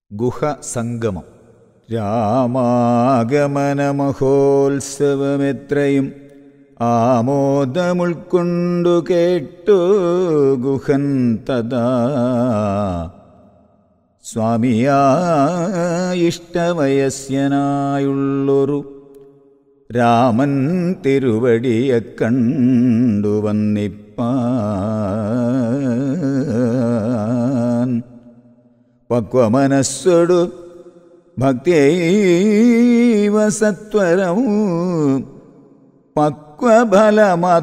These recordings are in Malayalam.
ഗുഹ സംഗമം രാമാഗമനമഹോത്സവമെത്രയും ആമോദമുൾക്കൊണ്ടു കേട്ടു ഗുഹൻ തഥാ സ്വാമിയായിഷ്ടവയസ്യനായുള്ളൊരു രാമൻ തിരുവടിയെ കണ്ടു വന്നിപ്പാൻ പക്വമനസ്സൊടു ഭക്തിയൈവ സത്വരം പക്വഫല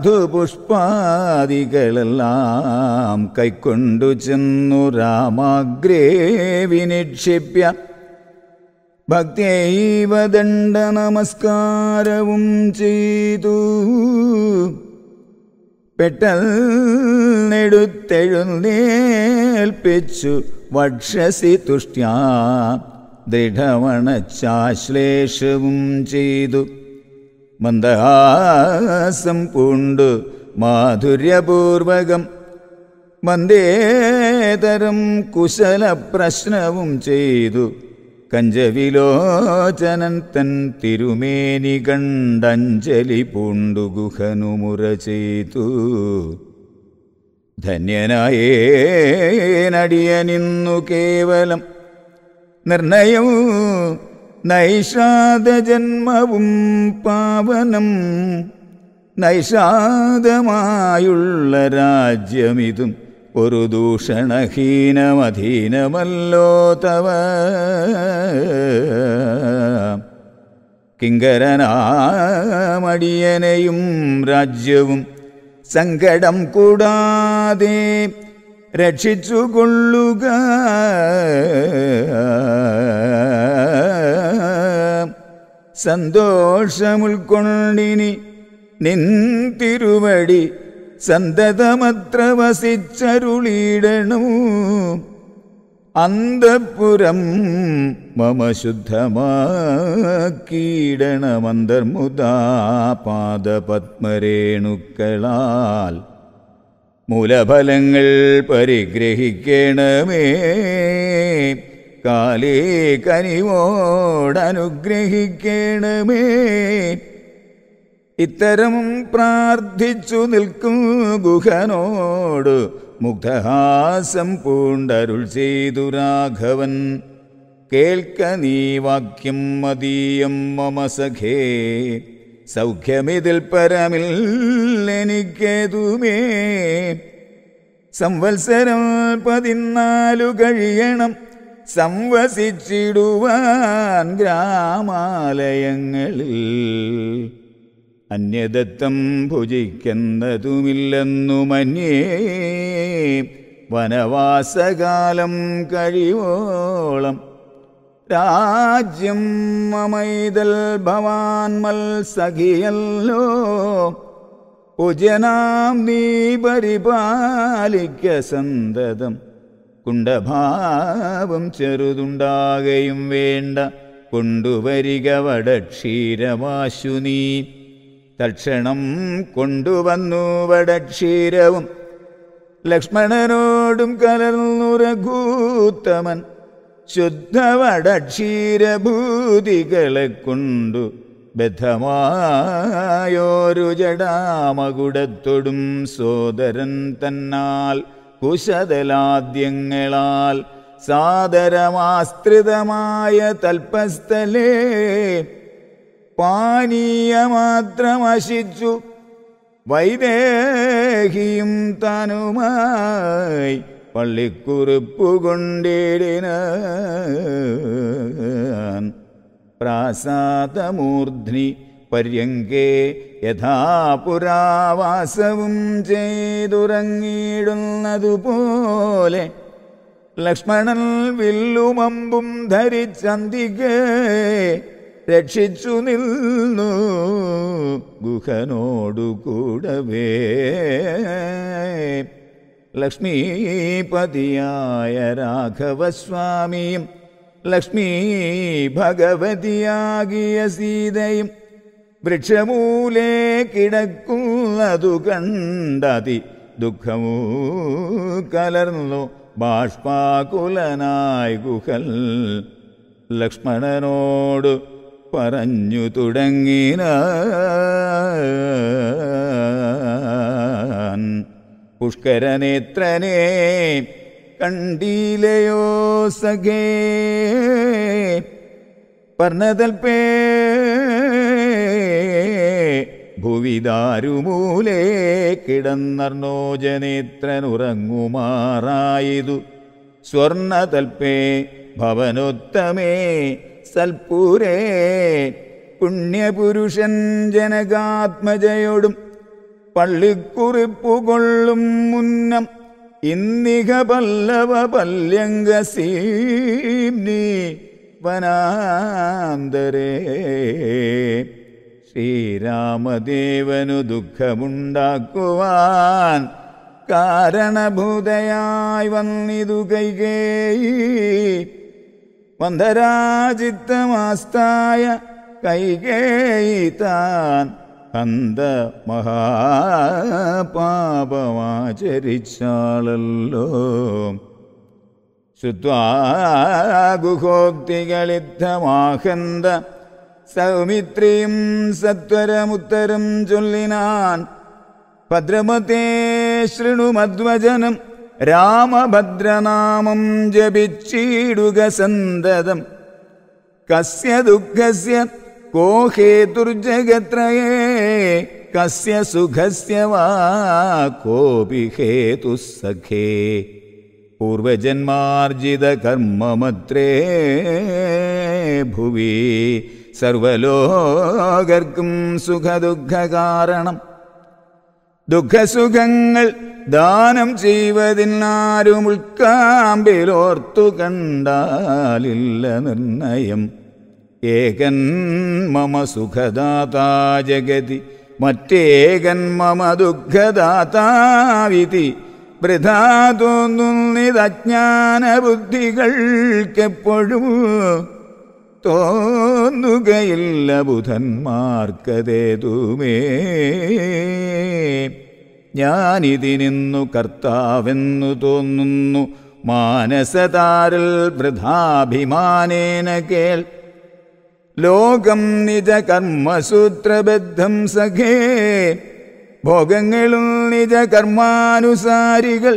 മധുപുഷ്പാദികളെല്ലാം കൈക്കൊണ്ടു ചെന്നു രാമാഗ്രേ വിനിക്ഷിപ്യ ഭക്തിയൈവ ദണ്ഡ നമസ്കാരവും ചെയ്തു പെട്ടെന്നെടുത്തെഴുന്നേൽപ്പിച്ചു വക്ഷസി തുഷ്ട്യാ ദൃഢമണച്ചാശ്ലേഷവും ചെയ്തു മന്ദഹാസം പൂണ്ടു മാധുര്യപൂർവകം വന്ദേതരം കുശല പ്രശ്നവും ചെയ്തു കഞ്ചവിലോചനൻ തൻ തിരുമേനി കണ്ടഞ്ജലി പൂണ്ടു ഗുഹനുമുറ ചെയ്തു ധന്യനായേനടിയനിന്നു കേവലം നിർണയവും നൈഷാദജന്മവും പാവനം നൈഷാദമായുള്ള രാജ്യമിതും ഒരു ദൂഷണഹീനമധീനമല്ലോ തവ കിങ്കരനാമടിയനെയും രാജ്യവും സങ്കടം കൂടാതെ രക്ഷിച്ചുകൊള്ളുക സന്തോഷമുൾക്കൊണ്ടിനി നിൻ തിരുവടി സന്തതമത്ര വസിച്ചരുളിയിടണു അന്തപുരം മമ ശുദ്ധമാക്കിയിടണമന്തർമുദാ പാദപത്മരേണുക്കളാൽ മൂലഫലങ്ങൾ പരിഗ്രഹിക്കണമേ കാലേ കനിവോടനുഗ്രഹിക്കണമേ ഇത്തരം പ്രാർത്ഥിച്ചു നിൽക്കും ഗുഹനോട് മുഗ്ധഹാസം പൂണ്ടരുൾ ചെയ്തു രാഘവൻ കേൾക്ക നീ വാക്യം മതീയം മമ സഖേ സൗഖ്യമിതിൽ പരമില്ലെനിക്കേതുമേ സംവത്സരം പതിനാലു കഴിയണം സംവസിച്ചിടുവാൻ ഗ്രാമാലയങ്ങളിൽ അന്യദത്തം ഭുജിക്കുന്നതുമില്ലെന്നു മന്യേ വനവാസകാലം കഴിവോളം രാജ്യം മമൈതൽ ഭവാൻ മത്സഖിയല്ലോ ഉജനാം നീ പരിപാലിക്ക സന്തതം കുണ്ടഭാവം ചെറുതുണ്ടാകയും വേണ്ട കൊണ്ടുവരിക വടക്ഷീരമാശു നീ തക്ഷണം കൊണ്ടുവന്നു വടക്ഷീരവും ലക്ഷ്മണനോടും കലർന്നു രഘൂത്തമൻ ശുദ്ധവടക്ഷീരഭൂതികളെ കൊണ്ടു ബദ്ധമായോരു ജടാമകുടത്തൊടും സോദരൻ തന്നാൽ കുശതലാദ്യങ്ങളാൽ സാദരമാസ്ത്രിതമായ തൽപ്പസ്ഥലേ പാനീയമാത്രമശിച്ചു വൈദേഹിയും താനുമായി പള്ളിക്കുറിപ്പു കൊണ്ടിടിന പ്രാസാദമൂർധ്നി പര്യങ്കേ യഥാപുരാവാസവും ചെയ്തുറങ്ങിയിടുന്നതുപോലെ ലക്ഷ്മണൻ വില്ലുമമ്പും ധരിച്ചന്തികേ രക്ഷിച്ചു നിന്നു ഗുഹനോടു കൂടവേ ലക്ഷ്മീപതിയായ രാഘവസ്വാമിയും ലക്ഷ്മീ ഭഗവതിയാകിയ സീതയും വൃക്ഷമൂലേ കിടക്കുന്നതു കണ്ടതി ദുഃഖമൂ കലർന്നു ബാഷ്പാകുലനായി ഗുഹൽ ലക്ഷ്മണനോട് പറഞ്ഞു തുടങ്ങിനാൻ പുഷ്കരനേത്രനെ കണ്ടീലയോ സഖേ പർണതൽപേ ഭുവിദാരുമൂലേ കിടന്നർണോജനേത്രനുറങ്ങുമാറായതു സ്വർണതൽപേ ഭവനോത്തമേ സൽപൂരേ പുണ്യപുരുഷൻ ജനകാത്മജയോടും പള്ളിക്കുറിപ്പുകൊള്ളും മുന്നം ഇന്നിക പല്ലവ പല്യംഗസീംനി വനാന്തരേ ശ്രീരാമദേവനു ദുഃഖമുണ്ടാക്കുവാൻ കാരണഭൂതയായി വന്നിതു കൈകേയി വന്ധരാജിത്തമാസ്തായ കൈകേയി താൻ അന്ത മഹാപാപമാചരിച്ചാളല്ലോ ശ്രുത്വാഗുഹോക്തികളിദ്ധമാഹന്ത സൗമിത്രിയും സത്വരമുത്തരം ചൊല്ലിനാൻ ഭദ്രമതേ ശൃണുമദ്വചനം രാമഭദ്രനാമം ജപിച്ചിടുക സന്തതം കസ്യ ദുഃഖസ്യ കോ ഹേതുർജഗത്രയേ കസ്യ സുഖസ്യ വാ കോപി ഹേതു സഖേ പൂർവജന്മാർജിത കർമ്മമത്രേ ഭുവി സർവലോകർക്കും സുഖദുഃഖ കാരണം ദുഃഖസുഖങ്ങൾ ദാനം ചെയ്വതിനാരും ഉൾക്കാമ്പിലോർത്തു കണ്ടാലില്ല നിർണയം ഏകൻ മമ സുഖദാതാ ജഗതി മറ്റേകൻ മമ ദുഃഖദാതാവിധി വൃഥാ തോന്നുന്നിതജ്ഞാന ബുദ്ധികൾക്കെപ്പോഴും തോന്നുകയില്ല ബുധന്മാർക്കതേതുമേ ഞാനിതിനിന്നു കർത്താവെന്നു തോന്നുന്നു മാനസതാരിൽ വൃഥാഭിമാനേന കേൾ ലോകം നിജ കർമ്മസൂത്രബദ്ധം സഖേ ഭോഗങ്ങളും നിജ കർമാനുസാരികൾ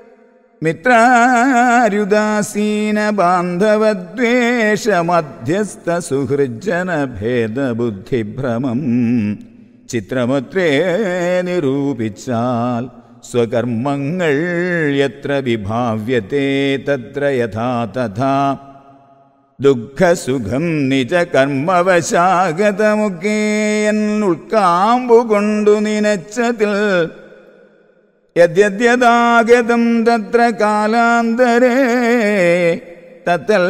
മിത്രാരുദാസീന ബാന്ധവദ്വേഷ മധ്യസ്ഥ സുഹൃജന ഭേദബുദ്ധിഭ്രമം ചിത്രമത്രേ നിരൂപിച്ചാൽ സ്വകർമ്മങ്ങൾ എത്ര വിഭാവ്യത്തെ തത്ര യഥാ തഥാ ദുഃഖസുഖം നിജ കർമ്മവശാഗതമൊക്കെ എന്നുൾക്കാമ്പു കൊണ്ടു നിനച്ചതിൽ യദ്യദ്യതാഗതം തത്ര കാലാന്തരേ തത്തൽ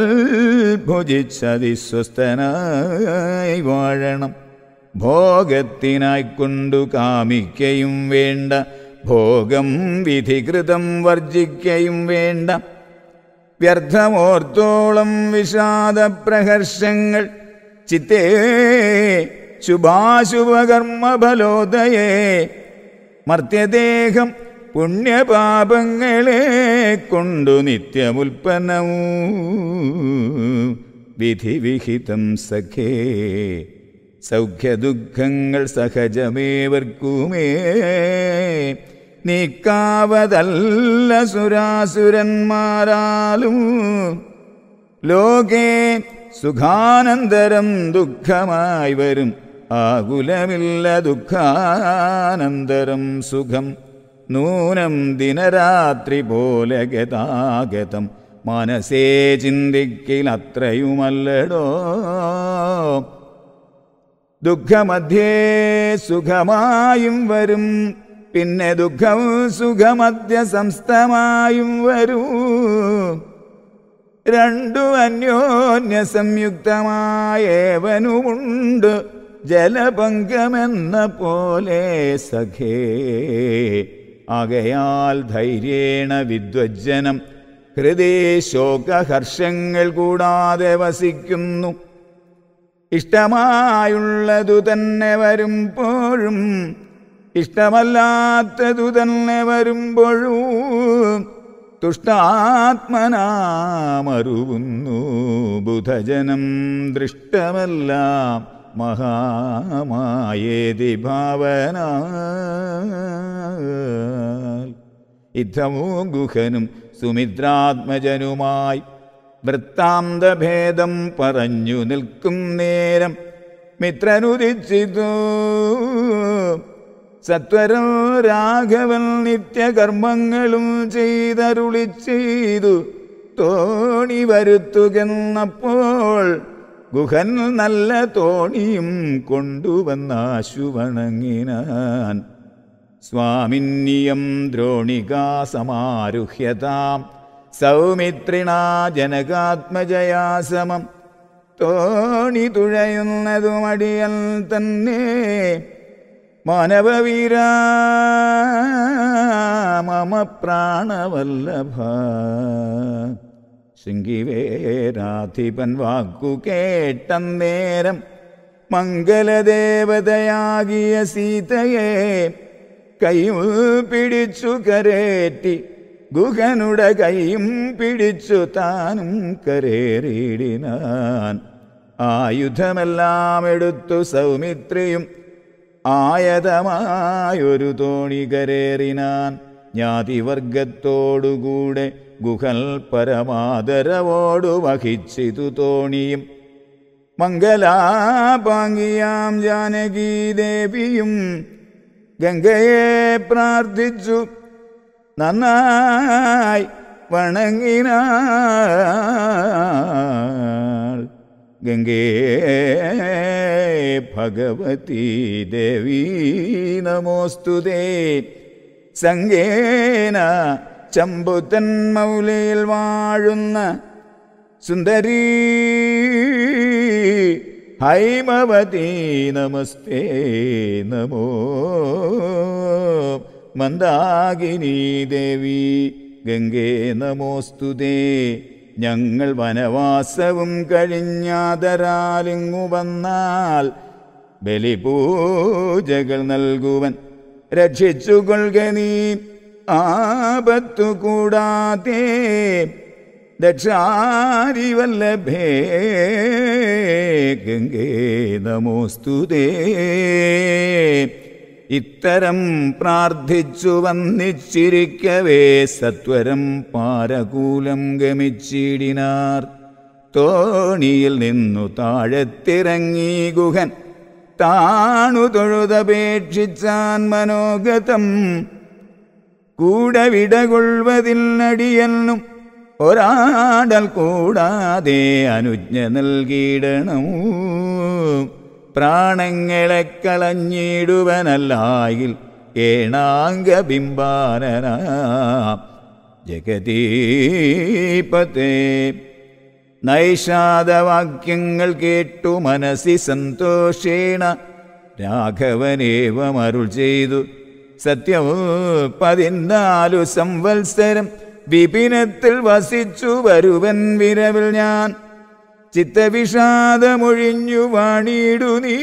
ഭുജിച്ചതിസ്വസ്ഥനായി വാഴണം ഭോഗത്തിനായി കൊണ്ടു കാമിക്കയും വേണ്ട ഭോഗം വിധികൃതം വർജിക്കയും വേണ്ട വ്യർത്ഥമോർത്തോളം വിഷാദപ്രഹർഷങ്ങൾ ചിത്തേ ശുഭാശുഭകർമ്മഫലോദയേ മർത്യദേഹം പുണ്യപാപങ്ങളെ കൊണ്ടു നിത്യമുൽപ്പന്നവും വിധിവിഹിതം സഖേ സൗഖ്യദുഃഖങ്ങൾ സഹജമേവർക്കുമേ നീക്കാവതല്ല സുരാസുരന്മാരാലും ലോകേ സുഖാനന്തരം ദുഃഖമായി വരും ആകുലമില്ല ദുഃഖാനന്തരം സുഖം നൂനം ദിനരാത്രി പോലെ ഗതാഗതം മനസ്സേ ചിന്തിക്കിലത്രയുമല്ലടോ ദുഃഖമധ്യേ സുഖമായും വരും പിന്നെ ദുഃഖം സുഖമധ്യ സംസ്ഥമായും വരൂ രണ്ടു അന്യോന്യ സംയുക്തമായേവനുമുണ്ട് ജലപങ്കമെന്ന പോലെ സഖേ ആകയാൽ ധൈര്യേണ വിദ്വജ്ജനം ഹൃദയ ശോകഹർഷങ്ങൾ കൂടാതെ വസിക്കുന്നു ഇഷ്ടമായുള്ളതു തന്നെ വരുമ്പോഴും ഇഷ്ടമല്ലാത്തതു തന്നെ വരുമ്പോഴും തുഷ്ടാത്മനാമറുവുന്നു ബുധജനം ദൃഷ്ടമെല്ലാം മഹാമായേതി ഭാവന ഇത്തമോ ഗുഹനും സുമിത്രാത്മജനുമായി വൃത്താന്തഭേദം പറഞ്ഞു നിൽക്കും നേരം മിത്രനുദിച്ചിതു സത്വരം രാഘവൻ നിത്യകർമ്മങ്ങളും ചെയ്തരുളി ചെയ്തു തോണി വരുത്തുകെന്നപ്പോൾ ഗുഹൻ നല്ല തോണിയും കൊണ്ടുവന്നാശു വണങ്ങിനാൻ സ്വാമിന്യം ദ്രോണികാ സമാരുഹ്യതാം സൗമിത്രിണാ ജനകാത്മജയാസമം തോണി തുഴയുന്നതും അടിയൽ തന്നെ മാനവവീര മമ പ്രാണവല്ലഭ ശൃംഗിവേരാധിപൻ വാക്കു കേട്ടന്നേരം മംഗലദേവതയാകിയ സീതയെ കൈയും പിടിച്ചു കരേറ്റി ഗുഹനുടെ കൈയും പിടിച്ചു താനും കരേറിയിടിനാൻ ആയുധമെല്ലാം എടുത്തു സൗമിത്രിയും ആയതമായൊരു തോണി കരേറിനാൻ ജ്ഞാതിവർഗത്തോടുകൂടെ ഗുഹൽ പരമാദരവോടു വഹിച്ചിതു തോണിയും മംഗലാപാങ്കിയാം ജാനകീദേവിയും ഗംഗയെ പ്രാർത്ഥിച്ചു നന്നായി വണങ്ങിനാൾ ഗംഗേ ഭഗവതി ദേവി നമോസ്തുതേ സംഗേന ചമ്പുത്തൻ മൗലയിൽ വാഴുന്ന സുന്ദരീ ഹൈമവതി നമസ്തേ നമോ മന്ദാകിനി ദേവി ഗംഗേ നമോസ്തുതേ ഞങ്ങൾ വനവാസവും കഴിഞ്ഞാതരാലിങ്ങു വന്നാൽ ബലിപൂജകൾ നൽകുവൻ രക്ഷിച്ചുകൊള്ളുക നീ ആപത്തു കൂടാതെ ദക്ഷാരിവല്ലഭേ ഗംഗേ നമോസ്തുതേ ഇത്തരം പ്രാർത്ഥിച്ചു വന്നിച്ചിരിക്കവേ സത്വരം പാരകൂലം ഗമിച്ചിടിനാർ തോണിയിൽ നിന്നു താഴത്തിറങ്ങി ഗുഹൻ താണു തൊഴുതപേക്ഷിച്ചാൻ മനോഗതം കൂടെ വിടകൊള്ളുവതിനടിയെന്നും ഒരാടൽ കൂടാതെ അനുജ്ഞ നൽകിയിടണം പ്രാണങ്ങളെ കളഞ്ഞിടുവനല്ലായിൽ ഏണാംഗബിംബാനന ജഗതീപത്തെ നൈഷാദവാക്യങ്ങൾ കേട്ടു മനസ്സി സന്തോഷേണ രാഘവനേവമരുൾ ചെയ്തു സത്യവും പതിനാലു സംവത്സരം വിപിനത്തിൽ വസിച്ചു വരുവൻ വിരവിൽ ഞാൻ ചിത്തവിഷാദമൊഴിഞ്ഞു വാണിയിടു നീ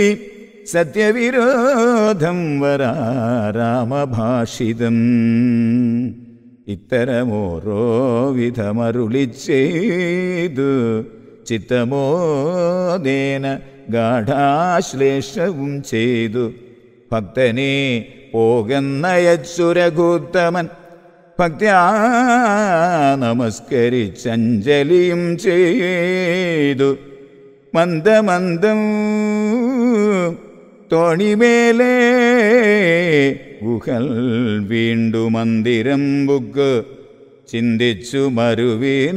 സത്യവിരോധം വരാ രാമഭാഷിതം ഇത്തരമോരോ വിധമരുളി ചെയ്തു ചിത്തമോദേന ഗാഠാശ്ലേഷവും ചെയ്തു ഭക്തനെ പോകുന്നയച്ചുരകൂത്തമൻ ഭക്ത്യാ നമസ്കരിച്ചഞ്ജലിയും ചെയ്തു മന്ദമന്ദം തോണിമേലേ ഗുഹൽ വീണ്ടു മന്ദിരം ബുക്ക് ചിന്തിച്ചു മരുവിന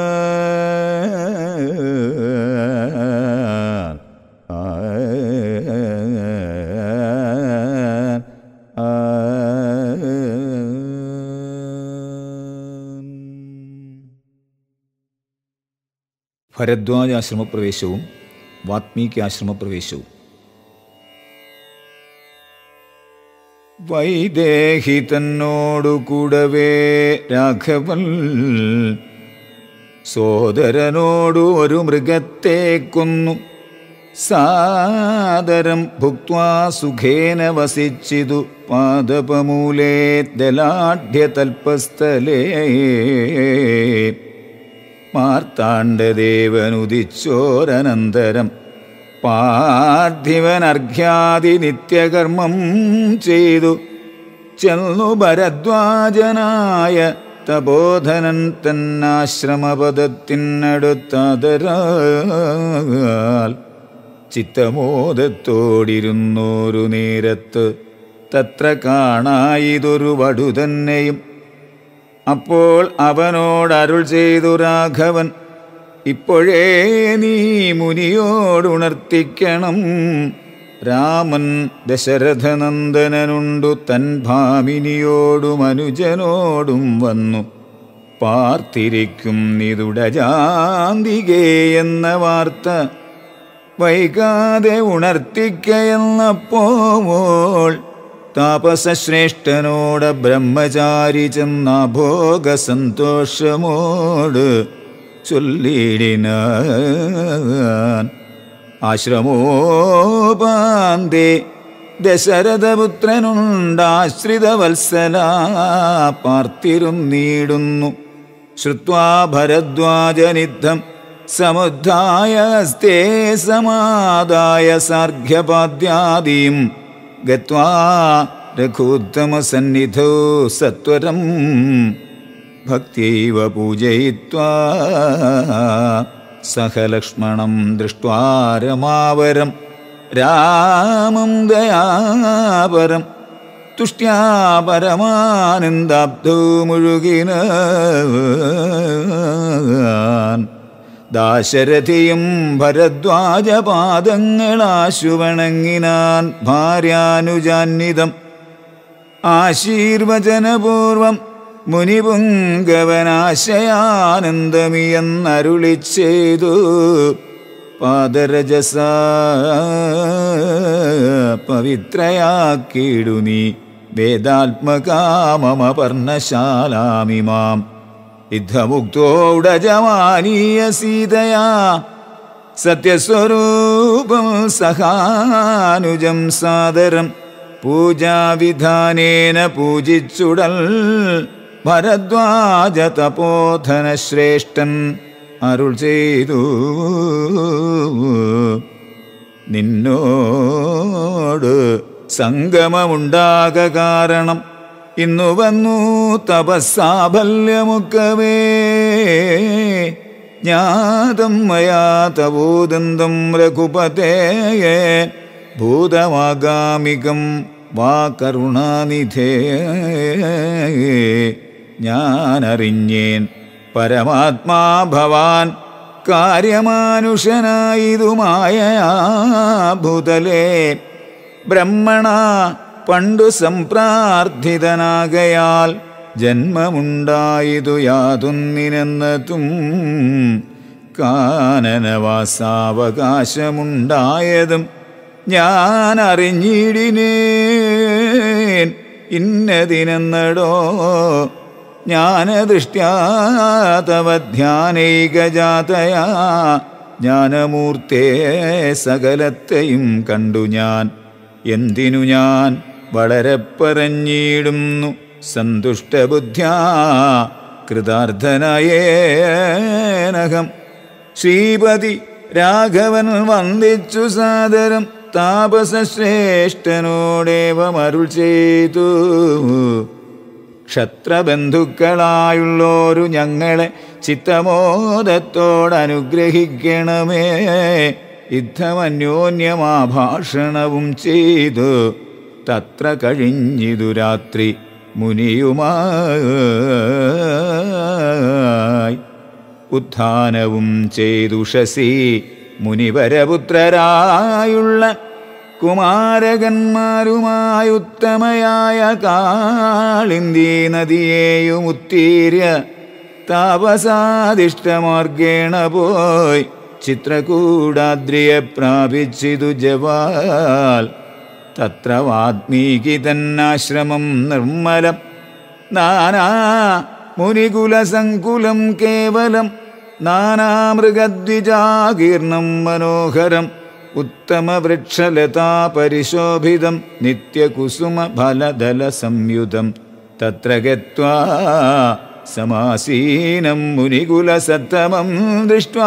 ഭരദ്വാജാശ്രമപ്രവേശവും വാത്മീകി ആശ്രമപ്രവേശവും വൈദേഹി തന്നോടു കൂടവേ രാഘവൻ സോദരനോടു ഒരു മൃഗത്തെ കൊന്നു സാദരം ഭുക്വാ സുഖേന വസിച്ചിതു പാദപമൂലേ ദലാഢ്യതൽപസ്ഥലേ മാർത്താണ്ഡദേവനുദിച്ചോരനന്തരം പാർത്ഥിവനർഘ്യാതി നിത്യകർമ്മം ചെയ്തു ചെന്നു ഭരദ്വാജനായ തപോധനൻ തന്നാശ്രമപദത്തിനടുത്തതരാൽ ചിത്തമോദത്തോടിരുന്നോരു നേരത്ത് തത്ര കാണായിതൊരു വടു തന്നെയും അപ്പോൾ അവനോടരുൾ ചെയ്തു രാഘവൻ ഇപ്പോഴേ നീ മുനിയോടുണർത്തിക്കണം രാമൻ ദശരഥനന്ദനനുണ്ടു തൻ ഭാമിനിയോടും അനുജനോടും വന്നു പാർത്തിരിക്കും നിതുടജാന്തികേ എന്ന വാർത്ത വൈകാതെ ഉണർത്തിക്കയെന്നപ്പോൾ താപസശ്രേഷ്ഠനോട് ബ്രഹ്മചാരി ചെന്ന ഭോഗ സന്തോഷമോട് ചൊല്ലിടിനാൻ ആശ്രമോപാന്തേ ദശരഥപുത്രനുണ്ടാശ്രിതവത്സല പാർത്തിരുന്നീടുന്നു ശ്രുവാ ഭരദ്വാജനിദ്ധം സമുദ്ധായ ഹസ്തേ സമാദായ സാർഘ്യപാദ്യാദീം ഗത്വാ രഘൂത്തമസന്നിധോ സത്വരം ഭക്തിയൈവ പൂജയിത്വാ സഹലക്ഷ്മണം ദൃഷ്ട്വാ രമാവരം രാമം ദയാപരം തുഷ്ട്യാ പരമാനന്ദാബ്ധോ മുഴുകിനാൻ ദാശരഥിയും ഭരദ്വാജപാദങ്ങളാശുവണങ്ങിനാൻ ഭാര്യാനുജാന്വിതം ആശീർവചനപൂർവം മുനിപുങ്കവനാശയാനന്ദമിയെന്നരുളി ചെയ്തു പാദരജസ പവിത്രയാക്കിയിടു നീ വേദാത്മകാമമപർണശാലാമിമാം യുദ്ധമുക്തോടജമാനീയ സീതയാ സത്യസ്വരൂപം സഹാനുജം സാദരം പൂജാവിധാനേന പൂജിച്ചുടൽ ഭരദ്വാജ തപോധന ശ്രേഷ്ഠൻ അരുൾ ചെയ്തു നിന്നോട് സംഗമമുണ്ടാക കാരണം ഇന്നു വന്നു തപസ്സാഫല്യമൊക്കവേ ജ്ഞാതം മയാ തവോദന്തം രഘുപതേയേ ഭൂതമാഗാമികം വാ കരുണാനിധേ ഞാനറിഞ്ഞേൻ പരമാത്മാ ഭവാൻ കാര്യമാനുഷനായതുമായ ഭൂതലേ ബ്രഹ്മണ പണ്ടു സംപ്രാർത്ഥിതനാകയാൽ ജന്മമുണ്ടായതു യാതൊന്നിനെന്നതും കാനനവാസാവകാശമുണ്ടായതും ഞാൻ അറിഞ്ഞിടിനേൻ ഇന്നതിനെന്നടോ ജ്ഞാനദൃഷ്ട്യാതവ ധ്യാനൈകജാതയാ ജ്ഞാനമൂർത്തേ സകലത്തെയും കണ്ടു ഞാൻ എന്തിനു ഞാൻ വളരെ പറഞ്ഞിടുന്നു സന്തുഷ്ടബുദ്ധ്യാ കൃതാർത്ഥനായേനകം ശ്രീപതി രാഘവൻ വന്ദിച്ചു സാദരം താപസശ്രേഷ്ഠനോടേവമരുൾ ചെയ്തു ക്ഷത്രബന്ധുക്കളായുള്ളോരു ഞങ്ങളെ ചിത്തമോദത്തോടനുഗ്രഹിക്കണമേ യുദ്ധമന്യോന്യമാഭാഷണവും ചെയ്തു തത്ര കഴിഞ്ഞിതു രാത്രി മുനിയുമായി ഉത്ഥാനവും ചെയ്തുഷസി മുനിവരപുത്രരായുള്ള കുമാരകന്മാരുമായി ഉത്തമയായ കാളിന്തി നദിയെയും ഉത്തീര്യ താപസാദിഷ്ടമാർഗേണ പോയി ചിത്രകൂടാദ്രിയെ പ്രാപിച്ചിതു ജവാൽ തത്ര വാത്മീകി തന്നാശ്രമം നിർമ്മലം നാനാ മുനികുലസങ്കുലം കേവലം നാനാമൃഗദ്വിജാകീർണം മനോഹരം ഉത്തമവൃക്ഷലതാ പരിശോഭിതം നിത്യകുസുമ ഫലദല സംയുതം തത്ര ഗത്വാ സമാസീനം മുനികുലസത്തമം ദൃഷ്ട്വാ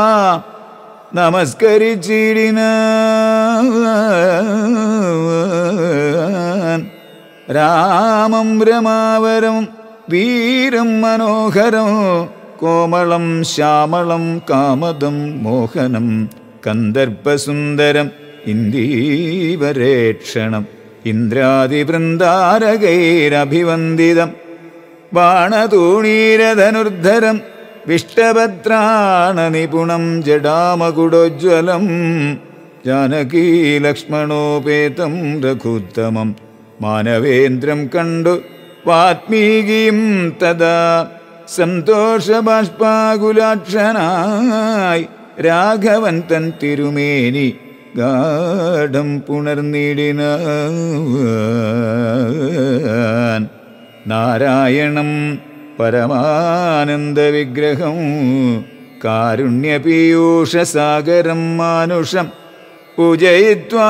നമസ്കരിച്ചിടിന രാമം രമാവരം വീരം മനോഹരം കോമളം ശ്യാമളം കാമദം മോഹനം കന്ദർപ്പസുന്ദരം ഇന്ദീവരേക്ഷണം ഇന്ദ്രാദിവൃന്ദാരകൈരഭിവന്ദിതം ബാണതൂണീരധനുർധരം വിഷ്ടഭദ്രാണനിപുണം ജഡാമകുടോജ്വലം ജാനകീലക്ഷ്മണോപേതം രഘുത്തമം മാനവേന്ദ്രം കണ്ടു വാത്മീകിയും തഥാ സന്തോഷബാഷ്പാകുലാക്ഷനായി രാഘവൻ തൻ തിരുമേനി ഗാഠം പുണർന്നിടിനാൻ നാരായണം പരമാനന്ദവിഗ്രഹം കാരുണ്യപീയൂഷസാഗരം മാനുഷം പൂജയിത്വാ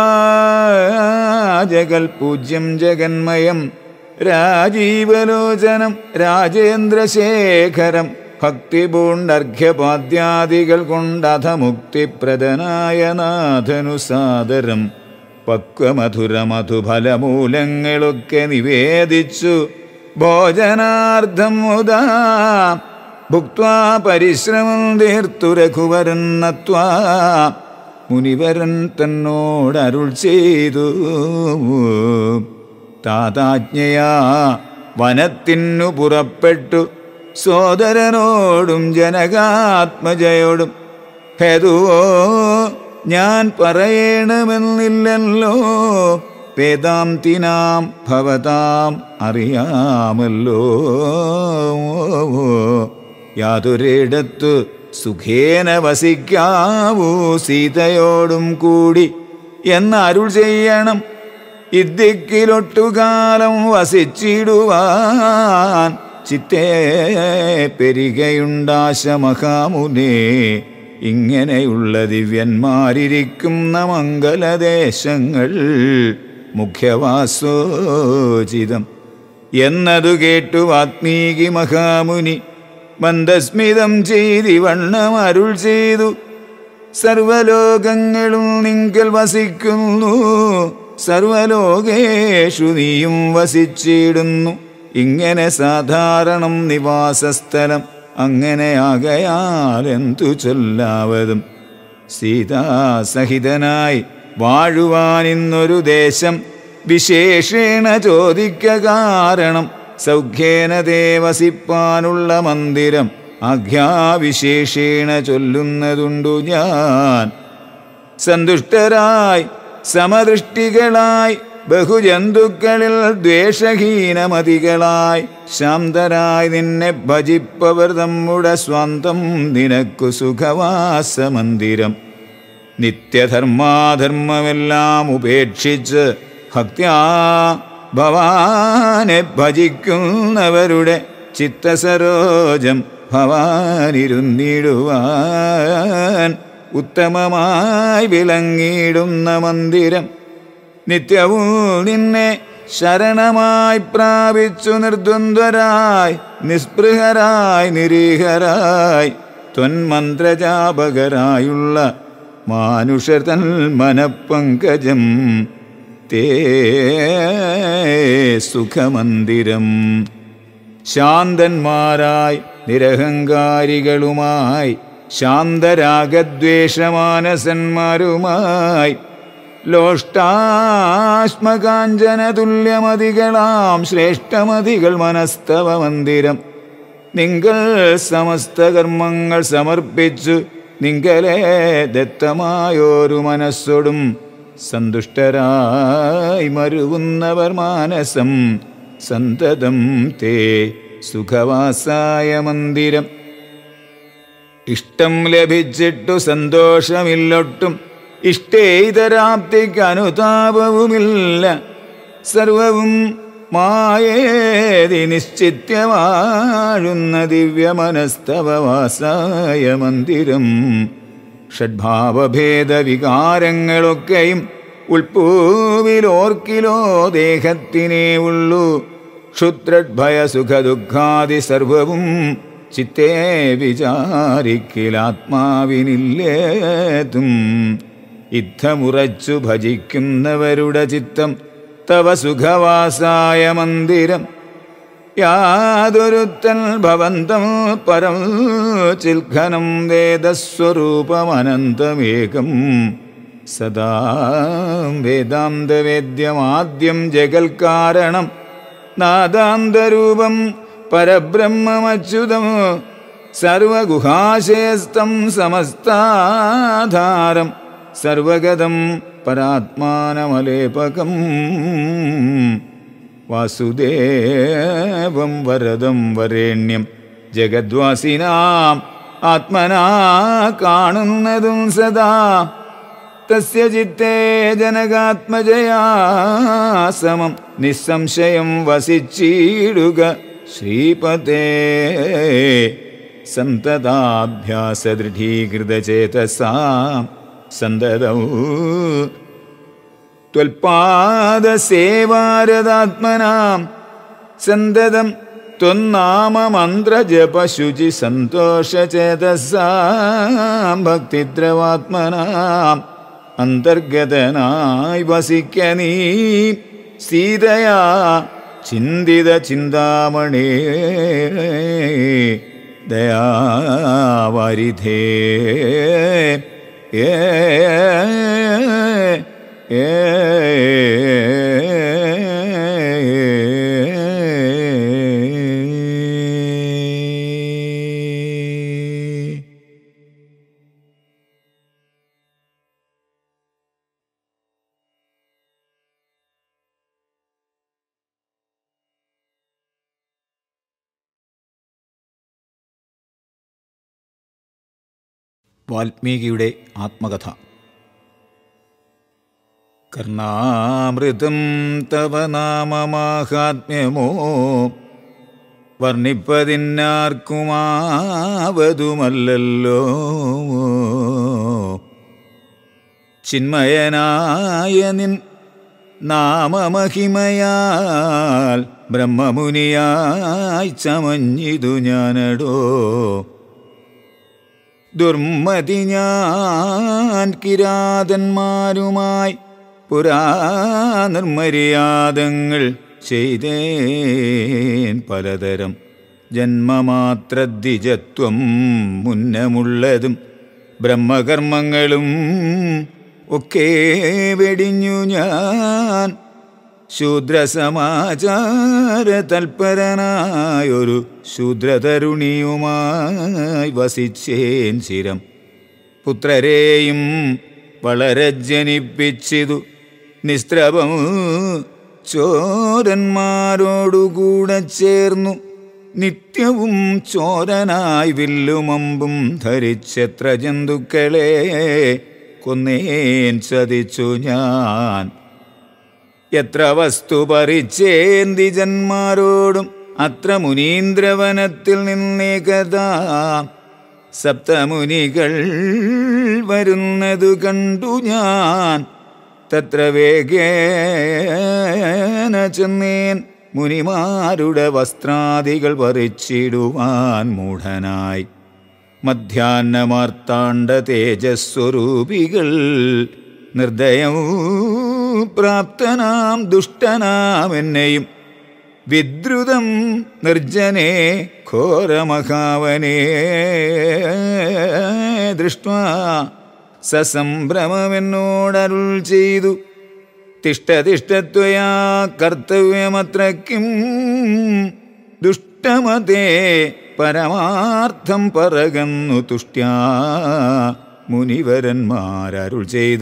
ജഗൽപൂജ്യം ജഗന്മയം രാജീവലോചനം രാജേന്ദ്രശേഖരം ഭക്തിപൂണ്ടർഘ്യപാദ്യാദികൾ കൊണ്ടധ മുക്തിപ്രദനായ നാഥനുസാദരം പക്വമധുരമധുഫലമൂലങ്ങളൊക്കെ നിവേദിച്ചു ഭോജനാർത്ഥം മുതാ ഭുക്വാ പരിശ്രമം തീർത്തു രഘുവരൻ നത്വാ മുനിവരൻ തന്നോടരുൾ ചെയ്തു താതാജ്ഞയാ വനത്തിനു പുറപ്പെട്ടു സോദരനോടും ജനകാത്മജയോടും ഹേതുവോ ഞാൻ പറയണമെന്നില്ലല്ലോ വേദാന്തിനാം ഭവതാം അറിയാമല്ലോ യാതൊരിടത്തു സുഖേന വസിക്കാവൂ സീതയോടും കൂടി എന്നരുൾ ചെയ്യണം ഇദ്ദിക്കിലൊട്ടുകാലം വസിച്ചിടുവാൻ ചിത്തേ പെരികയുണ്ടാശ മഹാമുനേ ഇങ്ങനെയുള്ള ദിവ്യന്മാരിരിക്കുന്ന മംഗലദേശങ്ങൾ മുഖ്യവാസോചിതം എന്നതു കേട്ടു വാത്മീകി മഹാമുനി മന്ദസ്മിതം ചെയ്തിവണ്ണം അരുൾ ചെയ്തു സർവലോകങ്ങളും നിങ്കൽ വസിക്കുന്നു സർവലോകേഷു നീയും വസിച്ചിടുന്നു ഇങ്ങനെ സാധാരണം നിവാസസ്ഥലം അങ്ങനെയാകയാൽ എന്തു ചൊല്ലാവതും സീതാസഹിതനായി വാഴുവാനിന്നൊരു ദേശം വിശേഷേണ ചോദിക്ക കാരണം സൗഖ്യേന ദേവസിപ്പാനുള്ള മന്ദിരം ആഖ്യാവിശേഷേണ ചൊല്ലുന്നതുണ്ടു ഞാൻ സന്തുഷ്ടരായി സമദൃഷ്ടികളായി ബഹുജന്തുക്കളിൽ ദ്വേഷഹീനമതികളായി ശാന്തരായി നിന്നെ ഭജിപ്പവർ നമ്മുടെ സ്വന്തം നിനക്കു സുഖവാസമന്ദിരം നിത്യധർമാധർമ്മമെല്ലാം ഉപേക്ഷിച്ച് ഭക്ത്യാ ഭവാനെ ഭജിക്കുന്നവരുടെ ചിത്തസരോജം ഭവാനിരുന്നിടുവാൻ ഉത്തമമായി വിളങ്ങിയിടുന്ന മന്ദിരം നിത്യവും നിന്നെ ശരണമായി പ്രാപിച്ചു നിർദ്വന്ദ്വരായി നിസ്പൃഹരായി നിരീഹരായി ത്വന്മന്ത്രജാപകരായുള്ള മാനുഷർ തൻ മനപ്പങ്കജം തേ സുഖമന്ദിരം ശാന്തന്മാരായി നിരഹങ്കാരികളുമായി ശാന്തരാഗദ്വേഷമാനസന്മാരുമായി ലോഷ്ടാശ്മകാഞ്ചന തുല്യമതികളാം ശ്രേഷ്ഠമതികൾ മനസ്തവ മന്ദിരം നിങ്ങൾ സമസ്ത കർമ്മങ്ങൾ സമർപ്പിച്ചു നിങ്ങളെ ദത്തമായൊരു മനസ്സോടും സന്തുഷ്ടരായി മരുവുന്നവർ മാനസം സന്തതം തേ സുഖവാസായ മന്ദിരം ഇഷ്ടം ലഭിച്ചിട്ടു സന്തോഷമില്ലൊട്ടും ഇഷ്ടേതരാപ്തിക്ക് അനുതാപവുമില്ല സർവവും മായേതി നിശ്ചിത്യമാഴുന്ന ദിവ്യമനസ്തവവാസായ മന്ദിരം ഷഡ്ഭാവഭേദ വികാരങ്ങളൊക്കെയും ഉൾപ്പൂവിലോർക്കിലോ ദേഹത്തിനേ ഉള്ളൂ ക്ഷുദ്രഭയ സുഖദുഃഖാദി സർവവും ചിത്തേ വിചാരിക്കലാത്മാവിനില്ലേതും യുദ്ധമുറച്ചു ഭജിക്കുന്നവരുടെ ചിത്തം തവ സുഖവാസായ മന്ദിരം യാതൊരുത്തൻ ഭവന്തം പരം ചിൽഘനം വേദസ്വരൂപമനന്തമേകം സദാ വേദാന്തവേദ്യമാദ്യം ജഗൽക്കാരണം നാദാന്തരൂപം പരബ്രഹ്മമച്യുതം സർവഗുഹാശയസ്ഥം സമസ്താധാരം സർവഗതം പരാത്മാനമലേപകം വാസുദേവം വരദം വരേണ്യം ജഗദ്വാസിനാം ആത്മനാ കാണുന്നതും സദാ തസ്യ ചിത്തേ ജനകാത്മജയാ സമം നിസ്സംശയം വസിച്ചിടുക ശ്രീപതേ സന്തതാഭ്യാസദൃഢീകൃതചേതസാ സന്തതൗ ത്വൽപാദസേവാരതാത്മനാം സന്തതം ത്വന്നാമമന്ത്രജപശുചി സന്തോഷചേതസാം ഭക്തിദ്രവാത്മനാം അന്തർഗതനായി വസിക്ക നീ സീതയാ ചിന്തിത ചിന്താമണേ ദയാവാരിധേ ഏ ഏ വാൽമീകിയുടെ ആത്മകഥ കർണാമൃതം തവ നാമമാഹാത്മ്യമോ വർണ്ണിപ്പതിന്നാർക്കുമാവതുമല്ലല്ലോ ചിന്മയനായ നിൻ നാമമഹിമയാൽ ബ്രഹ്മമുനിയായി ചമഞ്ഞിതു ഞാനടോ ദുർമതി ഞാൻ കിരാതന്മാരുമായി പുരാ നിർമര്യാദങ്ങൾ ചെയ്തേൻ പലതരം ജന്മമാത്രദ്വിജത്വം മുന്നമുള്ളതും ബ്രഹ്മകർമ്മങ്ങളും ഒക്കെ വെടിഞ്ഞു ഞാൻ ശൂദ്രസമാചാര തൽപരനായൊരു ശൂദ്രതരുണിയുമായി വസിച്ചേൻ ചിരം പുത്രരെയും വളരെ ജനിപ്പിച്ചിതു നിസ്ത്രവം ചോരന്മാരോടുകൂടെ ചേർന്നു നിത്യവും ചോരനായി വില്ലുമമ്പും ധരിച്ചെത്ര ജന്തുക്കളെ കൊന്നേൻ ചതിച്ചു ഞാൻ എത്ര വസ്തു പരിച്ചേന്തിജന്മാരോടും അത്ര മുനീന്ദ്രവനത്തിൽ നിന്നേകതാ സപ്തമുനികൾ വരുന്നതു കണ്ടു ഞാൻ തത്ര വേഗേന ചെന്നേൻ മുനിമാരുടെ വസ്ത്രാദികൾ പറിച്ചിടുവാൻ മൂഢനായി മധ്യാഹ്നമാർത്താണ്ഡ തേജസ്വരൂപികൾ നിർദ്ദയം പ്രാപ്തനാം ദുഷ്ടനാം എന്നെയും വിദ്രുതം നിർജനെ ഘോരമഹാവനേ ദൃഷ്ട സസംഭ്രമമെന്നോടരുൾ ചെയ്തു തിഷ്ടതിഷ്ടത്വയാ കർത്തവ്യമത്രയ്ക്കും ദുഷ്ടമതേ പരമാർത്ഥം പറകന്നു തുഷ്ട്യാ മുനിവരന്മാരരുൾ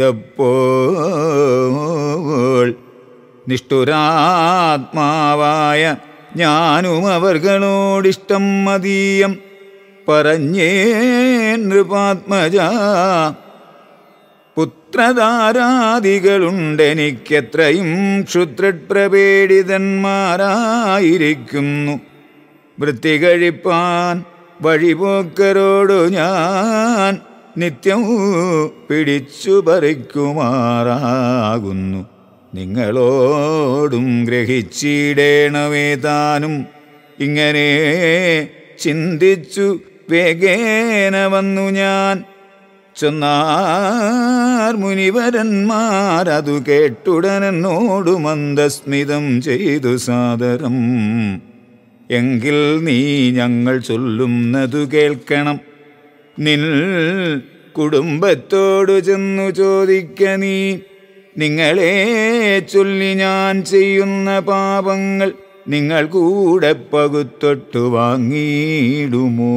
ചെയ്തപ്പോൾ നിഷ്ഠുരാത്മാവായ ഞാനും അവർകളോടിഷ്ടം മതീയം പറഞ്ഞേ നൃപാത്മജ പുത്രധാരാദികളുണ്ടെനിക്കെത്രയും ക്ഷുദ്രപ്രപേടിതന്മാരായിരിക്കുന്നു വൃത്തി കഴിപ്പാൻ വഴിപോക്കരോടു ഞാൻ നിത്യം പിടിച്ചു പറിക്കുമാറാകുന്നു നിങ്ങളോടും ഗ്രഹിച്ചിടേണമേ താനും ഇങ്ങനെ ചിന്തിച്ചു വേഗേന വന്നു ഞാൻ ചൊന്നാർ മുനിവരന്മാരതു കേട്ടുടനെന്നോടു മന്ദസ്മിതം ചെയ്തു സാദരം എങ്കിൽ നീ ഞങ്ങൾ ചൊല്ലുന്നതു കേൾക്കണം നിൽ കുടുംബത്തോടു ചെന്നു ചോദിക്ക നീ നിങ്ങളെ ചൊല്ലി ഞാൻ ചെയ്യുന്ന പാപങ്ങൾ നിങ്ങൾ കൂടെ പകുത്തൊട്ടു വാങ്ങിയിടുമോ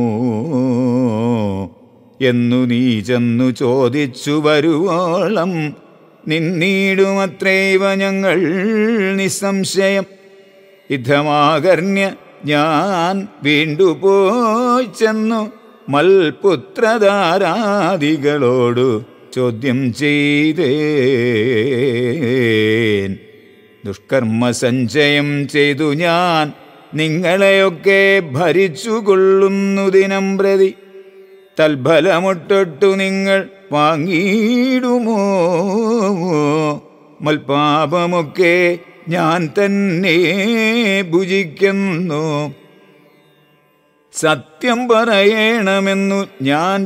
എന്നു നീ ചെന്നു ചോദിച്ചു വരുവോളം നിന്നീടുമത്രൈവ ഞങ്ങൾ നിസ്സംശയം യുദ്ധമാകർണ്യ ഞാൻ വീണ്ടു പോയി ചെന്നു മൽപുത്രധാരാദികളോടു ചോദ്യം ചെയ്തേൻ ദുഷ്കർമ്മ സഞ്ചയം ചെയ്തു ഞാൻ നിങ്ങളെയൊക്കെ ഭരിച്ചു കൊള്ളുന്നു ദിനം പ്രതി തൽഫലമൊട്ടൊട്ടു നിങ്ങൾ വാങ്ങിയിടുമോ മൽപാപമൊക്കെ ഞാൻ തന്നെ ഭുജിക്കുന്നു സത്യം പറയണമെന്നു ഞാൻ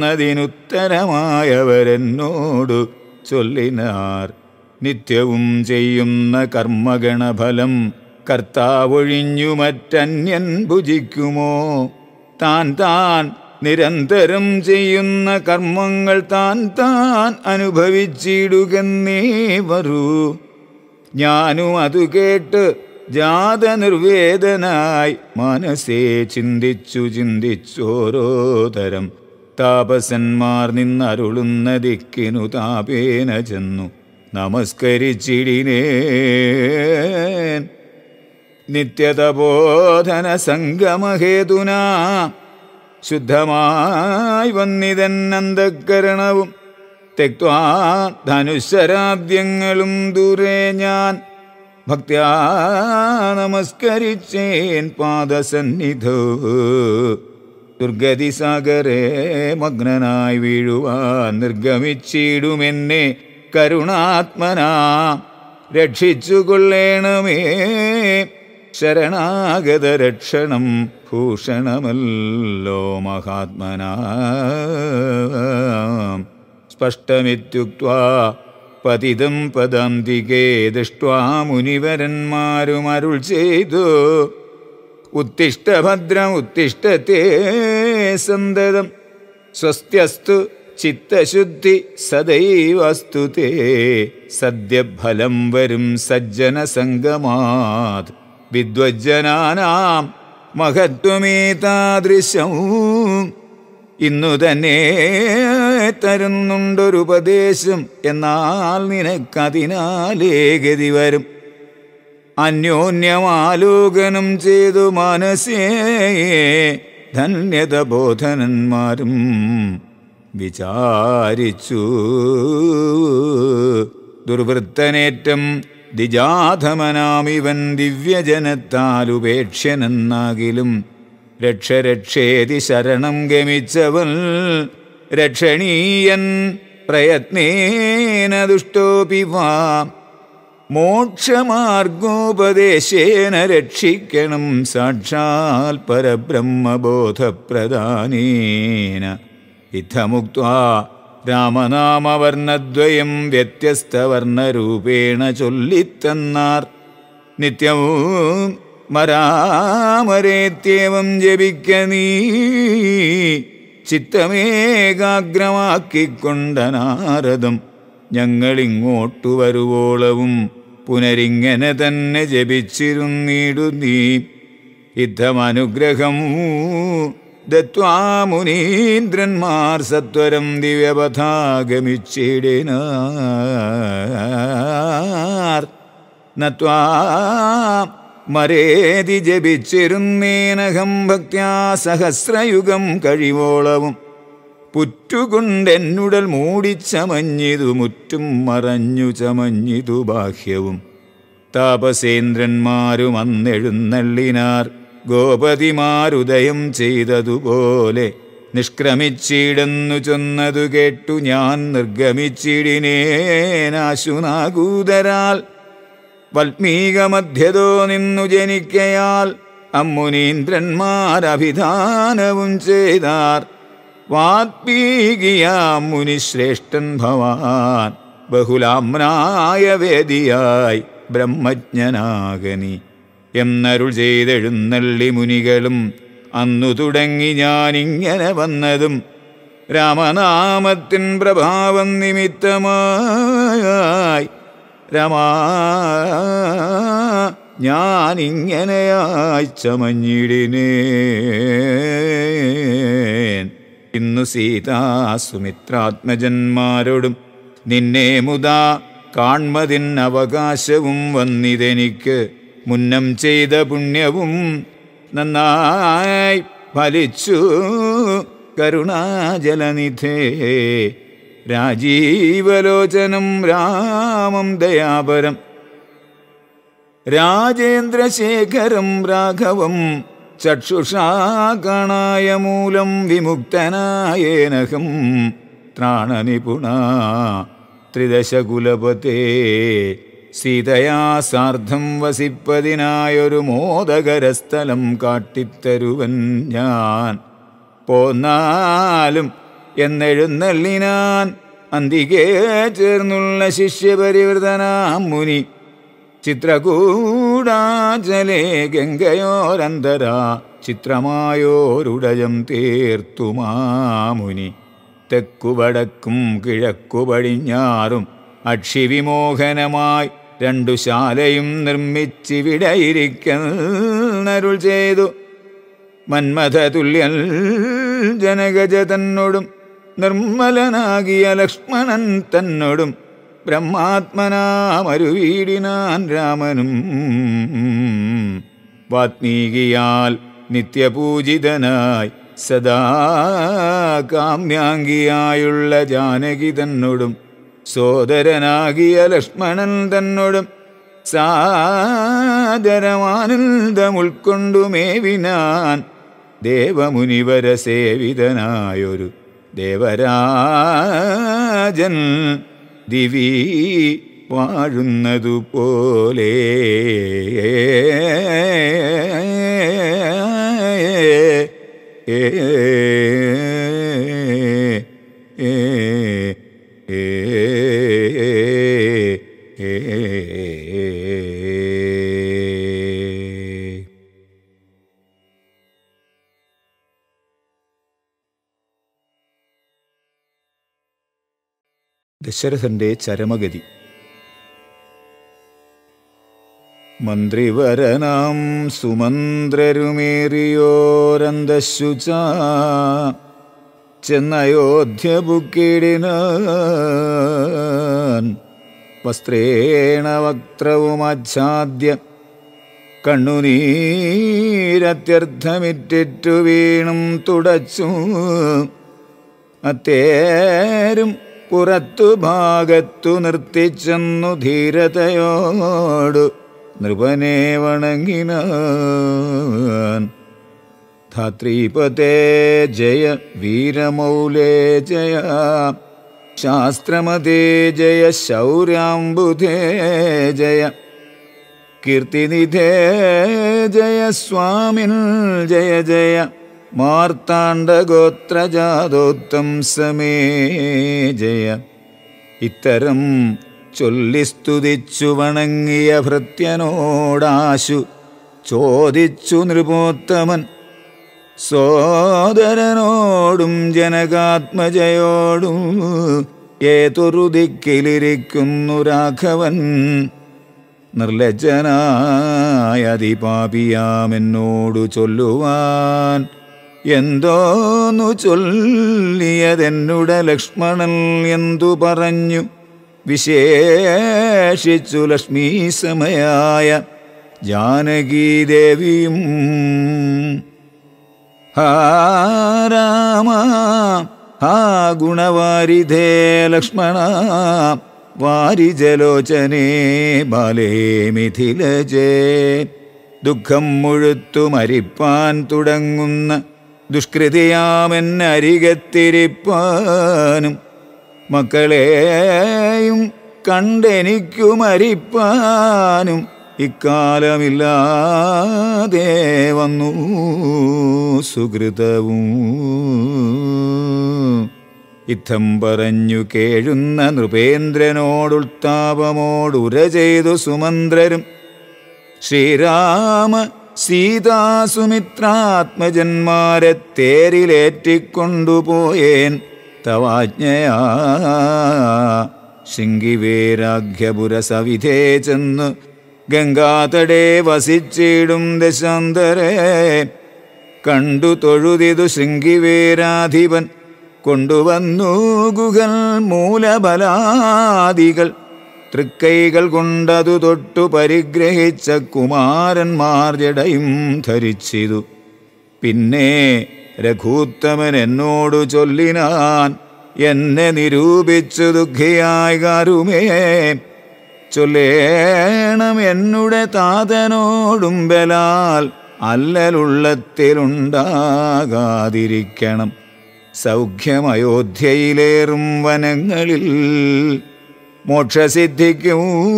ചൊന്നതിനുത്തരമായവരെന്നോടു ചൊല്ലിനാർ നിത്യവും ചെയ്യുന്ന കർമ്മഗണഫലം കർത്താവൊഴിഞ്ഞു മറ്റന്യൻ ഭുജിക്കുമോ താൻ താൻ നിരന്തരം ചെയ്യുന്ന കർമ്മങ്ങൾ താൻ താൻ അനുഭവിച്ചിടുകന്നേ വരൂ ഞാനും അതു കേട്ട് ജാത നിർവേദനായി മനസ്സേ ചിന്തിച്ചു ചിന്തിച്ചോരോ തരം താപസന്മാർ നിന്നരുളുന്ന ദിക്കിനു താപേന ചെന്നു നമസ്കരിച്ചിടിനേൻ നിത്യതബോധന സംഗമഹേതുനാ ശുദ്ധമായി വന്നിതൻ അന്ധക്കരണവും തെക്വാ ധനുശരാദ്യങ്ങളും ദൂരെ ഞാൻ ഭക്ത്യാ നമസ്കരിച്ചേൻ പാദസന്നിധോ ദുർഗതി സാഗരേ മഗ്നനായി വീഴുവാൻ നിർഗമിച്ചിടുമെന്നെ കരുണാത്മനാ രക്ഷിച്ചുകൊള്ളേണമേ ശരണാഗത രക്ഷണം ഭൂഷണമല്ലോ മഹാത്മനാ സ്പഷ്ടമിത്യുക്വാ പതിതം പദാന്തികേ ദൃഷ്ട്വാ മുനിവരന്മാരും അരുൾ ചെയ്തു ഉത്തിഷ്ടഭദ്രം ഉത്തിഷ്ടത്തെ സന്തതം സ്വസ്ത്യസ്തു ചിത്തശുദ്ധി സദൈവസ്തു തേ സദ്യഫലം വരും സജ്ജന സംഗമാത് വിദ്വജ്ജനാനാം മഹത്വമേതാദൃശം ഇന്നു തന്നെ തരുന്നുണ്ടൊരുപദേശം എന്നാൽ നിനക്കതിനാലേ ഗതി വരും അന്യോന്യമാലോകനം ചെയ്തു മനസ്സേ ധന്യത ബോധനന്മാരും വിചാരിച്ചു ദുർവൃത്തനേറ്റം ദിജാധമനാമിവൻ ദിവ്യജനത്താൽ ഉപേക്ഷ്യനെന്നാകിലും രക്ഷരക്ഷേതി ശരണം ഗമിച്ചവൻ രക്ഷണീയൻ പ്രയത്നേന ദുഷ്ടോപി വാ മോക്ഷമാർഗോപദേശേന രക്ഷിക്കണം സാക്ഷാൽ പരബ്രഹ്മബോധപ്രധാനേന ഇത്തമുക്വാ രാമനാമവർണദ്വയം വ്യത്യസ്തവർണരൂപേണ ചൊല്ലിത്തന്നാർ നിത്യവും മരാമരേത്യവം ജപിക്ക നീ ചിത്തമേകാഗ്രമാക്കിക്കൊണ്ടനാരദം ഞങ്ങളിങ്ങോട്ടു വരുവോളവും പുനരിങ്ങനെ തന്നെ ജപിച്ചിരുന്നിടു നീ യുദ്ധമനുഗ്രഹം ദത്വാ മുനീന്ദ്രന്മാർ സത്വരം ദിവ്യപഥാഗമിച്ചിടിനാർ നത്വാ മരേതി ജപിച്ചിരുന്നേനഹം ഭക്ത്യാ സഹസ്രയുഗം കഴിവോളവും പുറ്റുകൊണ്ടെന്നുടൽ മൂടിച്ചമഞ്ഞിതു മുറ്റും മറഞ്ഞു ചമഞ്ഞിതു ബാഹ്യവും താപസേന്ദ്രന്മാരും അന്നെഴുന്നള്ളിനാർ ഗോപതിമാരുദയം ചെയ്തതുപോലെ നിഷ്ക്രമിച്ചിടുന്നു ചൊന്നതു കേട്ടു ഞാൻ നിർഗമിച്ചിടിനേനാശുനാകൂതരാൽ വൽമീകമധ്യതോ നിന്നു ജനിക്കയാൽ അമ്മുനീന്ദ്രന്മാരഭിധാനവും ചെയ്താർ വാത്മീകിയാം മുനിശ്രേഷ്ഠൻ ഭവാൻ ബഹുലാമ്നായ വേദിയായി ബ്രഹ്മജ്ഞനാകനി എന്നരുൾ ചെയ്തെഴുന്നള്ളി മുനികളും അന്നു തുടങ്ങി ഞാനിങ്ങനെ വന്നതും രാമനാമത്തിൻ പ്രഭാവം നിമിത്തമായി രമാ ഞാനിങ്ങനെയായി ചമഞ്ഞിടിനേൻ ഇന്നു സീതാസുമിത്രാത്മജന്മാരോടും നിന്നെ മുതാ കാൺമതിൻ അവകാശവും വന്നിതെനിക്ക് മുന്നം ചെയ്ത പുണ്യവും നന്നായി ഫലിച്ചു കരുണാജലനിധേ രാജീവലോചനം രാമം ദയാപരം രാജേന്ദ്രശേഖരം രാഘവം ചക്ഷുഷാകണായ മൂലം വിമുക്തനായേനഹം ത്രാണനിപുണ ത്രിദശകുലപതേ സീതയാ സാർദ്ധം വസിപ്പതിനായൊരു മോദകരസ്ഥലം കാട്ടിത്തരുവൻ ഞാൻ പോന്നാലും എന്നെഴുന്നള്ളിനാൻ അന്തികേ ചേർന്നുള്ള ശിഷ്യപരിവൃതനാം മുനി ചിത്രകൂടാചലേ ഗംഗയോരന്തര ചിത്രമായോരുടയം തീർത്തുമാമുനി തെക്കുവടക്കും കിഴക്കു പടിഞ്ഞാറും അക്ഷിവിമോഹനമായി രണ്ടു ശാലയും നിർമ്മിച്ചിവിടയിരിക്കരുൾ ചെയ്തു മന്മഥതുല്യൽ ജനഗജ തന്നോടും നിർമ്മലനാകിയ ലക്ഷ്മണൻ തന്നോടും ബ്രഹ്മാത്മനാമരുവീടിനാൻ രാമനും വാത്മീകിയാൽ നിത്യപൂജിതനായി സദാ കാമ്യാംഗിയായുള്ള ജാനകി തന്നോടും സോദരനാകിയ ലക്ഷ്മണൻ തന്നോടും സാദരമാനന്ദം ഉൾക്കൊണ്ടുമേവിനാൻ ദേവമുനിവര സേവിതനായൊരു ദേവരാജൻ ദിവി വാഴുന്നതുപോലെ ഏ ദശരഥന്റെ ചരമഗതി മന്ത്രിവരനാം സുമന്ത്രരുമേറിയോരന്തശുച ചെന്നയോധ്യ ബുക്കിടിനാൻ വസ്ത്രേണ വക്ത്രവുമാച്ഛാദ്യ കണ്ണുനീരത്യർത്ഥമിറ്റിറ്റു വീണും തുടച്ചു അത്തേരും പുറത്തു ഭാഗത്തു നിർത്തിച്ചെന്നു ധീരതയോടു നൃപനെ വണങ്ങിനാൻ ധാത്രീപതേ ജയ വീരമൗലേ ജയ ശാസ്ത്രമതേ ജയ ശൗര്യാംബുധേ ജയ കീർത്തിനിധേ ജയ സ്വാമിൻ ജയ ജയ മാർത്താണ്ഡഗോത്രജാതോത്തം സമേ ജയ ഇത്തരം ചൊല്ലിസ്തുതിച്ചു വണങ്ങിയ ഭൃത്യനോടാശു ചോദിച്ചു നൃപോത്തമൻ സോദരനോടും ജനകാത്മജയോടും ഏതൊരു ദിക്കിലിരിക്കുന്നു രാഘവൻ നിർലജ്ജനായ അതിപാപിയാമെന്നോടു ചൊല്ലുവാൻ എന്തോന്നു ചൊല്ലിയതെന്നുട ലക്ഷ്മണൻ എന്തു പറഞ്ഞു വിശേഷിച്ചു ലക്ഷ്മീ സമയായ ജാനകീദേവിയും ഹാ രാമ ഹാ ഗുണവാരിധേ ലക്ഷ്മണ വാരിജലോചനേ ബാലേ മിഥിലജേ ദുഃഖം മുഴുത്തു മരിപ്പാൻ തുടങ്ങുന്ന ദുഷ്കൃതിയാമെന്നരികത്തിരിപ്പാനും മക്കളെയും കണ്ടെനിക്കു മരിപ്പാനും ഇക്കാലമില്ലാതെ വന്നു സുഹൃതവും ഇത്തം പറഞ്ഞു കേഴുന്ന നൃപേന്ദ്രനോടുൾത്താപമോടുര ചെയ്തു സുമന്ത്രരും ശ്രീരാമ സീതാസുമിത്രാത്മജന്മാരെ തേരിലേറ്റിക്കൊണ്ടുപോയേൻ തവാജ്ഞയാ ശൃംഗിവേരാഘ്യപുര സവിധേ ചെന്ന് ഗംഗാതടേ വസിച്ചിടും ദശാന്തരേ കണ്ടു തൊഴുതിതു ശൃംഗിവേരാധിപൻ കൊണ്ടുവന്നു ഗുഹൽ മൂലബലാദികൾ തൃക്കൈകൾ കൊണ്ടതു തൊട്ടു പരിഗ്രഹിച്ച കുമാരന്മാർ ജടയും ധരിച്ചിതു പിന്നെ രഘൂത്തമൻ എന്നോടു ചൊല്ലിനാൻ എന്നെ നിരൂപിച്ചു ദുഃഖിയായി കാരുമേ ചൊല്ലേണം എന്നുടെ താതനോടും ബലാൽ അല്ലലുള്ളത്തിലുണ്ടാകാതിരിക്കണം സൗഖ്യമയോധ്യയിലേറും വനങ്ങളിൽ മോക്ഷസിദ്ധിക്കും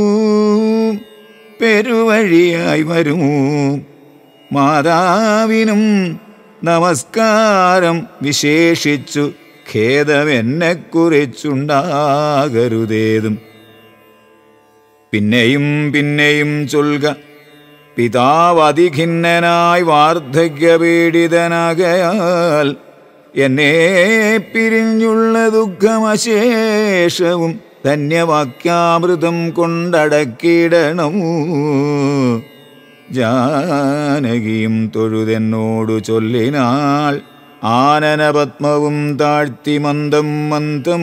പെരുവഴിയായി വരും മാതാവിനും നമസ്കാരം വിശേഷിച്ചു ഖേദമെന്നെക്കുറിച്ചുണ്ടാകരുതേതും പിന്നെയും പിന്നെയും ചൊൽക പിതാവ് അതിഖിന്നനായി വാർദ്ധക്യപീഡിതനാകയാൽ എന്നെ പിരിഞ്ഞുള്ള ദുഃഖമശേഷവും ധന്യവാക്യാമൃതം കൊണ്ടടക്കിയിടണം ജാനകിയും തൊഴുതെന്നോടു ചൊല്ലിനാൾ ആനനപത്മവും താഴ്ത്തി മന്ദം മന്ദം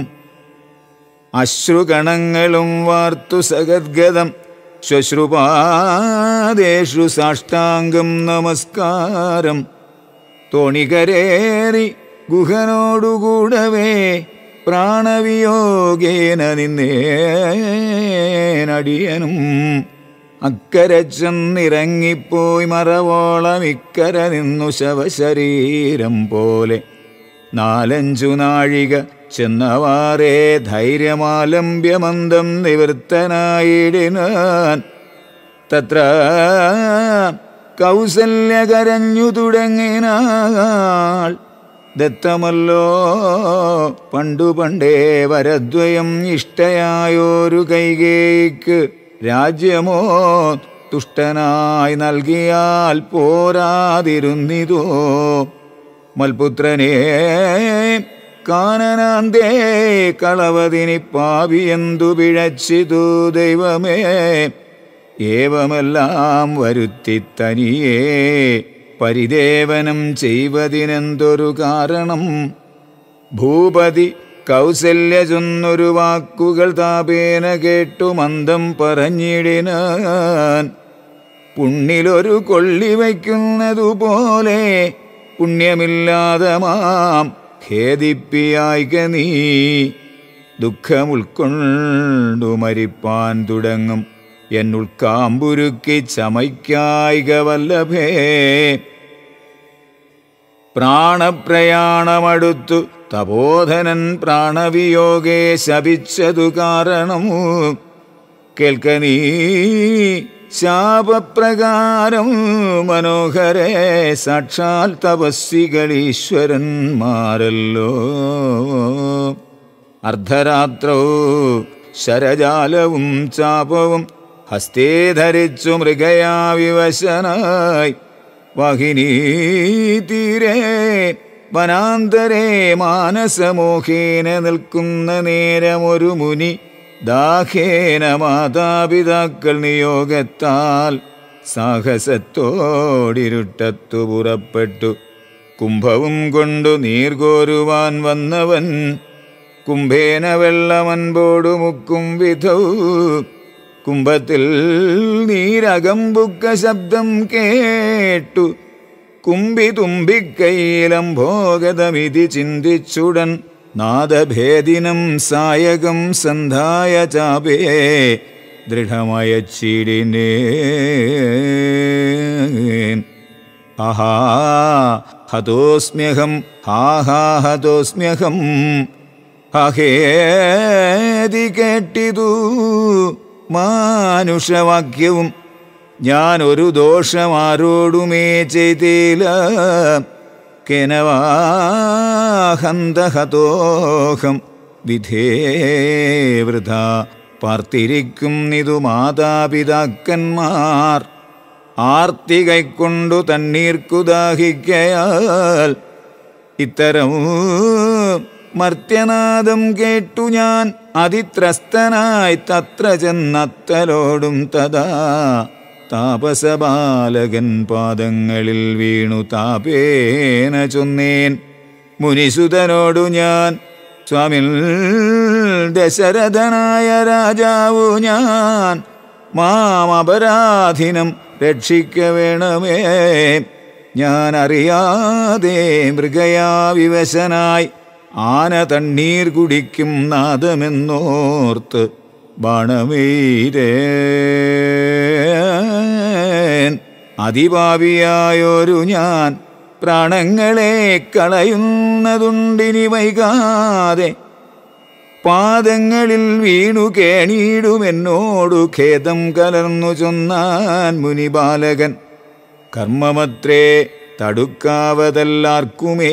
അശ്രുകണങ്ങളും വാർത്തു സഗദ്ഗതം ശ്വശ്രുപാദേഷു സാഷ്ടാംഗം നമസ്കാരം തോണികരേറി ഗുഹനോടുകൂടവേ പ്രാണവിയോഗേന നിന്നേനടിയനും അക്കരെ ചെന്നിറങ്ങിപ്പോയി മറവോളം ഇക്കര നിന്നു ശവശരീരം പോലെ നാലഞ്ചു നാഴിക ചെന്നവാറേ ധൈര്യമാലംബ്യമന്ദം നിവൃത്തനായിടിനാൻ തത്ര കൗസല്യ കരഞ്ഞു തുടങ്ങിനാൾ ദത്തമല്ലോ പണ്ടു പണ്ടേ വരദ്വയം ഇഷ്ടയായൊരു കൈകേയ്ക്ക് രാജ്യമോ തുഷ്ടനായി നൽകിയാൽ പോരാതിരുന്നിതോ മൽപുത്രനെ കാനനാന്തേ കളവതിനി പാവിയെന്തു പിഴച്ചിതു ദൈവമേ ഏവമെല്ലാം വരുത്തി തനിയേ പരിദേവനം ചെയ്വതിനെന്തൊരു കാരണം ഭൂപതി കൗസല്യ ചൊന്നൊരു വാക്കുകൾ താപേന കേട്ടു മന്ദം പറഞ്ഞിടിനാൻ പുണ്ണിലൊരു കൊള്ളി വയ്ക്കുന്നതുപോലെ പുണ്യമില്ലാതെ മാം ഖേദിപ്പിയായിക നീ ദുഃഖമുൾക്കൊണ്ടു മരിപ്പാൻ തുടങ്ങും എന്നുൾക്കാമ്പുരുക്കി ചമയ്ക്കായിക വല്ലഭേ പ്രാണപ്രയാണമടുത്തു തപോധനൻ പ്രാണവിയോഗേ ശപിച്ചതു കാരണമു കേൾക്ക നീ ശാപപ്രകാരം മനോഹരേ സാക്ഷാൽ തപസ്വികളീശ്വരന്മാരല്ലോ അർദ്ധരാത്രോ ശരജാലവും ചാപവും ഹസ്തേ ധരിച്ചു മൃഗയാ വിവശനായി വാഹിനീ തീരെ വനാന്തരേ മാനസമോഹേന നിൽക്കുന്ന നേരമൊരു മുനി ദാഹേന മാതാപിതാക്കൾ നിയോഗത്താൽ സാഹസത്തോടിരുട്ടത്തു പുറപ്പെട്ടു കുംഭവും കൊണ്ടു നീർകോരുവാൻ വന്നവൻ കുംഭേന വെള്ളമൻപോടു മുക്കും വിധൗ കുംഭത്തിൽ നീരകമ്പുക്ക ശബ്ദം കേട്ടു കുമ്പി തുമ്പിക്കൈലം ഭോഗതമിതി ചിന്തിച്ചുടൻ നാദഭേദിനം സായകം സന്ധായ ചാപേ ദൃഢമയ ചീടിനേ ഹാ ഹതോസ്മ്യഹം ഹാ ഹാ ഹതോസ്മ്യഹം ഹഹേതി കേട്ടിതു മാനുഷവാക്യവും ഞാൻ ഒരു ദോഷമാരോടുമേ ചെയ്തില്ല കെനവാഹന്തഹതോഹം വിധേവൃത പാർത്തിരിക്കുന്നിതു മാതാപിതാക്കന്മാർ ആർത്തി കൈക്കൊണ്ടു തണ്ണീർക്കു ദാഹിക്കയാൽ ഇത്തരം മർത്യനാദം കേട്ടു ഞാൻ അതിത്രസ്തനായി തത്ര ചെന്നത്തലോടും തഥാ താപസബാലകൻ പാദങ്ങളിൽ വീണു താപേന ചൊന്നേൻ മുനിസുതനോടു ഞാൻ സ്വാമിൽ ദശരഥനായ രാജാവു ഞാൻ മാം അപരാധിനം രക്ഷിക്ക വേണമേ ഞാൻ അറിയാതെ മൃഗയാ വിവശനായി ആന തണ്ണീർ കുടിക്കും നാദമെന്നോർത്ത് ബാണമേരേൻ അതിപാപിയായൊരു ഞാൻ പ്രാണങ്ങളെ കളയുന്നതുണ്ടിനി വൈകാതെ പാദങ്ങളിൽ വീണു കേണീടുമെന്നോടു ഖേദം കലർന്നു ചൊന്നാൻ മുനിബാലകൻ കർമ്മമത്രേ തടുക്കാവതല്ലാർക്കുമേ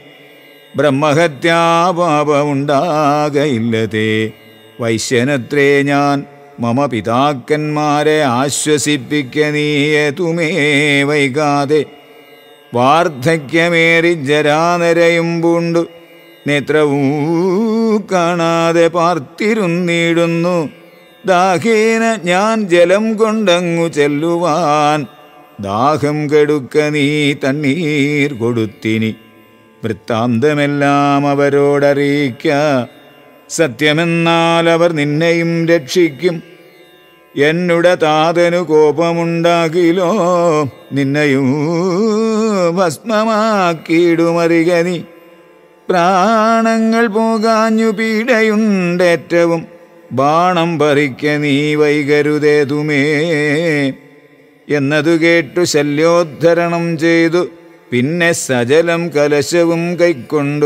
ബ്രഹ്മഹത്യാപാപമുണ്ടാകയില്ലതേ വൈശ്യനത്രേ ഞാൻ മമ പിതാക്കന്മാരെ ആശ്വസിപ്പിക്ക നീയതുമേ വൈകാതെ വാർദ്ധക്യമേറി ജരാനരയും പൂണ്ടു നേത്രവും കാണാതെ പാർത്തിരുന്നിടുന്നു ദാഹേന ഞാൻ ജലം കൊണ്ടങ്ങു ചെല്ലുവാൻ ദാഹം കെടുക്ക നീ തണ്ണീർ കൊടുത്തിനി വൃത്താന്തമെല്ലാം അവരോടറിയിക്ക സത്യമെന്നാൽ അവർ നിന്നെയും രക്ഷിക്കും എന്നുടെ താതനു കോപമുണ്ടാകിലോ നിന്നെയും ഭസ്മമാക്കിയിടുമറിക നീ പ്രാണങ്ങൾ പോകാഞ്ഞു പീഡയുണ്ടേറ്റവും ബാണം പറിക്ക നീ വൈകരുതേതുമേ എന്നതു കേട്ടു ശല്യോദ്ധരണം ചെയ്തു പിന്നെ സജലം കലശവും കൈക്കൊണ്ടു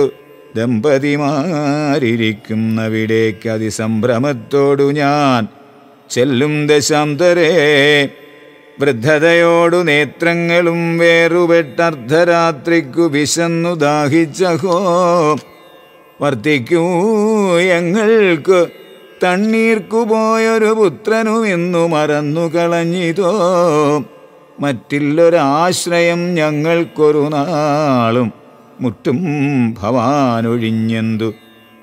ദമ്പതിമാരിയ്ക്കുന്നവിടേക്ക് അതിസംഭ്രമത്തോടു ഞാൻ ചെല്ലും ദശാന്തരേ വൃദ്ധതയോടു നേത്രങ്ങളും വേറുപെട്ടർദ്ധരാത്രിക്കു വിശന്നു ദാഹിച്ചഹോ വർത്തിക്കൂ ഞങ്ങൾക്ക് തണ്ണീർക്കു പോയൊരു പുത്രനും ഇന്നു മറന്നു കളഞ്ഞിതോ മറ്റില്ലൊരാശ്രയം ഞങ്ങൾക്കൊരു നാളും മുറ്റും ഭവാനൊഴിഞ്ഞെന്തു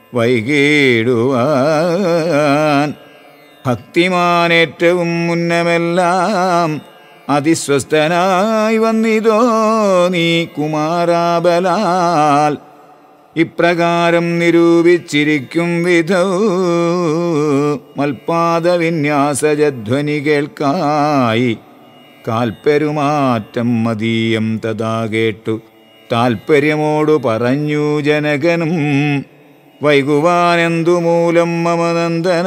വൈകിടുവാൻ ഭക്തിമാനേറ്റവും മുന്നമെല്ലാം അതിസ്വസ്ഥനായി വന്നിതോ നീ കുമാരാബലാൽ ഇപ്രകാരം നിരൂപിച്ചിരിക്കും വിധൗ മൽപാദവിന്യാസജധ്വനി കേൾക്കായി കാൽപ്പെരുമാറ്റം മതീയം തഥാ കേട്ടു താൽപ്പര്യമോടു പറഞ്ഞു ജനകനും വൈകുവാനെന്തു മൂലം മമനന്ദന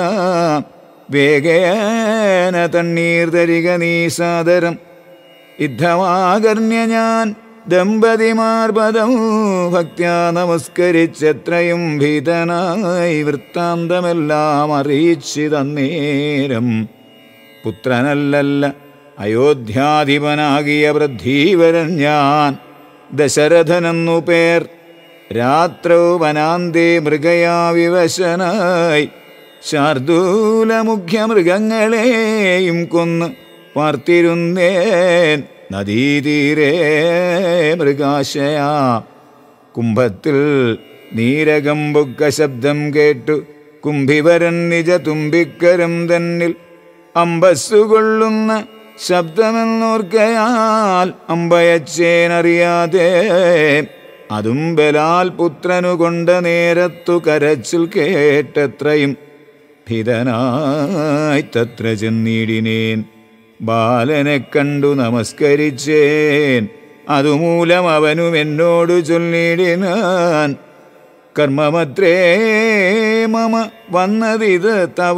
വേഗേന തണ്ണീർ തരിക നീ സാദരം യുദ്ധമാകർണ്യ ഞാൻ ദമ്പതിമാർ പദം ഭക്ത്യാ നമസ്കരിച്ചെത്രയും ഭീതനായി വൃത്താന്തമെല്ലാം അറിയിച്ചിതന്നേരം പുത്രനല്ലല്ല അയോധ്യാധിപനാകിയ വൃദ്ധീവരൻ ഞാൻ ദശരഥനെന്നു പേർ രാത്രൗ വനാന്തേ മൃഗയാ വിവശനായി ശാർദൂല മുഖ്യമൃഗങ്ങളെയും കൊന്ന് പാർത്തിരുന്നേൻ നദീതീരേ മൃഗാശയാ കുംഭത്തിൽ നീരകമ്പുക്ക ശബ്ദം കേട്ടു കുംഭിവരൻ നിജ തുമ്പിക്കരം തന്നിൽ അമ്പസ്സുകൊള്ളുന്ന ശബ്ദമെന്നോർക്കയാൽ അമ്പയച്ചേനറിയാതെ അതും ബലാൽ പുത്രനു കൊണ്ട നേരത്തു കരച്ചിൽ കേട്ടത്രയും ഭിതനായി തത്ര ചെന്നിടിനേൻ ബാലനെ കണ്ടു നമസ്കരിച്ചേൻ അതുമൂലം അവനും എന്നോട് ചൊല്ലിടിനാൻ കർമ്മമത്രേ മമ വന്നതിത് തവ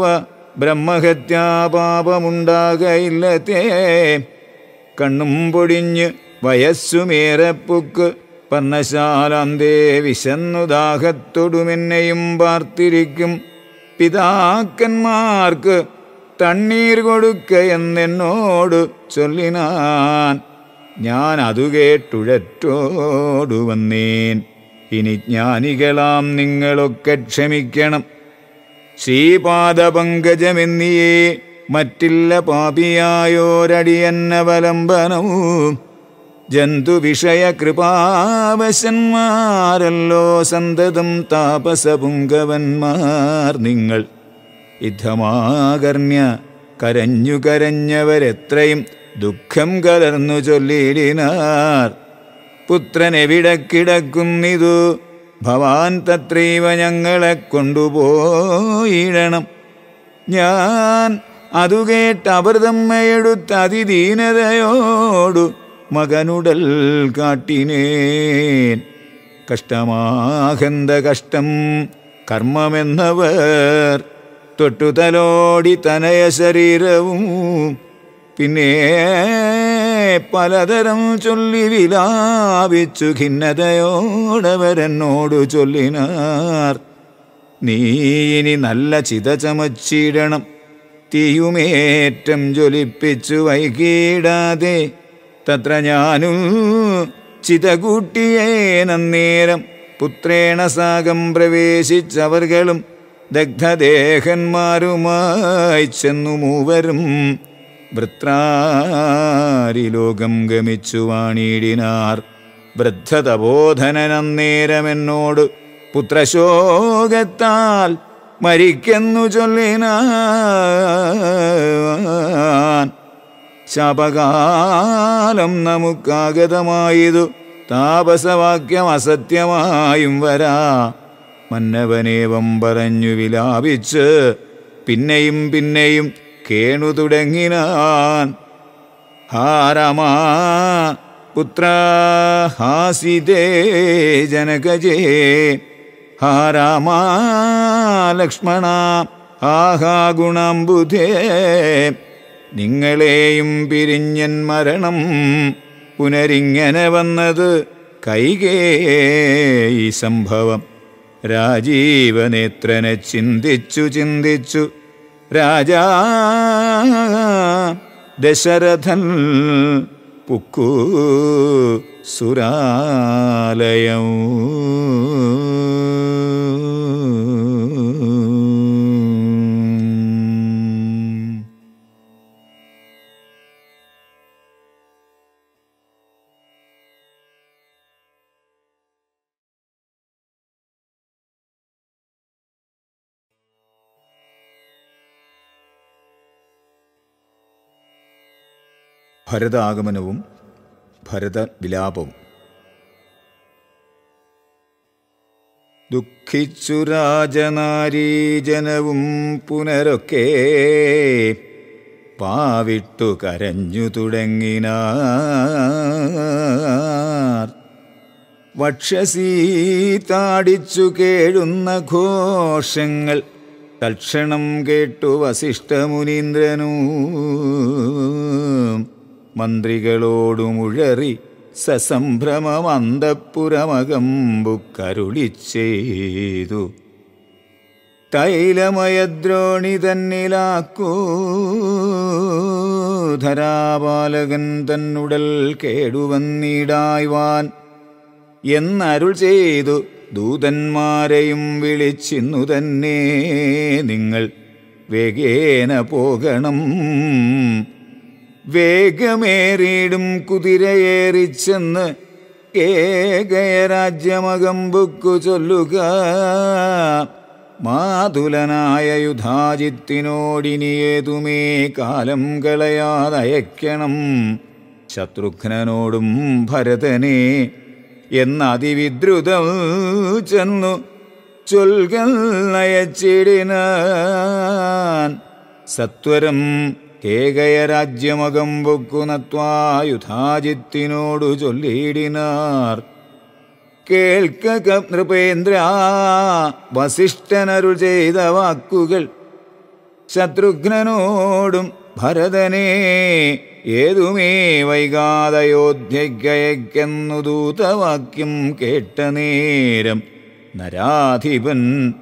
ബ്രഹ്മഹത്യാപാപമുണ്ടാകയില്ലത്തേ കണ്ണും പൊടിഞ്ഞ് വയസ്സുമേറെ പുക്ക് പർണശാലാന്തേ വിശന്നു ദാഹത്തൊടുമെന്നെയും പാർത്തിരിക്കും പിതാക്കന്മാർക്ക് തണ്ണീർ കൊടുക്ക എന്നെന്നോട് ചൊല്ലിനാൻ ഞാൻ അതു കേട്ടുഴറ്റോടു വന്നേൻ ഇനി ജ്ഞാനികളാം നിങ്ങളൊക്കെ ക്ഷമിക്കണം ശ്രീപാദപങ്കജമെന്നിയേ മറ്റില്ല പാപിയായോരടിയന്നവലംബനവും ജന്തുവിഷയ കൃപാവശന്മാരല്ലോ സന്തതം താപസപുങ്കവന്മാർ നിങ്ങൾ യുദ്ധമാകർണ്യ കരഞ്ഞു കരഞ്ഞവരെത്രയും ദുഃഖം കലർന്നു ചൊല്ലിയിടിനാർ പുത്രനെവിടെ കിടക്കുന്നിതു ഭവാൻ തത്രൈവ ഞങ്ങളെ കൊണ്ടുപോയിടണം ഞാൻ അതു കേട്ട് അവർ തമ്മയെടുത്ത് അതിദീനതയോടു മകനുടൽ കാട്ടിനേൻ കഷ്ടമാഹന്ത കഷ്ടം കർമ്മമെന്നവർ തൊട്ടുതലോടി തനയ ശരീരവും പിന്നെ പലതരം ചൊല്ലി വിലാപിച്ചു ഖിന്നതയോടവരെന്നോടു ചൊല്ലിനാർ നീ ഇനി നല്ല ചിത ചമച്ചിടണം തീയുമേറ്റം ജ്വലിപ്പിച്ചു വൈകിടാതെ തത്ര ഞാനും ചിത കൂട്ടിയേ നന്നേരം പുത്രേണ സാഗം പ്രവേശിച്ചവർകളും ദഗ്ധദേഹന്മാരുമായി ചെന്നു മൂവരും വൃത്രാരിലോകം ഗമിച്ചു വാണിടിനാർ വൃദ്ധതബോധനന്നേരമെന്നോട് പുത്രശോകത്താൽ മരിക്കെന്നു ചൊല്ലിനാൻ ശാപകാലം നമുക്കാഗതമായതു താപസവാക്യം അസത്യമായും വരാ മന്നവനേവം പറഞ്ഞു വിലാപിച്ച് പിന്നെയും പിന്നെയും കേണു തുടങ്ങിനാൻ ഹാരമാ പുത്ര ഹാസിതേ ജനകജേ ഹാരാമാ ലക്ഷ്മണ ആഹാ ഗുണാംബുധേ നിങ്ങളെയും പിരിഞ്ഞൻ മരണം പുനരിങ്ങനെ വന്നത് കൈകേ ഈ സംഭവം രാജീവനേത്രനെ ചിന്തിച്ചു ചിന്തിച്ചു രാജാ ദശരഥൻ പുക്കു സുരാലയം ഭരതാഗമനവും ഭരതവിലാപവും ദുഃഖിച്ചു രാജനാരീജനവും പുനരൊക്കെ പാവിട്ടു കരഞ്ഞു തുടങ്ങിനാർ വക്ഷസീ താടിച്ചു കേഴുന്ന ഘോഷങ്ങൾ തൽക്ഷണം കേട്ടു വസിഷ്ഠമുനീന്ദ്രനൂ മന്ത്രികളോടുമുഴറി സസംഭ്രമം അന്തപ്പുരമകമ്പുക്കരുളി ചെയ്തു തൈലമയദ്രോണി തന്നിലാക്കൂ ധരാപാലകൻ തന്നുടൽ കേടുവന്നിടായ്വാൻ എന്നരുൾ ചെയ്തു ദൂതന്മാരെയും വിളിച്ചിന്നു തന്നെ നിങ്ങൾ വേഗേന പോകണം വേഗമേറിയിടും കുതിരയേറിച്ചെന്ന് ഏകയരാജ്യമകമ്പുക്കു ചൊല്ലുക മാതുലനായ യുധാജിത്തിനോടിനി ഏതുമേ കാലം കളയാതയക്കണം ശത്രുഘ്നനോടും ഭരതനെ എന്നതിവിദ്രുതം ചെന്നു ചൊൽകൽ നയച്ചിടിനാൻ സത്വരം ഏകയരാജ്യമകം പൊക്കുന്നത്വായുധാജിത്തിനോടു ചൊല്ലിയിടിനാർ കേൾക്ക നൃപേന്ദ്ര വസിഷ്ഠനരുൾ ചെയ്ത വാക്കുകൾ ശത്രുഘ്നനോടും ഭരതനെ ഏതുമേ വൈകാതയോധ്യയ്ക്കയക്കെന്നു ദൂതവാക്യം കേട്ട നേരം നരാധിപൻ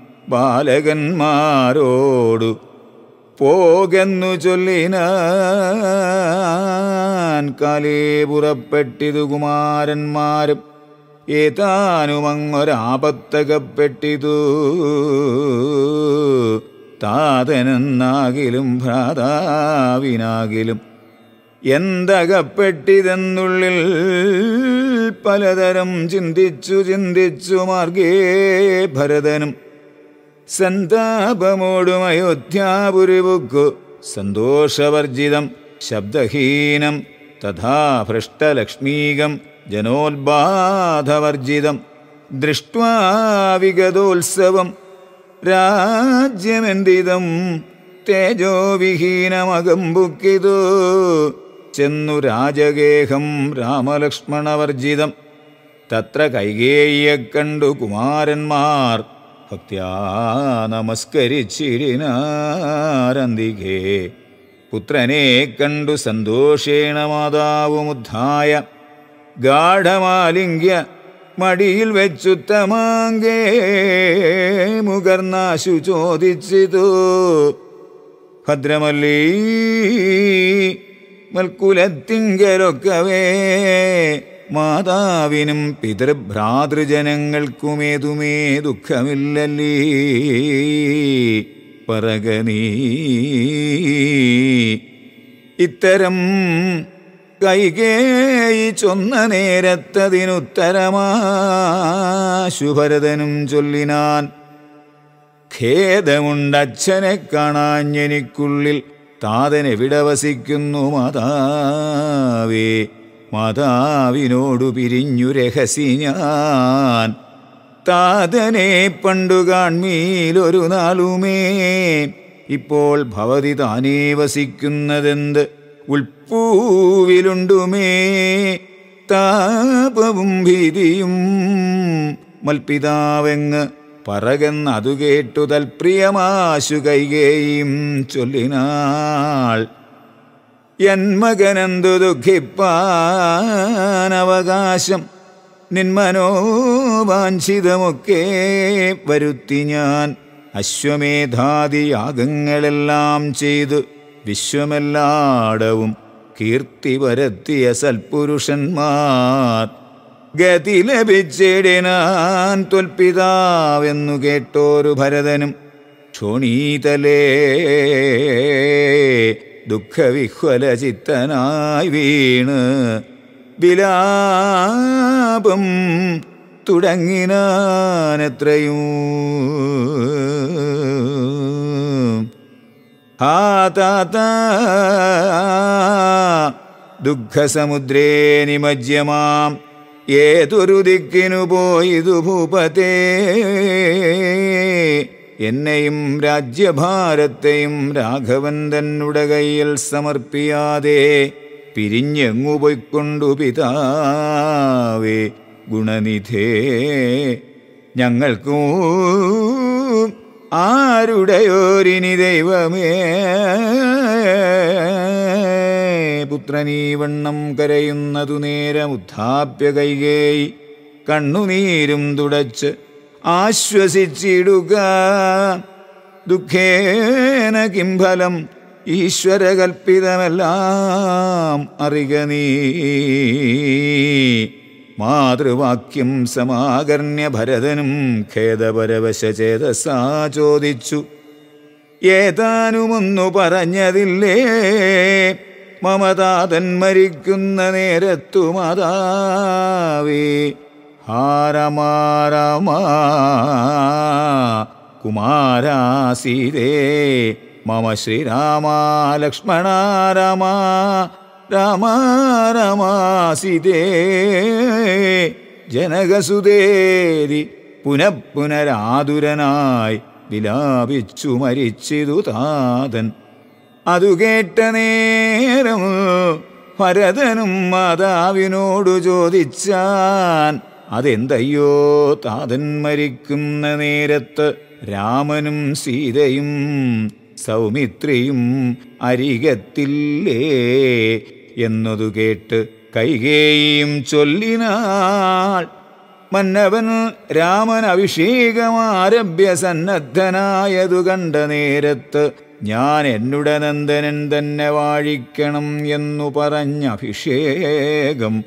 ബാലകന്മാരോടു പോകെന്നു ചൊല്ലിനാൻ കാലേ പുറപ്പെട്ടിതു കുമാരന്മാരും ഏതാനുമങ്ങൊരാപത്തകപ്പെട്ടിതു താതനെന്നാകിലും ഭ്രാതാവിനാകിലും എന്തകപ്പെട്ടിതെന്നുള്ളിൽ പലതരം ചിന്തിച്ചു ചിന്തിച്ചു മാർഗേ ഭരതനും സന്താപമോടും അയോധ്യാപുരിവുക്കു സന്തോഷവർജിതം ശബ്ദഹീനം തഥാ ഭ്രഷ്ടലക്ഷ്മീകം ജനോത്ബാധവർജിതം ദൃഷ്ട്വാ വിഗതോത്സവം രാജ്യമെന്തിതം തേജോവിഹീനമകമ്പുക്കിതു ചെന്നു രാജഗേഹം രാമലക്ഷ്മണവർജിതം തത്ര കൈകേയെ കണ്ടു കുമാരന്മാർ ഭക്ത്യാ നമസ്കരിച്ചിരിനാരന്തികേ പുത്രനെ കണ്ടു സന്തോഷേണ മാതാവുമുദ്ധായ ഗാഠമാലിംഗ്യ മടിയിൽ വെച്ചുത്തമാങ്കേ മുകർന്നാശു ചോദിച്ചിതു ഭദ്രമല്ലീ മൽക്കുലത്തിങ്കലൊക്കവേ മാതാവിനും പിതൃഭ്രാതൃജനങ്ങൾക്കുമേതുമേ ദുഃഖമില്ലല്ലീ പറകനീ ഇത്തരം കൈകേയി ചൊന്ന നേരത്തതിനുത്തരമാശുഭരതനും ചൊല്ലിനാൻ ഖേദമുണ്ടച്ഛനെ കാണാഞ്ഞെനിക്കുള്ളിൽ താതനെവിടെ വസിക്കുന്നു മാതാവേ മാതാവിനോടു പിരിഞ്ഞു രഹസി ഞാൻ താതനെ പണ്ടു കാൺമീലൊരു നാളുമേ ഇപ്പോൾ ഭവതി താനേ വസിക്കുന്നതെന്ത് ഉൾപ്പൂവിലുണ്ടുമേ താപവും ഭീതിയും മൽപിതാവെങ്ങ് പറകെന്നതു കേട്ടു തൽപ്രിയമാശു കൈകേയും ചൊല്ലിനാൾ എൻ മകനെന്തു ദുഃഖിപ്പാനവകാശം നിന്മനോവാഞ്ചിതമൊക്കെ വരുത്തി ഞാൻ അശ്വമേധാദി യാഗങ്ങളെല്ലാം ചെയ്തു വിശ്വമെല്ലാടവും കീർത്തി പരത്തിയ സൽപുരുഷന്മാർ ഗതി ലഭിച്ചിടിനാൻ ത്വൽപിതാവെന്നു കേട്ടോരു ഭരതനും ക്ഷോണീതലേ ദുഃഖവിഹ്വല ചിത്തനായി വീണ് വിലാപം തുടങ്ങിനാനെത്രയും ആ താത ദുഃഖസമുദ്രേ നിമജ്യമാം ഏതൊരു ദിക്കിനു പോയിതു ഭൂപതേ എന്നെയും രാജ്യഭാരത്തെയും രാഘവൻ തന്നുടെ കയ്യിൽ സമർപ്പിയാതെ പിരിഞ്ഞെങ്ങു പൊയ്ക്കൊണ്ടു പിതാവേ ഗുണനിധേ ഞങ്ങൾക്കൂ ആരുടെയോരിനി ദൈവമേ പുത്രനീ വണ്ണം കരയുന്നതു നേരം ഉദ്ധാപ്യ കൈകേയി കണ്ണുനീരും തുടച്ച് ആശ്വസിച്ചിടുക ദുഃഖേന കിംഫലം ഈശ്വരകൽപ്പിതമെല്ലാം അറിക നീ മാതൃവാക്യം സമാകർണ്യ ഭരതനും ഖേദപരവശചേതസാ ചോദിച്ചു ഏതാനുമൊന്നു പറഞ്ഞതില്ലേ മമതാതൻ മരിക്കുന്ന നേരത്തു മാതാവേ ഹാരമാരമാ കുമാരാസീതേ മമ ശ്രീരാമ ലക്ഷ്മണ രാമ രാമ രമാസിതേ ജനകസുതേരി പുനഃപുനരാതുരനായി വിലാപിച്ചു മരിച്ചിതു താതൻ അതു കേട്ട നേരം ഭരതനും മാതാവിനോടു ചോദിച്ചാൻ അതെന്തയ്യോ താതൻ മരിക്കുന്ന നേരത്ത് രാമനും സീതയും സൗമിത്രിയും അരികത്തില്ലേ എന്നതു കേട്ട് കൈകേയും ചൊല്ലിനാൾ മന്നവൻ രാമൻ അഭിഷേകമാരഭ്യ സന്നദ്ധനായതു കണ്ട നേരത്ത് ഞാൻ എന്നുടെ നന്ദനൻ തന്നെ വാഴിക്കണം എന്നു പറഞ്ഞ അഭിഷേകം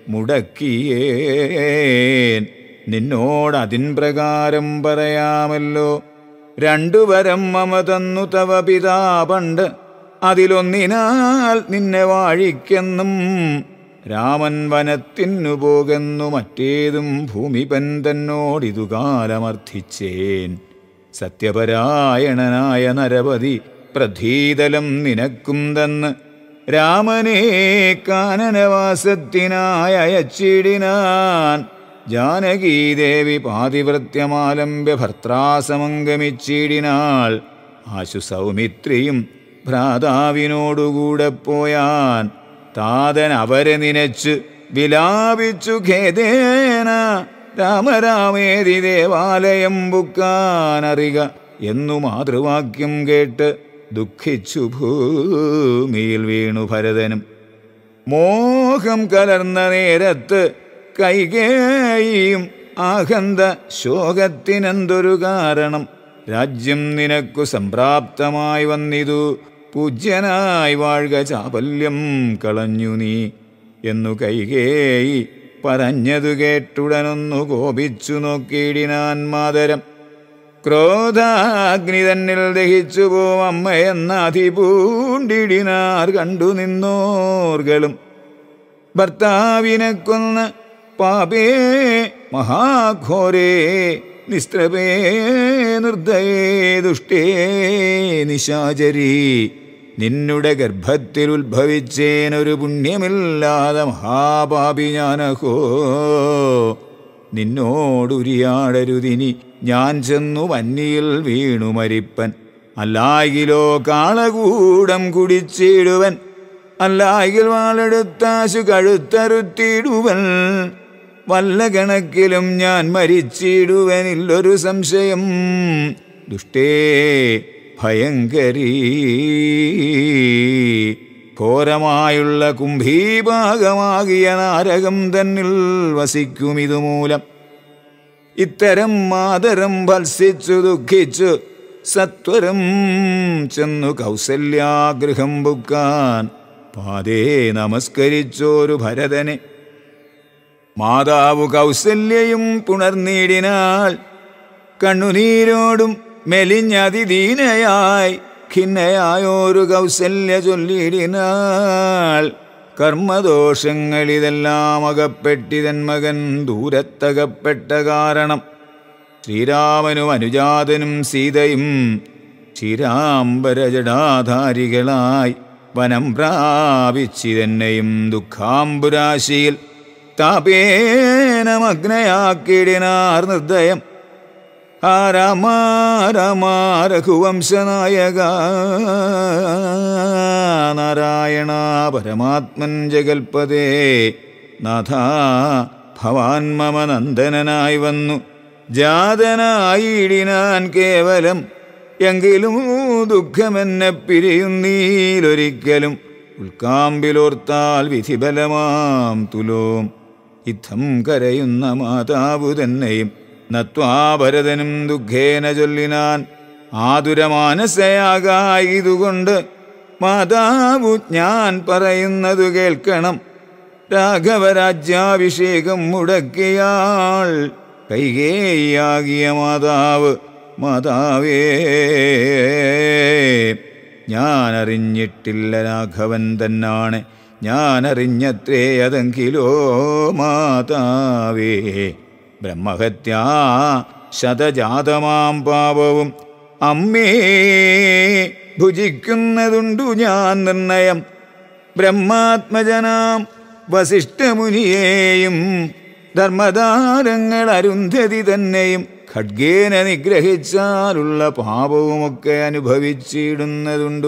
മുടക്കിയേൻ നിന്നോടതിൻ പ്രകാരം പറയാമല്ലോ രണ്ടു വരം മമ തന്നു തവ പിതാ പണ്ട് അതിലൊന്നിനാൽ നിന്നെ വാഴിക്കെന്നും രാമൻ വനത്തിനു പോകുന്നു മറ്റേതും ഭൂമിപൻ തന്നോടിതു കാലമർത്ഥിച്ചേൻ സത്യപരായണനായ നരപതി പ്രധീതലം നിനക്കും തന്ന് രാമനെ കാനനവാസത്തിനായ അയച്ചിടിനാൻ ജാനകീദേവി പാതിവൃത്യമാലംബ്യ ഭർത്താസമംഗമിച്ചിടിനാൾ ആശു സൗമിത്രിയും ഭ്രാതാവിനോടുകൂടെ പോയാൻ താതൻ അവരെ നിനച്ച് വിലാപിച്ചു ഖേദേന രാമരാമേതി ദേവാലയം ബുക്കാനറിക എന്നു മാതൃവാക്യം കേട്ട് ദുഃഖിച്ചു ഭൂമിയിൽ വീണു ഭരതനും മോഹം കലർന്ന നേരത്ത് കൈകേയും ആഹന്ത ശോകത്തിനെന്തൊരു കാരണം രാജ്യം നിനക്കു സംപ്രാപ്തമായി വന്നിതു പൂജ്യനായി വാഴ്ക ചാപല്യം കളഞ്ഞു നീ എന്നു കൈകേയി പറഞ്ഞതു കേട്ടുടനൊന്നു കോപിച്ചു നോക്കിയിടിനാൻ മാതരം ക്രോധാഗ്നി തന്നിൽ ദഹിച്ചു പോം അമ്മയെന്ന അതിപൂണ്ടിടിനാർ കണ്ടു നിന്നോർകളും ഭർത്താവിനെ കൊന്ന് പാപേ മഹാഘോരേ നിസ്ത്രപേ നിർദ്ദയേ ദുഷ്ടേ നിശാചരീ നിന്നുടെ ഗർഭത്തിൽ ഉത്ഭവിച്ചേനൊരു പുണ്യമില്ലാതെ മഹാപാപി ഞാനഹോ നിന്നോടുരിയാടരുതിനി ഞാൻ ചെന്നു വന്നിയിൽ വീണു മരിപ്പൻ അല്ലായിലോ കാളകൂടം കുടിച്ചിടുവൻ അല്ലായിൽ വാളെടുത്താശു കഴുത്തറുത്തിടുവൻ വല്ല കണക്കിലും ഞാൻ മരിച്ചിടുവനില്ലൊരു സംശയം ദുഷ്ടേ ഭയങ്കരീ ഘോരമായുള്ള കുംഭീഭാഗമാകിയ നാരകം തന്നിൽ വസിക്കും ഇതുമൂലം ഇത്തരം മാതരം ഭത്സിച്ചു ദുഃഖിച്ചു സത്വരം ചെന്നു കൗസല്യാഗൃഹം ബുക്കാൻ പാതേ നമസ്കരിച്ചോരു ഭരതനെ മാതാവു കൗസല്യയും പുണർനീടിനാൾ കണ്ണുനീരോടും മെലിഞ്ഞതിദീനയായി ഖിന്നയായോരു കൗസല്യ ചൊല്ലിടിനാൾ കർമ്മദോഷങ്ങളിതെല്ലാം അകപ്പെട്ടിതൻ മകൻ ദൂരത്തകപ്പെട്ട കാരണം ശ്രീരാമനും അനുജാതനും സീതയും ചിരാംബരജടാധാരികളായി വനം പ്രാപിച്ചിതെന്നെയും ദുഃഖാംബുരാശിയിൽ താപേനമഗ്നയാക്കിടിനാർ നിർദ്ദയം ആ രാമ രാമ രഘുവംശനായക നാരായണ പരമാത്മൻ ജഗൽപദേ നാഥ ഭവാൻ മമ നന്ദനനായി വന്നു ജാതനായിടിനാൻ കേവലം എങ്കിലും ദുഃഖമെന്നെ പിരിയുന്നീലൊരിക്കലും ഉൾക്കാമ്പിലോർത്താൽ വിധിബലമാം തുലോം ഇത്തം കരയുന്ന മാതാവു തന്നെയും നത്വാഭരതനും ദുഃഖേന ചൊല്ലിനാൻ ആതുരമാനസയാകായതുകൊണ്ട് മാതാവു ഞാൻ പറയുന്നതു കേൾക്കണം രാഘവരാജ്യാഭിഷേകം മുടക്കിയാൾ കൈകേയാകിയ മാതാവ് മാതാവേ ഞാൻ അറിഞ്ഞിട്ടില്ല രാഘവൻ തന്നാണ് ഞാൻ അറിഞ്ഞത്രേ അതെങ്കിലോ മാതാവേ ബ്രഹ്മഹത്യാ ശതജാതമാം പാപവും അമ്മേ ഭുജിക്കുന്നതുണ്ടു ഞാൻ നിർണയം ബ്രഹ്മാത്മജനാം വസിഷ്ഠമുനിയെയും ധർമ്മദാരങ്ങൾ അരുന്ധതി തന്നെയും ഖഡ്ഗേന നിഗ്രഹിച്ചാലുള്ള പാപവുമൊക്കെ അനുഭവിച്ചിടുന്നതുണ്ടു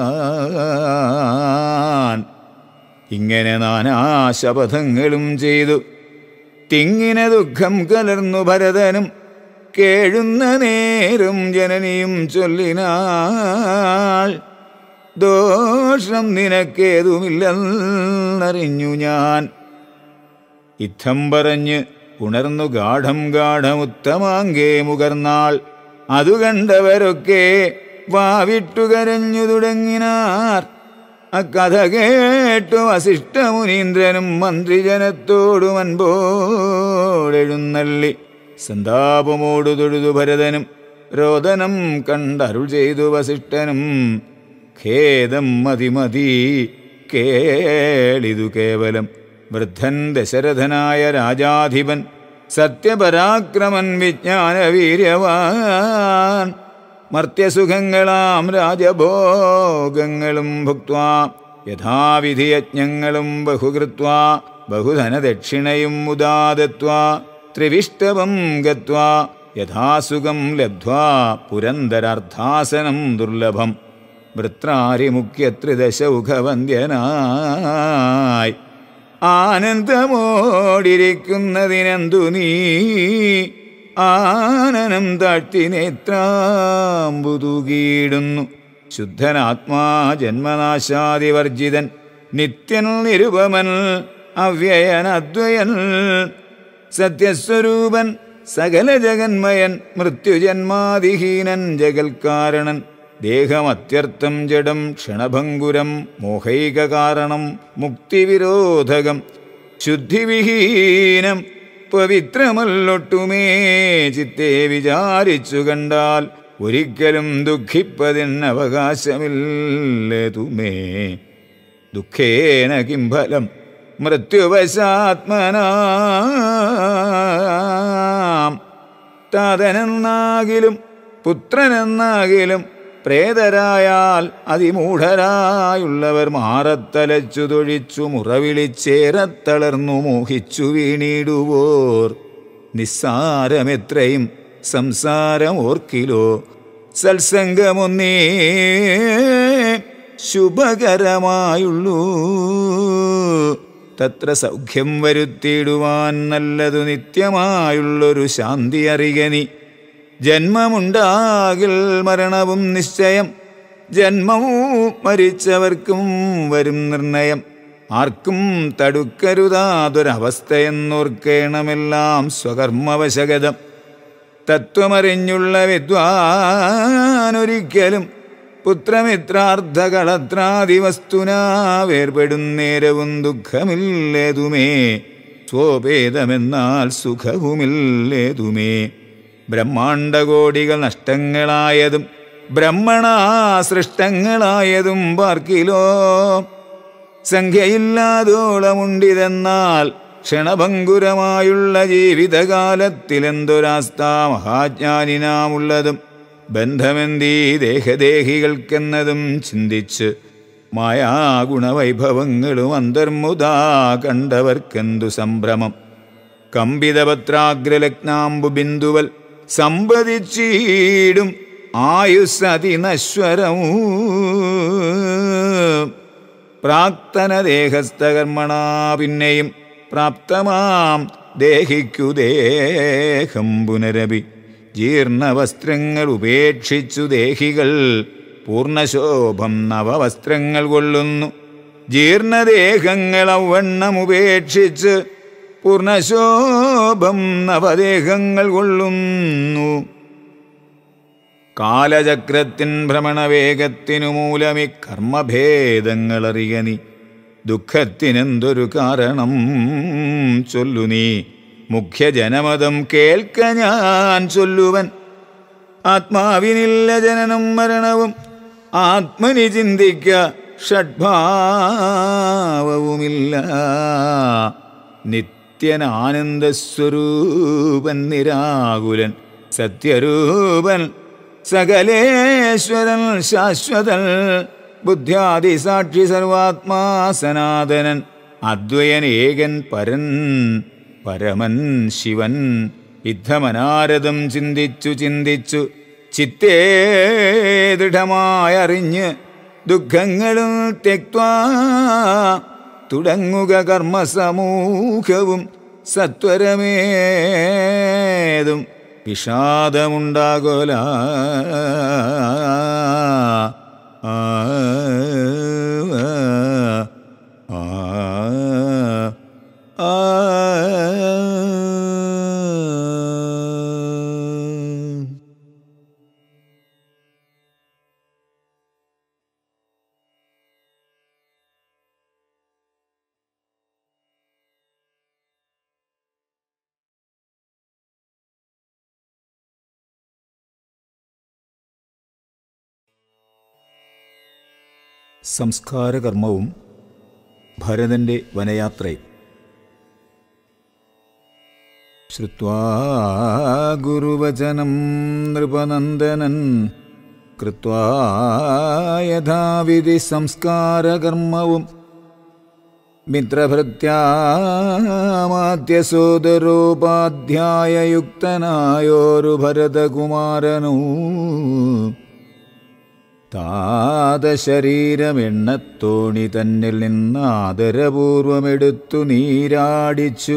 ഞാൻ ഇങ്ങനെ നാനാശപഥങ്ങളും ചെയ്തു തിങ്ങിന ദുഃഖം കലർന്നു ഭരതനും കേഴുന്ന നേരം ജനനിയും ചൊല്ലിനാൾ ദോഷം നിനക്കേതുമില്ലെന്നറിഞ്ഞു ഞാൻ ഇത്തം പറഞ്ഞ് ഉണർന്നു ഗാഠം ഗാഠമുത്തമാങ്കേ മുകർന്നാൾ അതു കണ്ടവരൊക്കെ വാവിട്ടു കരഞ്ഞു തുടങ്ങിനാർ അക്കഥ കേട്ടു വസിഷ്ഠമുനീന്ദ്രനും മന്ത്രിജനത്തോടും അൻപോടെഴുന്നള്ളി സന്താപമോടു തൊഴുതു ഭരതനും രോദനം കണ്ടരുൾ ചെയ്തു വസിഷ്ഠനും ഖേദം മതിമതി കേളിതു കേവലം വൃദ്ധൻ ദശരഥനായ രാജാധിപൻ സത്യപരാക്രമൻ വിജ്ഞാനവീര്യവാൻ മർത്യസുഖങ്ങളാം രാജഭോഗങ്ങളും ഭുക്വാ യഥാവിധി യജ്ഞങ്ങളും ബഹുകൃത്വാ ബഹുധനദക്ഷിണയും മുദാദത്വാ ത്രിവിഷ്ടവം ഗത്വാ യഥാസുഖം ലബ്ധ്വാ പുരന്തരാർത്ഥാസനം ദുർലഭം വൃത്രാരിമുഖ്യത്രിദശൗഖവന്ദ്യനായി ആനന്ദമോടിരിക്കുന്നതിനെന്തു നീ ആനനം താഴ്ത്തി നേത്രാമ്പുതുകീടുന്നു ശുദ്ധനാത്മാ ജന്മനാശാദിവർജിതൻ നിത്യൻ നിരുപമൻ അവ്യയൻ അദ്വയൻ സത്യസ്വരൂപൻ സകല ജഗന്മയൻ മൃത്യുജന്മാതിഹീനൻ ജഗൽക്കാരണൻ ദേഹമത്യർത്ഥം ജഡം ക്ഷണഭങ്കുരം മോഹൈക കാരണം മുക്തിവിരോധകം ശുദ്ധിവിഹീനം പവിത്രമല്ലൊട്ടുമേ ചിത്തെ വിചാരിച്ചു കണ്ടാൽ ഒരിക്കലും ദുഃഖിപ്പതിന് അവകാശമില്ലേതുമേ ദുഃഖേന കിം ഫലം മൃത്യുവശാത്മനാം താതനെന്നാകിലും പുത്രനെന്നാകിലും പ്രേതരായാൽ അതിമൂഢരായുള്ളവർ മാറത്തലച്ചു തൊഴിച്ചു മുറവിളിച്ചേരത്തളർന്നു മോഹിച്ചു വീണിടുവോർ നിസ്സാരമെത്രയും സംസാരം ഓർക്കിലോ സത്സംഗമൊന്നേ ശുഭകരമായുള്ളൂ തത്ര സൗഖ്യം വരുത്തിയിടുവാൻ നല്ലതു നിത്യമായുള്ളൊരു ശാന്തി അറിയനി ജന്മമുണ്ടാകിൽ മരണവും നിശ്ചയം ജന്മവും മരിച്ചവർക്കും വരും നിർണയം ആർക്കും തടുക്കരുതാതൊരവസ്ഥയെന്നോർക്കേണമെല്ലാം സ്വകർമ്മവശഗതം തത്വമറിഞ്ഞുള്ള വിദ്വാനൊരിക്കലും പുത്രമിത്രാർത്ഥകളത്രാദിവസ്തുനാ വേർപെടുന്നേരവും ദുഃഖമില്ലേതുമേ സ്വോപേതമെന്നാൽ സുഖവുമില്ലേതുമേ ബ്രഹ്മാണ്ടകോടികൾ നഷ്ടങ്ങളായതും ബ്രഹ്മണാ സൃഷ്ടങ്ങളായതും പാർക്കിലോ സംഖ്യയില്ലാതോളമുണ്ടിതെന്നാൽ ക്ഷണഭങ്കുരമായുള്ള ജീവിതകാലത്തിലെന്തൊരാസ്ഥ മഹാജ്ഞാനിനാമുള്ളതും ബന്ധമെന്തീ ദേഹദേഹികൾക്കെന്നതും ചിന്തിച്ച് മായാഗുണവൈഭവങ്ങളും അന്തർമുദാ കണ്ടവർക്കെന്തു സംഭ്രമം കമ്പിതപത്രാഗ്രലഗ്നാംബു ബിന്ദുവൽ സമ്പതിച്ചീടും ആയുസ്സതിനശ്വരമൂ പ്രാക്തനദേഹസ്ഥകർമ്മണ പിന്നെയും പ്രാപ്തമാം ദേഹിക്കു ദേഹം പുനരപി ജീർണവസ്ത്രങ്ങൾ ഉപേക്ഷിച്ചു ദേഹികൾ പൂർണ്ണശോഭം നവവസ്ത്രങ്ങൾ കൊള്ളുന്നു ജീർണദേഹങ്ങൾ ഔവണ്ണം ഉപേക്ഷിച്ച് പൂർണ്ണശോഭം നവദേഹങ്ങൾ കൊള്ളുന്നു കാലചക്രത്തിൻ ഭ്രമണവേഗത്തിനു മൂലമി കർമ്മഭേദങ്ങളറിയനി ദുഃഖത്തിനെന്തൊരു കാരണം ചൊല്ലു നീ മുഖ്യജനമതം കേൾക്ക ഞാൻ ചൊല്ലുവൻ ആത്മാവിനില്ല ജനനം മരണവും ആത്മനി ചിന്തിക്ക ഷഡ്ഭാവവുമില്ല നിത്യനാനന്ദസ്വരൂപൻ നിരാകുലൻ സത്യരൂപൻ സകലേശ്വരൻ ശാശ്വതൻ ബുദ്ധ്യാദി സാക്ഷി സർവാത്മാ സനാതനൻ അദ്വയൻ ഏകൻ പരൻ പരമൻ ശിവൻ യുദ്ധമനാരദം ചിന്തിച്ചു ചിന്തിച്ചു ചിത്തേ ദൃഢമായറിഞ്ഞ് ദുഃഖങ്ങളും തെക്വാ തുടങ്ങുക കർമ്മസമൂഹവും സത്വരമേതും വിഷാദമുണ്ടാകോല ആ സംസ്കാരകർമ്മവും ഭരതന്റെ വനയാത്രയും ശ്രുവാ ഗുരുവചനം നൃപനന്ദനൻ കൃത്വാ യഥാവിധി സംസ്കാരകർമ്മവും മിത്രഭൃത്യാമാദ്യസോദരോപാധ്യായയുക്തനായോരു ഭരതകുമാരനൂ താതശരീരമെണ്ണത്തോണി തന്നിൽ നിന്നാദരപൂർവമെടുത്തു നീരാടിച്ചു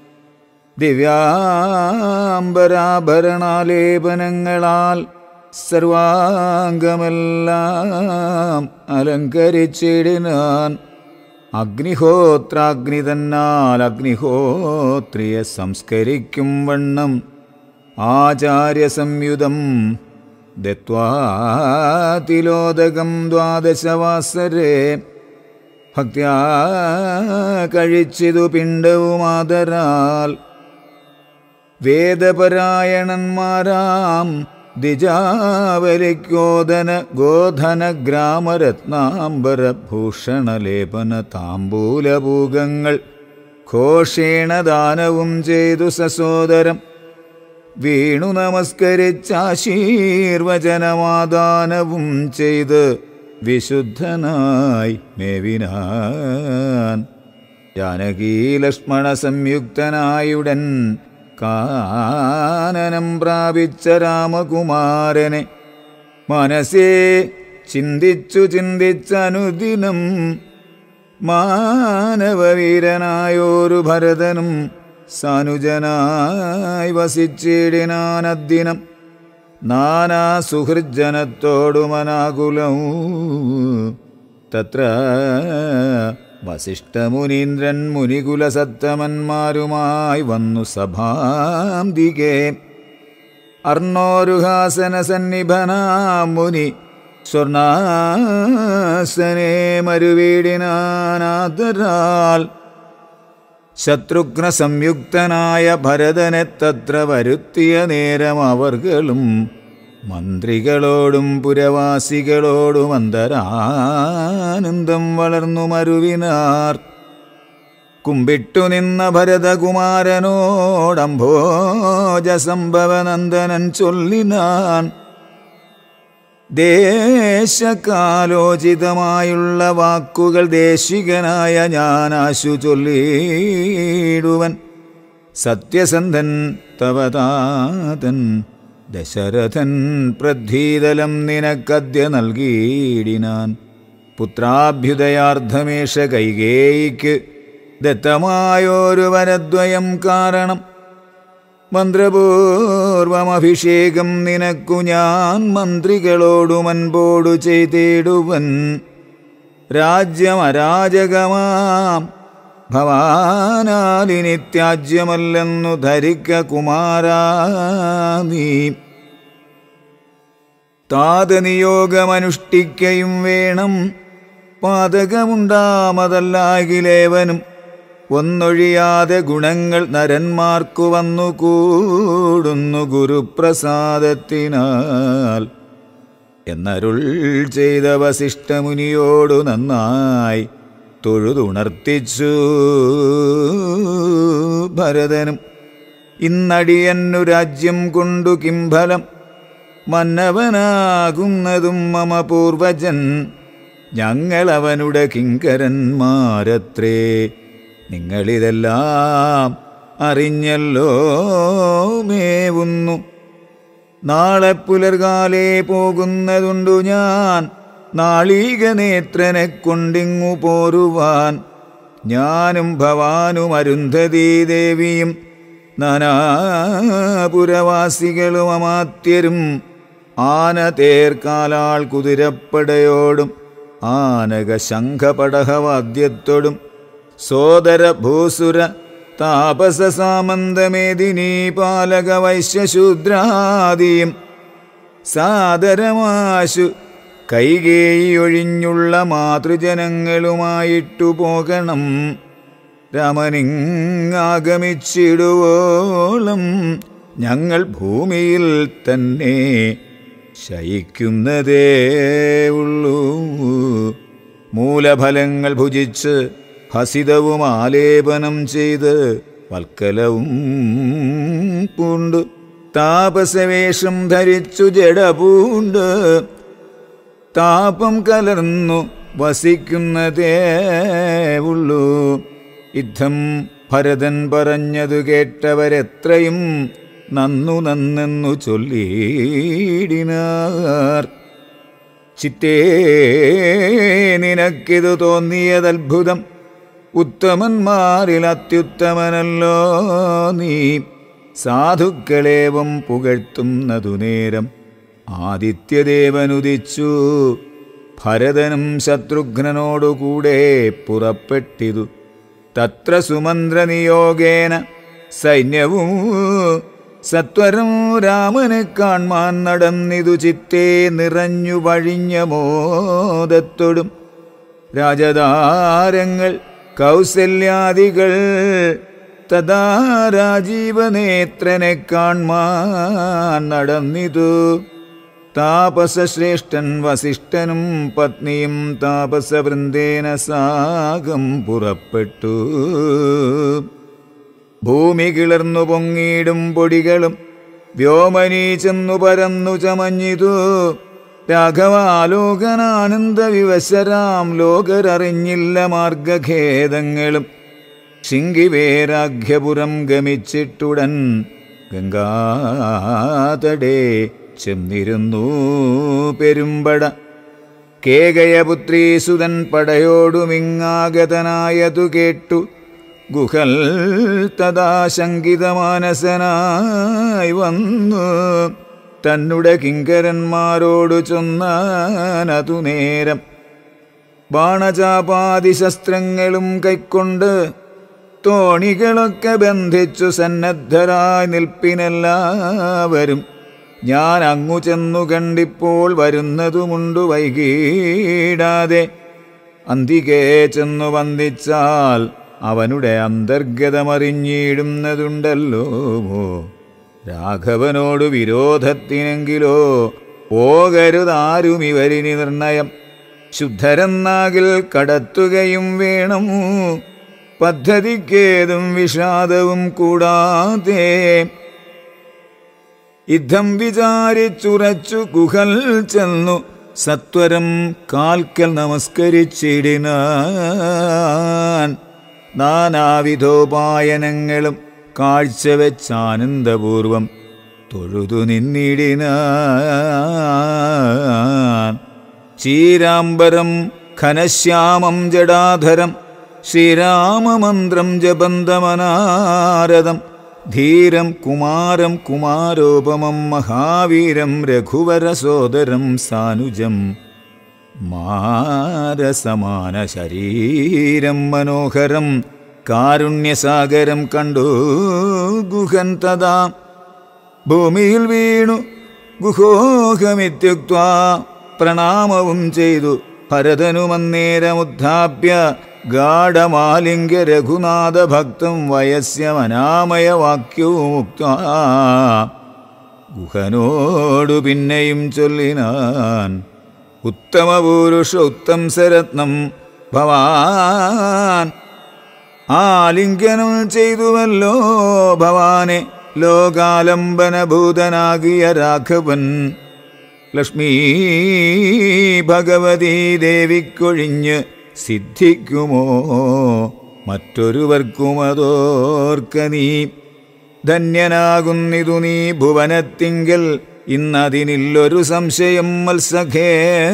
ദിവ്യാംബരാഭരണാലേപനങ്ങളാൽ സർവാംഗമെല്ലാം അലങ്കരിച്ചിടിനാൻ അഗ്നിഹോത്രാഗ്നി തന്നാൽ അഗ്നിഹോത്രിയെ സംസ്കരിക്കും വണ്ണം ആചാര്യസംയുതം ദത്വാതിലോദകം ദ്വാദശവാസരെ ഭക്ത്യാ കഴിച്ചിതു പിണ്ടവുമാതരാൽ വേദപരായണന്മാരാം ദിജാവലിക്കോദന ഗോധന ഗ്രാമരത്നാംബര ഭൂഷണലേപന താമ്പൂലഭൂഗങ്ങൾ ഘോഷേണ ദാനവും ചെയ്തു സസോദരം വീണു നമസ്കരിച്ചാശീർവചനമാദാനവും ചെയ്ത് വിശുദ്ധനായി മേവിനാൻ ജാനകീ ലക്ഷ്മണ സംയുക്തനായുടൻ കാനനം പ്രാപിച്ച രാമകുമാരനെ മനസ്സേ ചിന്തിച്ചു ചിന്തിച്ചനുദിനം മാനവവീരനായോരു ഭരതനും സാനുജനായി വസിച്ചിടിനാനദ്ദിനം നാനാ സുഹൃജ്ജനത്തോടുമനാകുലം തത്ര വസിഷ്ഠമുനീന്ദ്രൻ മുനികുലസത്തമന്മാരുമായി വന്നു സഭാന്തികെ അർണോരുഹാസന സന്നിഭനാം മുനി സ്വർണാസനെ മരുവീടിനാനാദരാൽ ശത്രുഘ്ന സംയുക്തനായ ഭരതനെ തത്ര വരുത്തിയ നേരം അവർകളും മന്ത്രികളോടും പുരവാസികളോടും അന്തരാനന്ദം വളർന്നു മരുവിനാർ കുമ്പിട്ടു നിന്ന ഭരതകുമാരനോടംഭോജ സംഭവനന്ദനൻ ചൊല്ലിനാൻ ദേശകാലോചിതമായുള്ള വാക്കുകൾ ദേശികനായ ഞാനാശു ചൊല്ലിടുവൻ സത്യസന്ധൻ തവതാതൻ ദശരഥൻ പ്രദ്ധീതലം നിനക്കദ്യ നൽകിയിടിനാൻ പുത്രാഭ്യുദയാർത്ഥമേഷ കൈകേയിക്ക് ദത്തമായോരു വരദ്വയം കാരണം മന്ത്രപൂർവമഭിഷേകം നിനക്കു ഞാൻ മന്ത്രികളോടും അൻപോടു ചെയ്തിടുവൻ രാജ്യമരാജകമാം ഭവാനാലിനി ത്യാജ്യമല്ലെന്നു ധരിക്ക കുമാരാ നീ താതനിയോഗമനുഷ്ഠിക്കയും വേണം പാതകമുണ്ടാമതല്ലാകിലേവനും ഒന്നൊഴിയാതെ ഗുണങ്ങൾ നരന്മാർക്കു വന്നു കൂടുന്നു ഗുരുപ്രസാദത്തിനാൽ എന്നരുൾ ചെയ്ത വസിഷ്ഠമുനിയോടു നന്നായി തൊഴുതുണർത്തിച്ചു ഭരതനും ഇന്നടിയന്നു രാജ്യം കൊണ്ടു കിംഫലം മന്നവനാകുന്നതും മമ പൂർവജൻ ഞങ്ങളവനുടെ കിങ്കരന്മാരത്രേ നിങ്ങളിതെല്ലാം അറിഞ്ഞല്ലോ മേവുന്നു നാളെ പുലർകാലേ പോകുന്നതുണ്ടു ഞാൻ നാളീക നേത്രനെ കൊണ്ടിങ്ങു പോരുവാൻ ഞാനും ഭവാനും അരുന്ധതീ ദേവിയും നാനാപുരവാസികളും അമാത്യരും ആന തേർക്കാലാൾ കുതിരപ്പടയോടും ആനക ശംഖപടഹവാദ്യത്തോടും സോദര ഭൂസുര താപസ സാമന്തമേദിനീ പാലക വൈശ്യശൂദ്രാദിയും സാദരമാശു കൈകേയി ഒഴിഞ്ഞുള്ള മാതൃജനങ്ങളുമായിട്ടു പോകണം രാമനിങ്ങാഗമിച്ചിടുവോളം ഞങ്ങൾ ഭൂമിയിൽ തന്നെ ശയിക്കുന്നതേ ഉള്ളൂ മൂലഫലങ്ങൾ ഭുജിച്ച് ഹസിതവും ആലേപനം ചെയ്ത് വൽക്കലവും പൂണ്ട് താപസവേഷം ധരിച്ചു ജഡപൂണ്ട് താപം കലർന്നു വസിക്കുന്നതേ ഉള്ളൂ യുദ്ധം ഭരതൻ പറഞ്ഞതു കേട്ടവരെത്രയും നന്നു നന്നെന്നു ചൊല്ലിയിടിനാർ ചിത്തേ നിനക്കിതു തോന്നിയതത്ഭുതം ഉത്തമന്മാരിൽ അത്യുത്തമനല്ലോ നീ സാധുക്കളേവം പുകഴ്ത്തുന്നതു നേരം ആദിത്യദേവനുദിച്ചു ഭരതനും ശത്രുഘ്നനോടുകൂടെ പുറപ്പെട്ടിതു തത്ര സുമന്ത്രനിയോഗേന സൈന്യവും സത്വരം രാമനെ കാൺമാൻ നടന്നിതു ചിത്തേ നിറഞ്ഞു വഴിഞ്ഞ മോദത്തോടും രാജതാരങ്ങൾ കൗസല്യാദികൾ തഥാ രാജീവനേത്രനെ കാൺമാൻ നടന്നിതു താപസശ്രേഷ്ഠൻ വസിഷ്ഠനും പത്നിയും താപസവൃന്ദേന സാഗം പുറപ്പെട്ടു ഭൂമി കിളർന്നു പൊങ്ങിയിടും പൊടികളും വ്യോമനീ ചെന്നു പരന്നു ചമഞ്ഞിതു രാഘവാലോകനാനന്ദ വിവശരാം ലോകരറിഞ്ഞില്ല മാർഗഖേദങ്ങളും ശിങ്കിവേരാഘ്യപുരം ഗമിച്ചിട്ടുടൻ ഗംഗാതടേ ചെന്നിരുന്നു പെരുമ്പട കേകയപുത്രീസുതൻ പടയോടുമിങ്ങാഗതനായതു കേട്ടു ഗുഹൽ തഥാ ശങ്കിതമാനസനായി വന്നു തന്നുടെ കിങ്കരന്മാരോടു ചൊന്നാനതു നേരം ബാണചാപാതിശസ്ത്രങ്ങളും കൈക്കൊണ്ട് തോണികളൊക്കെ ബന്ധിച്ചു സന്നദ്ധരായി നിൽപ്പിനെല്ലാവരും ഞാൻ അങ്ങു ചെന്നു കണ്ടിപ്പോൾ വരുന്നതുമുണ്ടു വൈകീടാതെ അന്തികേ ചെന്നു വന്ദിച്ചാൽ അവനുടെ അന്തർഗതമറിഞ്ഞിടുന്നതുണ്ടല്ലോ രാഘവനോട് വിരോധത്തിനെങ്കിലോ പോകരുതാരും ഇവരിനി നിർണയം ശുദ്ധരെന്നാകിൽ കടത്തുകയും വേണം പദ്ധതിക്കേതും വിഷാദവും കൂടാതെ യുദ്ധം വിചാരിച്ചുറച്ചു ഗുഹൽ ചെന്നു സത്വരം കാൽക്കൽ നമസ്കരിച്ചിടിനാൻ നാനാവിധോപായനങ്ങളും കാഴ്ചവെച്ചാനന്ദപൂർവം തൊഴുതു നിന്നിടിനാൻ ശ്രീരാംബരം ഘനശ്യാമം ജടാധരം ശ്രീരാമമന്ത്രം ജപന്തമനാരദം ധീരം കുമാരം കുമാരോപമം മഹാവീരം രഘുവരസോദരം സാനുജം മാരസമാന ശരീരം മനോഹരം കാരുണ്യസാഗരം കണ്ടു ഗുഹൻ തഥാ ഭൂമിയിൽ വീണു ഗുഹോഹമിത്യുക്ത പ്രണാമവും ചെയ്തു ഭരതനുമന്നേരമുദ്ധാപ്യ ഗാഠമാലിംഗ്യ രഘുനാഥ ഭക്തം വയസ്യമനാമയ വാക്യവും ഉക്ത ഗുഹനോടു പിന്നെയും ചൊല്ലിനാൻ ഉത്തമപുരുഷ ഉത്തംസരത്നം ഭവാൻ ആലിംഗനം ചെയ്തുവല്ലോ ഭവാനെ ലോകാലംബനഭൂതനാകിയ രാഘവൻ ലക്ഷ്മീ ഭഗവതീ ദേവിക്കൊഴിഞ്ഞ് സിദ്ധിക്കുമോ മറ്റൊരുവർക്കുമതോർക്ക നീ ധന്യനാകുന്നിതു നീ ഭുവനത്തിങ്കൽ ഇന്നതിനില്ലൊരു സംശയം മത്സഖേ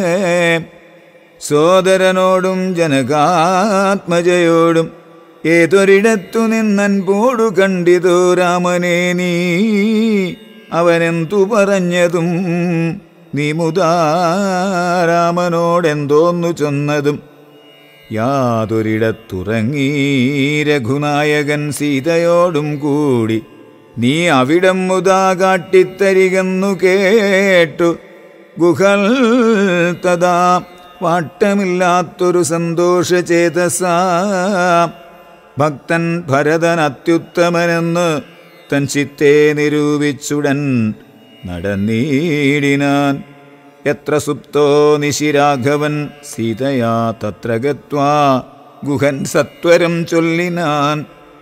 സോദരനോടും ജനകാത്മജയോടും ഏതൊരിടത്തു നിന്നൻപോടു കണ്ടിതു രാമനെ നീ അവനെന്തു പറഞ്ഞതും നീ മുതാ രാമനോടെന്തോന്നു ചൊന്നതും യാതൊരിടത്തുറങ്ങി രഘുനായകൻ സീതയോടും കൂടി നീ അവിടം മുതാ കാട്ടിത്തരികെന്നു കേട്ടു ഗുഹൽ തഥാ വാട്ടമില്ലാത്തൊരു സന്തോഷചേതസ ഭക്തൻ ഭരതൻ അത്യുത്തമനെന്ന് തൻ ചിത്തെ നിരൂപിച്ചുടൻ നടന്നീടിനാൻ എത്ര സുപ്തോ നിശിരാഘവൻ സീതയാ തത്ര ഗത്വാ ഗുഹൻ സത്വരം ചൊല്ലിനാൻ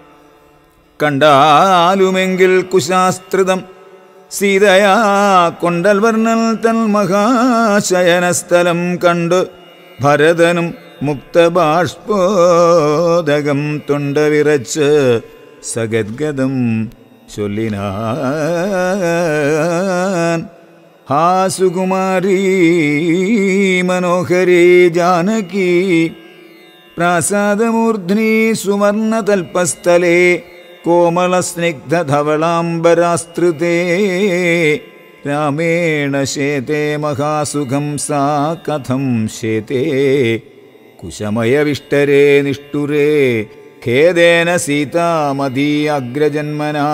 കണ്ടാലുമെങ്കിൽ കുശാസ്ത്രിതം സീതയാ കൊണ്ടൽ വർണ്ണൽ തൻ മഹാശയനസ്ഥലം കണ്ട് ഭരതനും മുക്തബാഷ്പോദകം തൊണ്ട വിറച്ച് സഗദ്ഗതം ചൊല്ലിനാൻ ഹാ സുകുമാരീ മനോഹരേ ജാനകി പ്രാസാദമൂർധ്നി സുവർണതൽപസ്ഥലേ കോമളസ്നിഗ്ധധവളാംബരാസ്തൃതേ രാമേണ ശേതേ മഹാസുഖം സാ കഥം ശേതേ കുശമയവിഷ്ടരേ നിഷ്ഠുരേ ഖേദേന സീതാമതീ അഗ്രജന്മനാ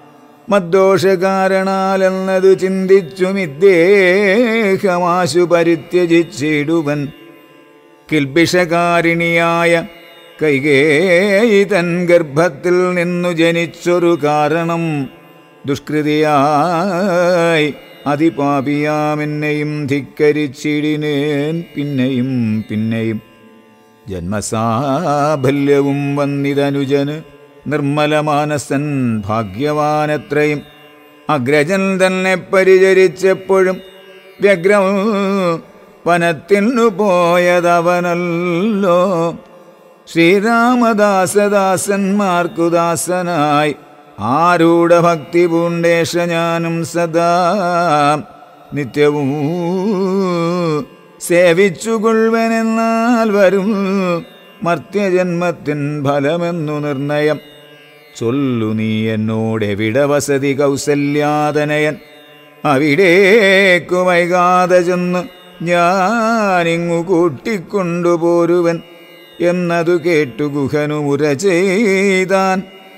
മദ്ദോഷകാരണാലെന്നതു ചിന്തിച്ചുമിദ്ദേഹമാശു പരിത്യജിച്ചിടുവൻ കിൽബിഷകാരിണിയായ കൈകേയി തൻ ഗർഭത്തിൽ നിന്നു ജനിച്ചൊരു കാരണം ദുഷ്കൃതിയായി അതിപാപിയാമെന്നെയും ധിക്കരിച്ചിടിനേൻ പിന്നെയും പിന്നെയും ജന്മസാഫല്യവും വന്നിതനുജന് നിർമ്മലമാനസൻ ഭാഗ്യവാനത്രയും അഗ്രജൻ തന്നെ പരിചരിച്ചപ്പോഴും വ്യഗ്രം വനത്തിനു പോയതവനല്ലോ ശ്രീരാമദാസദാസന്മാർക്കു ദാസനായി ആരൂഢ ഭക്തി പൂണ്ടേഷ ഞാനും സദാ നിത്യവും സേവിച്ചുകൊള്ളുവനെന്നാൽ വരും മർത്യജന്മത്തിൻ ഫലമെന്നു നിർണയം ചൊല്ലു നീ എന്നോടെവിടെ വസതി കൗസല്യാതനയൻ അവിടേക്കു വൈകാതെ ചെന്ന് ഞാനിങ്ങു കൂട്ടിക്കൊണ്ടുപോരുവൻ എന്നതു കേട്ടു ഗുഹനു മുര ചെയ്താൻ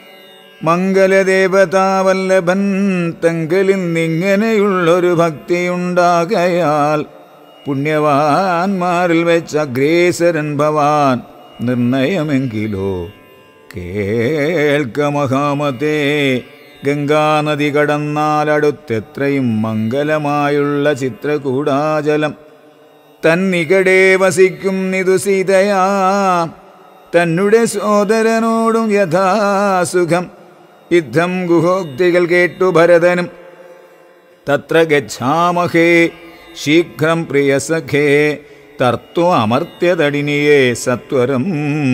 മംഗലദേവതാവല്ലഭൻ തങ്കലിൽ നിങ്ങനെയുള്ളൊരു ഭക്തിയുണ്ടാകയാൽ പുണ്യവാന്മാരിൽ വെച്ച് അഗ്രേസരൻ ഭവാൻ നിർണയമെങ്കിലോ കേൾക്ക മഹാമതേ ഗംഗാനദി കടന്നാലടുത്തെത്രയും മംഗലമായുള്ള ചിത്രകൂടാചലം തന്നികടെ വസിക്കും നിതു സീതയാ തന്നുടെ സോദരനോടും യഥാസുഖം യുദ്ധം ഗുഹോക്തികൾ കേട്ടു ഭരതനും തത്ര ഗച്ഛാമഹേ ശീഘ്രം പ്രിയസഖേ തർത്തു അമർത്യതടിനിയെ സത്വരം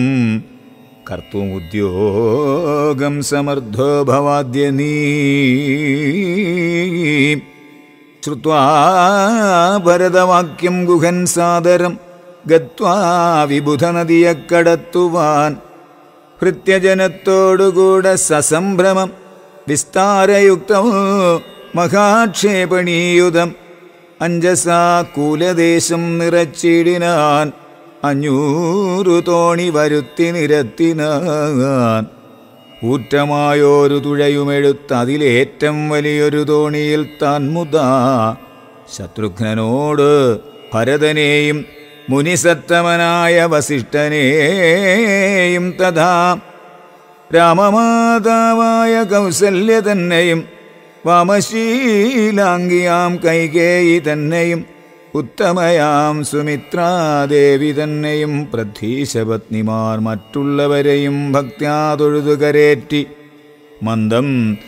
കർത്തുമുദ്യോഗം സമർത്ഥോ ഭവാദ്യ നീ ശ്രുവാ ഭരതവാക്യം ഗുഹൻ സാദരം ഗത്വാ വിബുധനദിയെ കടത്തുവാൻ ഭൃത്യജനത്തോടുകൂടെ സസംഭ്രമം വിസ്താരയുക്തം മഹാക്ഷേപണീയുതം അഞ്ജസാ കൂലദേശം നിറച്ചിടിനാൻ അഞ്ഞൂറു തോണി വരുത്തി നിരത്തിനാൻ ഊറ്റമായോരു തുഴയുമെടുത്ത് അതിലേറ്റം വലിയൊരു തോണിയിൽ താൻ മുതാ ശത്രുഘ്നനോട് ഭരതനെയും മുനിസത്തമനായ വസിഷ്ഠനെയും തഥാ രാമമാതാവായ കൗസല്യ തന്നെയും വാമശീലാംഗിയാം കൈകേയി തന്നെയും ഉത്തമയാം സുമിത്രാദേവി തന്നെയും പ്രധീശപത്നിമാർ മറ്റുള്ളവരെയും ഭക്ത്യാ തൊഴുതു കരേറ്റി മന്ദം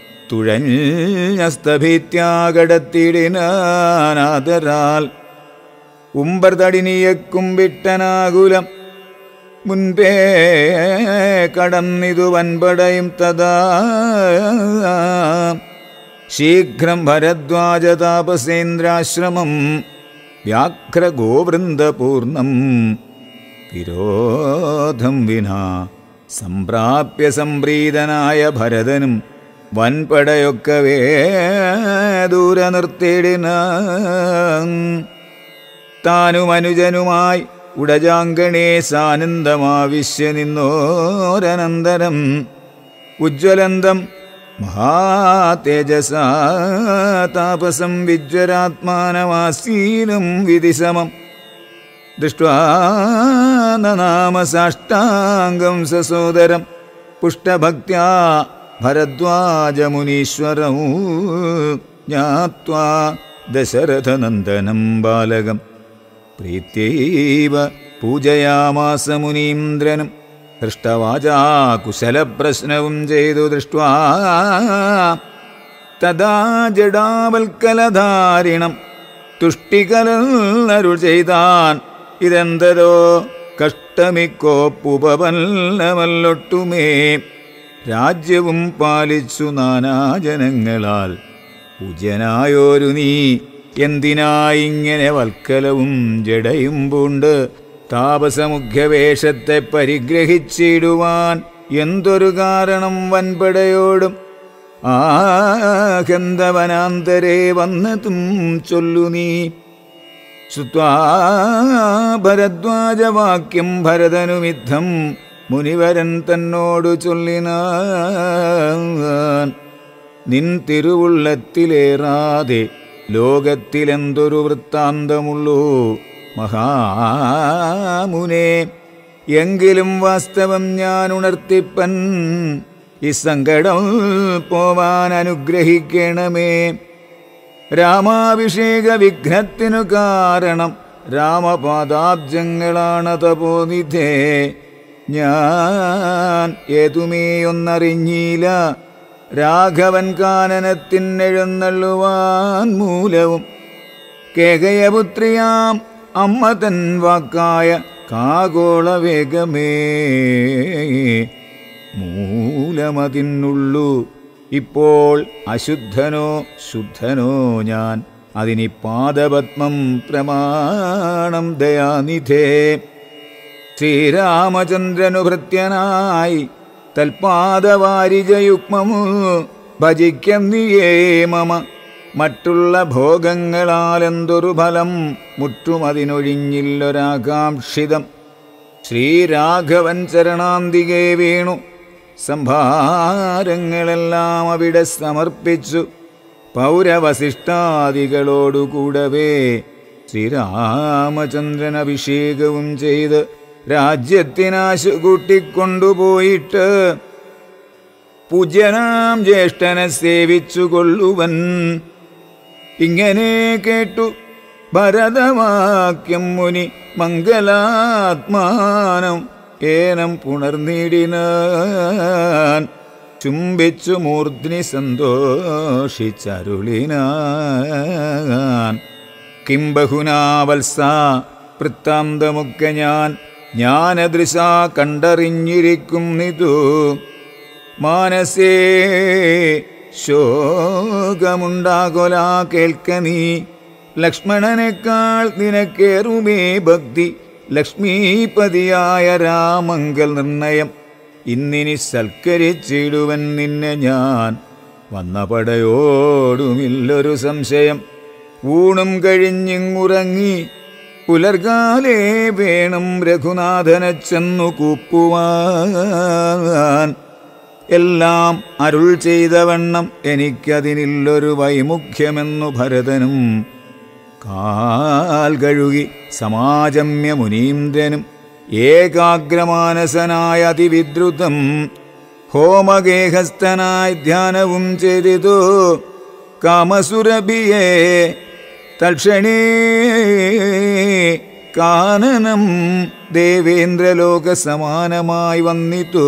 തുഴഞ്ഞസ്തഭീത്യാകടത്തിടിനാനാദരാൽ ഉമ്പർതടിനിയെ കുമ്പിട്ടനാകുലം മുൻപേ കടന്നിതു വൻപടയും തഥാ ശീഘ്രം ഭരദ്വാജതാപസേന്ദ്രാശ്രമം വ്യാഘ്രഗോവൃന്ദപൂർണം വിരോധം വിനാ സംപ്രാപ്യ സംപ്രീതനായ ഭരതനും വൻപടയൊക്കവേ ദൂരെ നിർത്തിയിടിന താനും അനുജനുമായി ഉടജാങ്കണേ സാനന്ദമാവിശ്യ നിന്നോരനന്തരം ഉജ്ജ്വലന്തം മഹാതേജസാ താപസം വിജ്വരാത്മാനമാസീനം വിധിസമം ദൃഷ്ട്വാ നാമ സാഷ്ടാംഗം സസോദരം പുഷ്ടഭക്ത്യാ ഭരദ്വാജമുനീശ്വരൗ ജ്ഞാത്വാ ദശരഥനന്ദനം ബാലകം പ്രീത്യൈവ പൂജയാമാസ മുനീന്ദ്രനും ഹൃഷ്ടവാചാ കുശലപ്രശ്നവും ചെയ്തു ദൃഷ്ട്വാ തഥാ ജഡാവൽക്കലധാരിണം തുഷ്ടികലരുൾ ചെയ്താൻ ഇതെന്തരോ കഷ്ടമിക്കോപ്പുപവല്ലമല്ലൊട്ടുമേ രാജ്യവും പാലിച്ചു നാനാജനങ്ങളാൽ പൂജ്യനായോരു നീ എന്തിനായിങ്ങനെ വൽക്കലവും ജടയും പൂണ്ട് താപസമുഖ്യവേഷത്തെ പരിഗ്രഹിച്ചിടുവാൻ എന്തൊരു കാരണം വൻപടയോടും ആഹന്തവനാന്തരേ വന്നതും ചൊല്ലു നീ ശ്രുത്വാ ഭരദ്വാജവാക്യം ഭരതനുമിദ്ധം മുനിവരൻ തന്നോടു ചൊല്ലിനാൻ നിൻ തിരുവുള്ളത്തിലേറാതെ ലോകത്തിലെന്തൊരു വൃത്താന്തമുള്ളൂ മഹാമുനെ എങ്കിലും വാസ്തവം ഞാൻ ഉണർത്തിപ്പൻ ഈ സങ്കടം പോവാൻ അനുഗ്രഹിക്കണമേ രാമാഭിഷേക വിഘ്നത്തിനു കാരണം രാമപാദാബ്ജങ്ങളാണ് തപോനിധേ ഞാൻ ഏതുമേയൊന്നറിഞ്ഞില്ല രാഘവൻ കാനനത്തിനെഴുന്നള്ളുവാൻ മൂലവും കേകയപുത്രിയാം അമ്മ തൻ വാക്കായ കാഗോള വേഗമേ മൂലമതിനുള്ളു ഇപ്പോൾ അശുദ്ധനോ ശുദ്ധനോ ഞാൻ അതിനി പാദപത്മം പ്രമാണം ദയാനിധേ ശ്രീരാമചന്ദ്രനു ഭൃത്യനായി തൽപാദവാരിജയുഗ്മമു ഭജിക്കം നീയേ മമ മറ്റുള്ള ഭോഗങ്ങളാൽ എന്തൊരു ഫലം മുറ്റുമതിനൊഴിഞ്ഞില്ലൊരാകാംക്ഷിതം ശ്രീരാഘവൻ ചരണാന്തികെ വീണു സംഭാരങ്ങളെല്ലാം അവിടെ സമർപ്പിച്ചു പൗരവശിഷ്ടാദികളോടുകൂടവേ ശ്രീരാമചന്ദ്രൻ അഭിഷേകവും ചെയ്ത് രാജ്യത്തിനാശു കൂട്ടിക്കൊണ്ടുപോയിട്ട് പൂജ്യനാം ജ്യേഷ്ഠനെ സേവിച്ചു കൊള്ളുവൻ ഇങ്ങനെ കേട്ടു ഭരതവാക്യം മുനി മംഗലാത്മാനം ഏനം പുണർന്നിടിനാൻ ചുംബിച്ചു മൂർധ്നി സന്തോഷിച്ചരുളിനാൻ കിം ബഹുനാവത്സ വൃത്താന്തമൊക്കെ ഞാൻ ജ്ഞാനദൃശ കണ്ടറിഞ്ഞിരിക്കും നിതു മാനസേ ശോകമുണ്ടാകൊല കേൾക്ക നീ ലക്ഷ്മണനേക്കാൾ നിനക്കേറുമേ ഭക്തി ലക്ഷ്മീപതിയായ രാമങ്കൽ നിർണയം ഇന്നിനി സൽക്കരിച്ചിടുവൻ നിന്നെ ഞാൻ വന്ന പടയോടുമില്ലൊരു സംശയം ഊണും കഴിഞ്ഞിങ്ങുറങ്ങി പുലർകാലേ വേണം രഘുനാഥനെ ചെന്നു കൂപ്പുവാൻ എല്ലാം അരുൾ ചെയ്തവണ്ണം എനിക്കതിനില്ലൊരു വൈമുഖ്യമെന്നു ഭരതനും കാൽ കഴുകി സമാജമ്യ മുനീന്ദ്രനും ഏകാഗ്രമാനസനായ അതിവിദ്രുതം ഹോമഗേഹസ്ഥനായി ധ്യാനവും ചെയ്തിതു കാമസുരഭിയെ തൽക്ഷണേ കാനനം ദേവേന്ദ്രലോക സമാനമായി വന്നിത്തു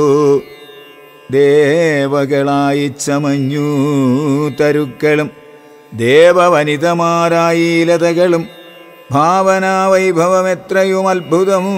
ദേവകളായി ചമഞ്ഞു തരുക്കളും ദേവവനിതമാരായി ലതകളും ഭാവനാവൈഭവം എത്രയും അത്ഭുതമു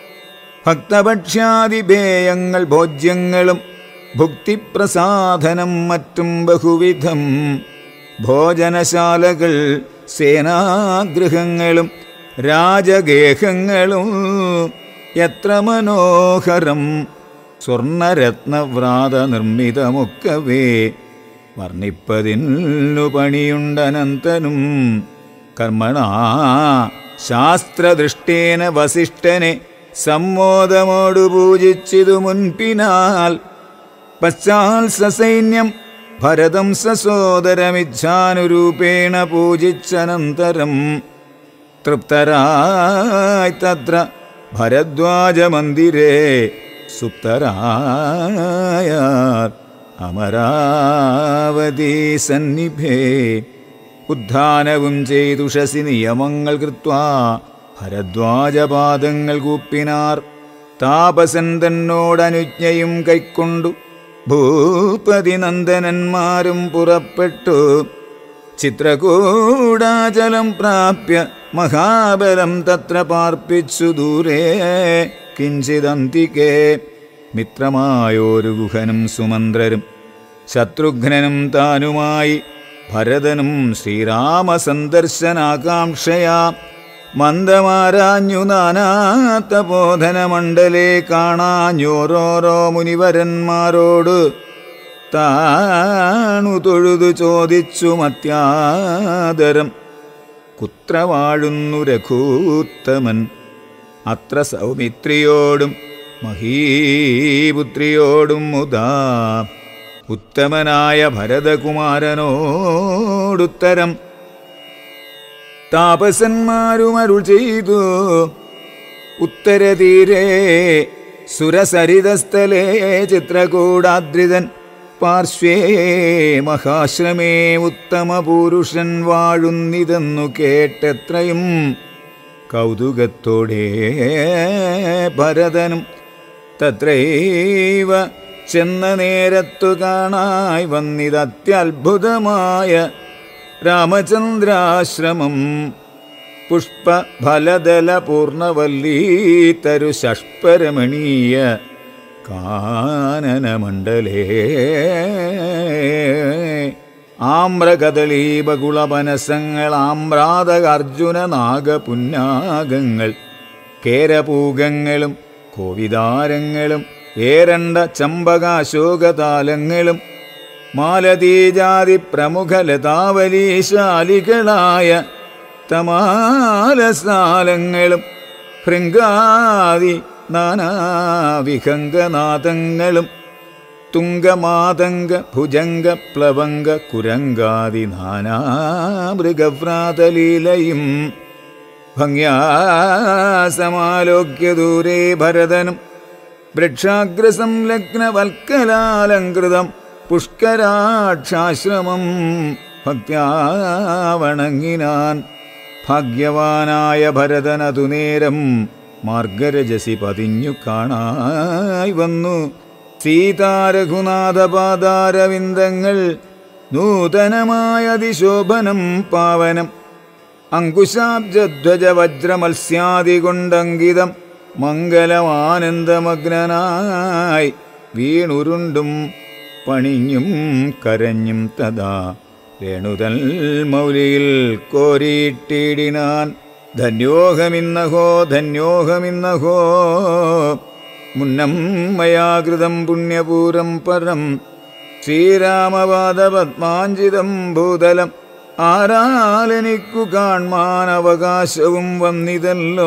ഭക്തഭക്ഷ്യാദിഭേയങ്ങൾ ഭോജ്യങ്ങളും ഭുക്തിപ്രസാധനം മറ്റും ബഹുവിധം ഭോജനശാലകൾ സേനാഗൃഹങ്ങളും രാജഗേഹങ്ങളും എത്ര മനോഹരം സ്വർണരത്നവ്രാത നിർമ്മിതമൊക്കവേ വർണ്ണിപ്പതിന്നു പണിയുണ്ടനന്തനും കർമ്മണാ ശാസ്ത്രദൃഷ്ടേന വസിഷ്ഠനെ സമ്മോദമോടു പൂജിച്ചിതു മുൻപിനാൽ പശ്ചാൽ സസൈന്യം ഭരതം സസോദരമിച്ഛാനുരൂപേണ പൂജിച്ചനന്തരം തൃപ്തരായി തത്ര ഭരദ്വാജമന്ദിരേ സുപ്തരായ അമരാവതി സന്നിഭേ ഉദ്ധാനവും ചെയ്തുഷസി നിയമങ്ങൾ കൃത്വാ ഭരദ്വാജപാദങ്ങൾ കൂപ്പിനാർ താപസൻ തന്നോടനുജ്ഞയും കൈക്കൊണ്ടു ഭൂപതി നന്ദനന്മാരും പുറപ്പെട്ടു ചിത്രകൂടാചലം പ്രാപ്യ മഹാബലം തത്ര പാർപ്പിച്ചു ദൂരെ കിഞ്ചിദന്തികേ മിത്രമായോരു ഗുഹനും സുമന്ത്രരും ശത്രുഘ്നനും താനുമായി ഭരതനും ശ്രീരാമ സന്ദർശനാകാംക്ഷയാ മന്ദമാരാഞ്ഞു നാനാത്ത ബോധനമണ്ഡലേ കാണാഞ്ഞോരോരോ മുനിവരന്മാരോട് താണു തൊഴുതു ചോദിച്ചു മത്യാദരം കുത്ര വാഴുന്നു രഘൂത്തമൻ അത്ര സൗമിത്രിയോടും മഹീപുത്രിയോടും മുതാ ഉത്തമനായ ഭരതകുമാരനോടുത്തരം താപസന്മാരും അരുൾ ചെയ്തു ഉത്തരതീരേ സുരസരിതസ്ഥലേ ചിത്രകൂടാദ്രിതൻ പാർശ്വേ മഹാശ്രമേ ഉത്തമ പുരുഷൻ വാഴുന്നിതെന്നു കേട്ടെത്രയും കൗതുകത്തോടെ ഭരതനും തത്രൈവ ചെന്ന നേരത്തു കാണായി വന്നിതത്യത്ഭുതമായ രാമചന്ദ്രാശ്രമം പുഷ്പഫലദല പൂർണവല്ലീ തരു ഷഷ്പരമണീയ കാനനമണ്ഡലേ ആമ്രകദളീപകുളപനസങ്ങൾ ആമ്രാതക അർജുന നാഗപുന്നാഗങ്ങൾ കേരപൂഗങ്ങളും കോവിതാരങ്ങളും ഏരണ്ട ചമ്പകാശോകതാലങ്ങളും മാലതീജാതി പ്രമുഖ ലതാവലീശാലികളായ തമാലസാലങ്ങളും ഭൃംഗാദി നാനാവിഹംഗനാദങ്ങളും തുങ്കമാതംഗ ഭുജംഗ പ്ലവംഗ കുരങ്കാദി നാനാമൃഗവ്രാതലീലയും ഭംഗ്യാ സമാലോക്യ ദൂരേ ഭരതനും വൃക്ഷാഗ്രസംലഗ്നവൽക്കലാലങ്കൃതം പുഷ്കരാക്ഷാശ്രമം ഭക്ത്യാ വണങ്ങിനാൻ ഭാഗ്യവാനായ ഭരതനതു നേരം മാർഗരജസി പതിഞ്ഞു കാണായി വന്നു സീതാരഘുനാഥപാദാരവിന്ദങ്ങൾ നൂതനമായ അതിശോഭനം പാവനം അങ്കുശാബ്ജധ്വജ വജ്രമത്സ്യാദി കൊണ്ടങ്കിതം മംഗലമാനന്ദമഗ്നനായി വീണുരുണ്ടും പണിഞ്ഞും കരഞ്ഞും തഥാ രേണുതൽ മൗലിയിൽ കോരിയിട്ടിടിനാൻ ധന്യോഹമിന്നഹോ ധന്യോഹമിന്നഹോ മുന്നം മയാകൃതം പുണ്യപൂരം പരം ശ്രീരാമപാദപത്മാഞ്ചിതം ഭൂതലം ആരാലെനിക്കു കാൺമാൻ അവകാശവും വന്നിതല്ലോ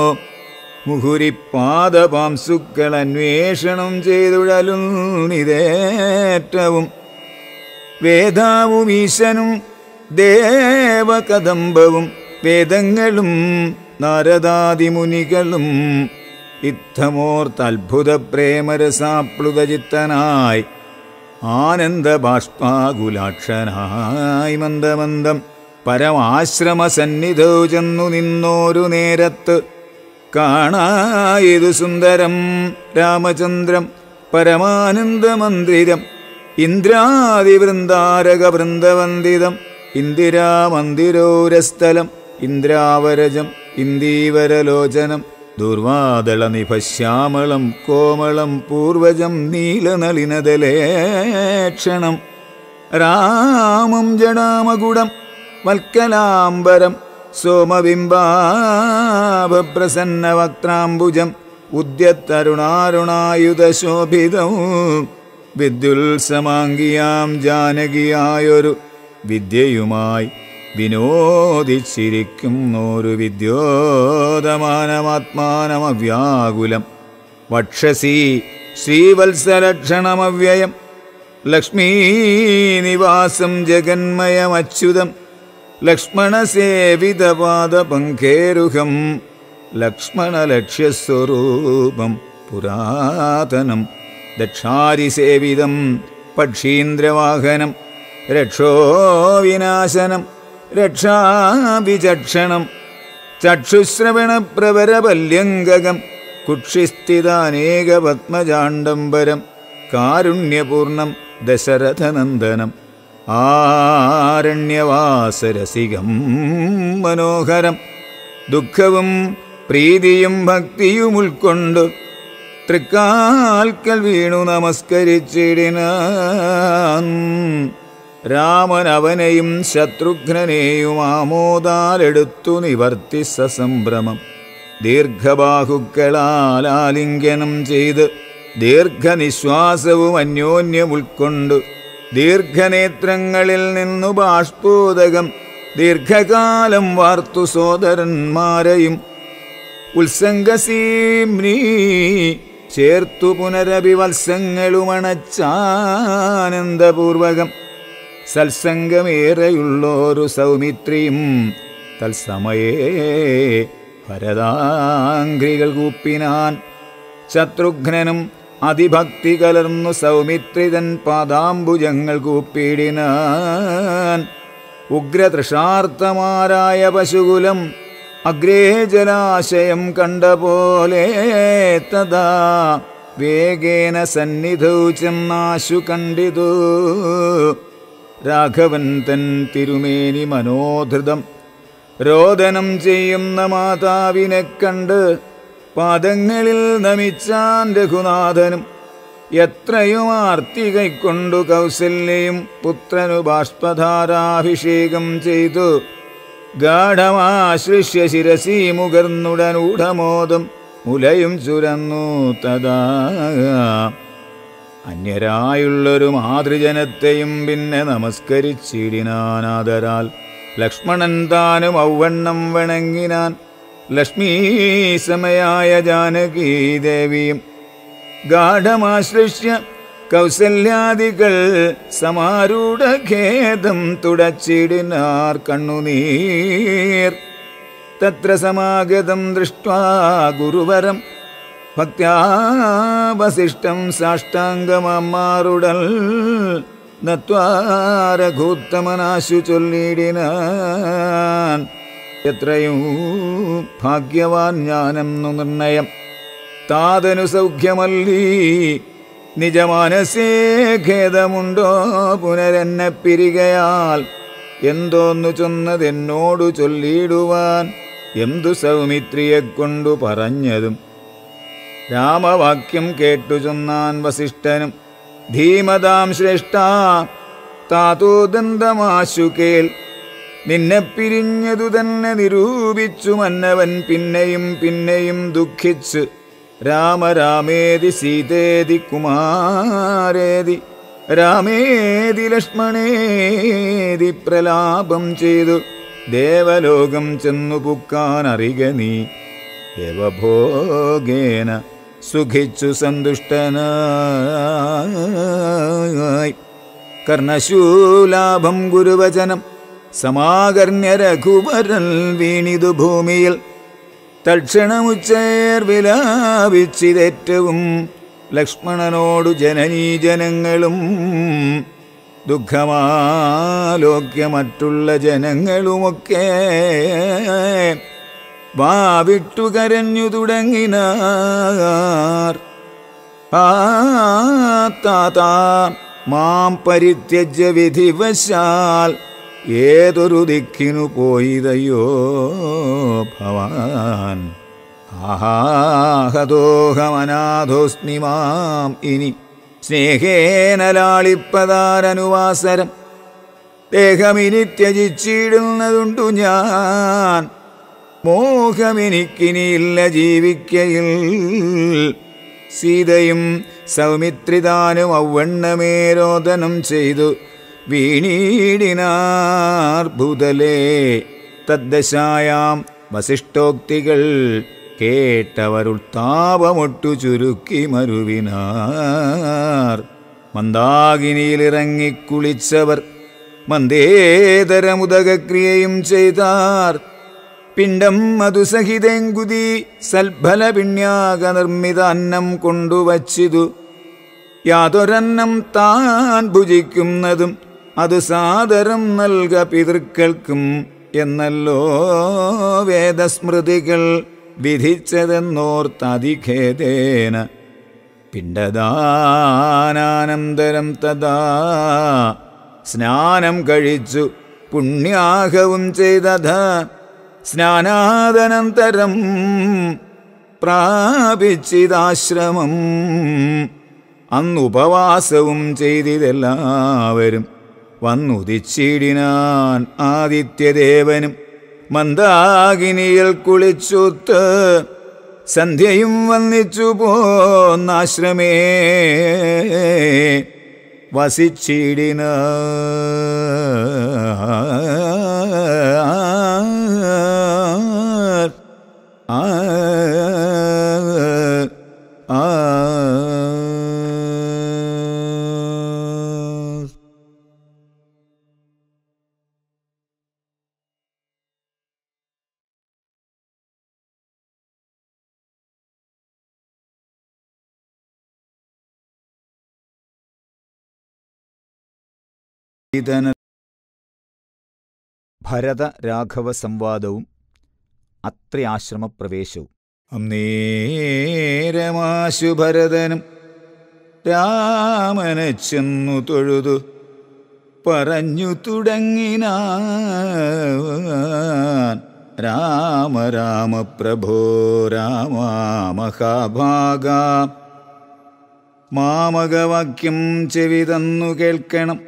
മുഹുരിപ്പാദപാംസുക്കൾ അന്വേഷണം ചെയ്തുഴലുന്നിതേറ്റവും വേദാവും ഈശനും ദേവകദംബവും വേദങ്ങളും നാരദാദിമുനികളും ഇത്തമോർത്തത്ഭുത പ്രേമരസാപ്ലുതചിത്തനായി ആനന്ദ ബാഷ്പാകുലാക്ഷനായി മന്ദമന്ദം പരമാശ്രമസന്നിധോ ചെന്നു നിന്നോരു നേരത്ത് കാണായതു സുന്ദരം രാമചന്ദ്രം പരമാനന്ദമന്ദിരം ഇന്ദ്രാദിവൃന്ദാരക വൃന്ദവന്ദിതം ഇന്ദിരാമന്ദിരോരസ്ഥലം ഇന്ദ്രാവരജം ഇന്ദീവരലോചനം ദുർവാദളനിഭശ്യാമളം കോമളം പൂർവജം നീലനളിനതലേക്ഷണം രാമം ജടാമകുടം വൽക്കലാംബരം സോമബിംബാഭപ്രസന്നവക്ത്രാംബുജം ഉദ്യത്തരുണാരുണായുധശോഭിതം വിദ്യുത്സമാംഗിയാം ജാനകിയായൊരു വിദ്യയുമായി വിനോദിച്ചിരിക്കുന്നൊരു വിദ്യോതമാനമാത്മാനമവ്യാകുലം വക്ഷസി ശ്രീവത്സലക്ഷണമവ്യയം ലക്ഷ്മീനിവാസം ജഗന്മയമച്യുതം ലക്ഷ്മണസേവിതപാദപങ്കേരുഹം ലക്ഷ്മണലക്ഷ്യസ്വരൂപം പുരാതനം ദക്ഷാരിസേവിതം പക്ഷീന്ദ്രവാഹനം രക്ഷോവിനാശനം രക്ഷാവിചക്ഷണം ചക്ഷുശ്രവണപ്രവരപല്യംഗകം കുക്ഷിസ്ഥിതാനേക പത്മജാണ്ടംബരം കാരുണ്യപൂർണം ദശരഥനന്ദനം ആരണ്യവാസരസികം മനോഹരം ദുഃഖവും പ്രീതിയും ഭക്തിയും ഉൾക്കൊണ്ട് തൃക്കാൽക്കൽ വീണു നമസ്കരിച്ചിടിനാൻ രാമൻ അവനെയും ശത്രുഘ്നനെയും ആമോദാലെടുത്തു നിവർത്തി സസംഭ്രമം ദീർഘബാഹുക്കളാൽ ആലിംഗനം ചെയ്ത് ദീർഘനിശ്വാസവും അന്യോന്യം ഉൾക്കൊണ്ട് ദീർഘനേത്രങ്ങളിൽ നിന്നു ബാഷ്പോദകം ദീർഘകാലം വാർത്തു സോദരന്മാരെയും ഉത്സംഗസീമ്രീ ചേർത്തു പുനരഭിവത്സങ്ങളുമണച്ചാനന്ദപൂർവകം സത്സംഗമേറെയുള്ളൊരു സൗമിത്രിയും തത്സമയേ ഭരതാംഗ്രികൾ കൂപ്പിനാൻ ശത്രുഘ്നനും അതിഭക്തി കലർന്നു സൗമിത്രിതൻ പാദാംബുജങ്ങൾ കൂപ്പിടിനാൻ ഉഗ്രതൃഷാർത്ഥമാരായ പശുകുലം അഗ്രേ ജലാശയം കണ്ട പോലെ തഥാ വേഗേന സന്നിധൗ ചെന്നാശു കണ്ടിതു രാഘവൻ തൻ തിരുമേനി മനോധൃതം രോദനം ചെയ്യുന്ന മാതാവിനെ കണ്ട് പാദങ്ങളിൽ നമിച്ചാൻ രഘുനാഥനും എത്രയും ആർത്തി കൈക്കൊണ്ടു കൗസല്യയും പുത്രനു ബാഷ്പധാരാഭിഷേകം ചെയ്തു ഗാഠമാശ്ലിഷ്യ ശിരസി മുകർന്നുടനൂഢമോദം മുലയും ചുരന്നു തഥാ അന്യരായുള്ളൊരു മാതൃജനത്തെയും പിന്നെ നമസ്കരിച്ചിടിനാനാദരാൽ ലക്ഷ്മണൻ താനും ഔവണ്ണം വണങ്ങിനാൻ ലക്ഷ്മീ സമയായ ജാനകീ ദേവിയും ഗാഠമാശ്ലിഷ്യ കൗസല്യാദികൾ സമാരൂഢഖേദം തുടച്ചിടിനാർ കണ്ണുനീർ തത്ര സമാഗതം ദൃഷ്ട്വാ ഗുരുവരം ഭക്ത്യാവശിഷ്ടം സാഷ്ടാംഗമാറുടൽ നത്വാരഘൂത്തമനാശു ചൊല്ലിടിനാൻ എത്രയും ഭാഗ്യവാൻ ഞാനെന്നു നിർണയം താതനു സൗഖ്യമല്ലീ നിജമാനസേ ഖേദമുണ്ടോ പുനരെന്നെ പിരികയാൽ എന്തോന്നു ചൊന്നതെന്നോടു ചൊല്ലിയിടുവാൻ എന്തു സൗമിത്രിയെ കൊണ്ടു പറഞ്ഞതും രാമവാക്യം കേട്ടു ചൊന്നാൻ വസിഷ്ഠനും ധീമതാം ശ്രേഷ്ഠ താതോദന്തമാശു കേൾ നിന്നെ പിരിഞ്ഞതു തന്നെ നിരൂപിച്ചു മന്നവൻ പിന്നെയും പിന്നെയും ദുഃഖിച്ച് രാമരാമേതി സീതേതി കുമാരേതി രാമേതി ലക്ഷ്മണേതി പ്രലാപം ചെയ്തു ദേവലോകം ചെന്നു പുക്കാൻ അറിക നീ ദേവഭോഗേന സുഖിച്ചു സന്തുഷ്ടനായി കർണശൂലാഭം ഗുരുവചനം സമാകർണ്യ രഘുവരൽ വീണിതു ഭൂമിയിൽ തൽക്ഷണമുച്ചേർ വിലാപിച്ചിതേറ്റവും ലക്ഷ്മണനോടു ജനനീജനങ്ങളും ദുഃഖമാലോക്യ മറ്റുള്ള ജനങ്ങളുമൊക്കെ വാവിട്ടു കരഞ്ഞു തുടങ്ങിനാർ ആ താതാ മാം പരിത്യജ്യ വിധിവശാൽ ഏതൊരു ദിക്കിനു പോയിതയോ ഭവാൻ ആഹാഹദോഹമനാഥോസ്മി മാം ഇനി സ്നേഹേന ലാളിപ്പതാരനുവാസരം ദേഹമിനി ത്യജിച്ചിടുന്നതുണ്ടു ഞാൻ മോഹമെനിക്കിനിയില്ല ജീവിക്കയിൽ സീതയും സൗമിത്രിതാനും ഔവണ്ണമേരോദനം ചെയ്തു വീണീടിനാർ ഭൂതലേ തദ്ദശായാം വസിഷ്ഠോക്തികൾ കേട്ടവരുൾത്താപമൊട്ടു ചുരുക്കി മരുവിനാർ മന്ദാകിനിയിലിറങ്ങിക്കുളിച്ചവർ മന്ദേതരമുദകക്രിയയും ചെയ്താർ പിണ്ടം മധുസഹിതേങ്കുതി സൽഫല പിണ്യാക നിർമ്മിത അന്നം കൊണ്ടുവച്ചിതു യാതൊരന്നം താൻ ഭുജിക്കുന്നതും അത് സാദരം നൽക പിതൃക്കൾക്കും എന്നല്ലോ വേദസ്മൃതികൾ വിധിച്ചതെന്നോർത്തതിഖേദേന പിണ്ടദാനാനന്തരം തഥാ സ്നാനം കഴിച്ചു പുണ്യാഹവും ചെയ്തത സ്നാനാദനന്തരം പ്രാപിച്ചിതാശ്രമം അന്ന് ഉപവാസവും ചെയ്തിതെല്ലാവരും വന്നുദിച്ചിടിനാൻ ആദിത്യദേവനും മന്ദാകിനിയിൽ കുളിച്ചുത്ത് സന്ധ്യയും വന്നിച്ചു പോന്നാശ്രമേ വസിച്ചിടിന ആ ആ ഇതന ഭരത രാഘവ സംവാദവും അത്രയാശ്രമപ്രവേശവും അന്നേരമാശു ഭരതനും രാമനെ ചെന്നു തൊഴുതു പറഞ്ഞു തുടങ്ങിനാൻ രാമ രാമ പ്രഭോ രാമ മഹാഭാഗ മാമകവാക്യം ചെവി തന്നു കേൾക്കണം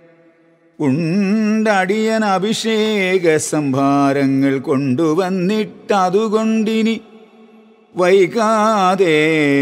ഉണ്ടടിയൻ അഭിഷേക സംഭാരങ്ങൾ കൊണ്ടുവന്നിട്ടതുകൊണ്ടിനി വൈകാതെ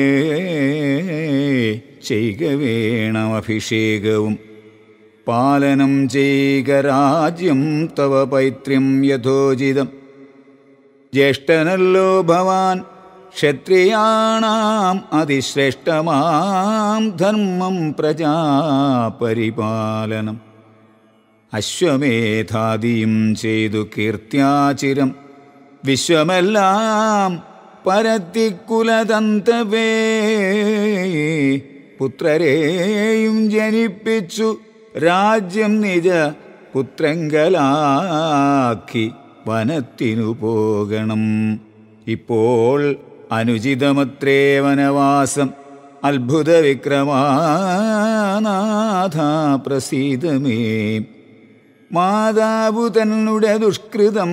ചെയ്യുക വേണം അഭിഷേകവും പാലനം ചെയ്യുക രാജ്യം തവ പൈത്ര്യം യഥോചിതം ജ്യേഷ്ഠനല്ലോ ഭവാൻ ക്ഷത്രിയാണാം അതിശ്രേഷ്ഠമാം ധർമ്മം പ്രജാപരിപാലനം അശ്വമേധാദിയും ചെയ്തു കീർത്തിയാചിരം വിശ്വമെല്ലാം പരത്തിക്കുലതന്തവേ പുത്രരെയും ജനിപ്പിച്ചു രാജ്യം നിജ പുത്രങ്കലാക്കി വനത്തിനു പോകണം ഇപ്പോൾ അനുചിതമത്രേ വനവാസം അത്ഭുത വിക്രമാനാഥ പ്രസീതമേ മാതാവു തന്നെ ദുഷ്കൃതം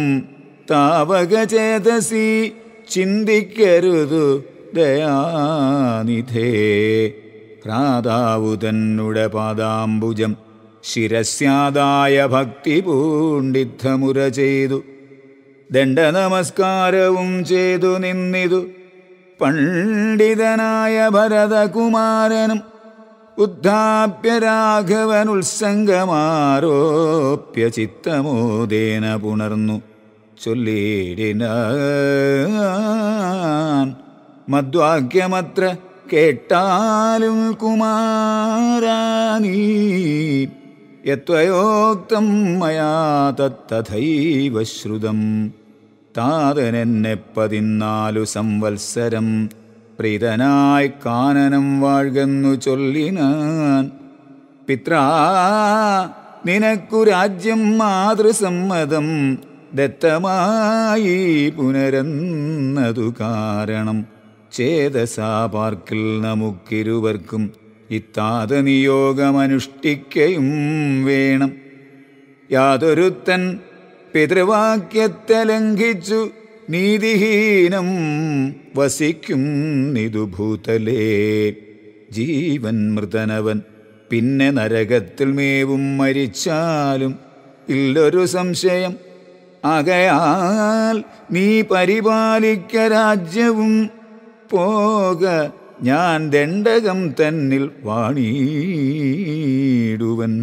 താവകചേതസി ചിന്തിക്കരുതു ദയാനിധേ ഭ്രാതാവു തന്നെ പാദാംബുജം ശിരസ്യാദായ ഭക്തി പൂണ്ടിദ്ധമുര ചെയ്തു ദണ്ഡനമസ്കാരവും ചെയ്തു നിന്നിതു പണ്ഡിതനായ ഭരതകുമാരനും ഉദ്ധാപ്യ രാഘവൻ ഉത്സംഗമാരോപ്യ ചിത്തമോദേന പുണർന്നു ചൊല്ലിടിനാൻ മദ്വാക്യമത്ര കേട്ടാലും കുമാരാനീ യത്വയോക്തം മയാ തത്തഥൈവ ശ്രുതം താതനെന്നെ പതിനാലു സംവത്സരം പ്രീതനായി കാനനം വാഴ്കന്നു ചൊല്ലിനാൻ പിത്രാ നിനക്കു രാജ്യം മാതൃസമ്മതം ദത്തമായി പുനരന്നതു കാരണം ചേതസാ പാർക്കിൽ നമുക്കിരുവർക്കും ഇത്താത നിയോഗമനുഷ്ഠിക്കയും വേണം യാതൊരുത്തൻ പിതൃവാക്യത്തെ ലംഘിച്ചു നീതിഹീനം വസിക്കും നിതുഭൂതലേ ജീവൻ മൃതനവൻ പിന്നെ നരകത്തിൽ മേവും മരിച്ചാലും ഇല്ലൊരു സംശയം ആകയാൽ നീ പരിപാലിക്ക രാജ്യവും പോക ഞാൻ ദണ്ഡകം തന്നിൽ വാണിയിടുവൻ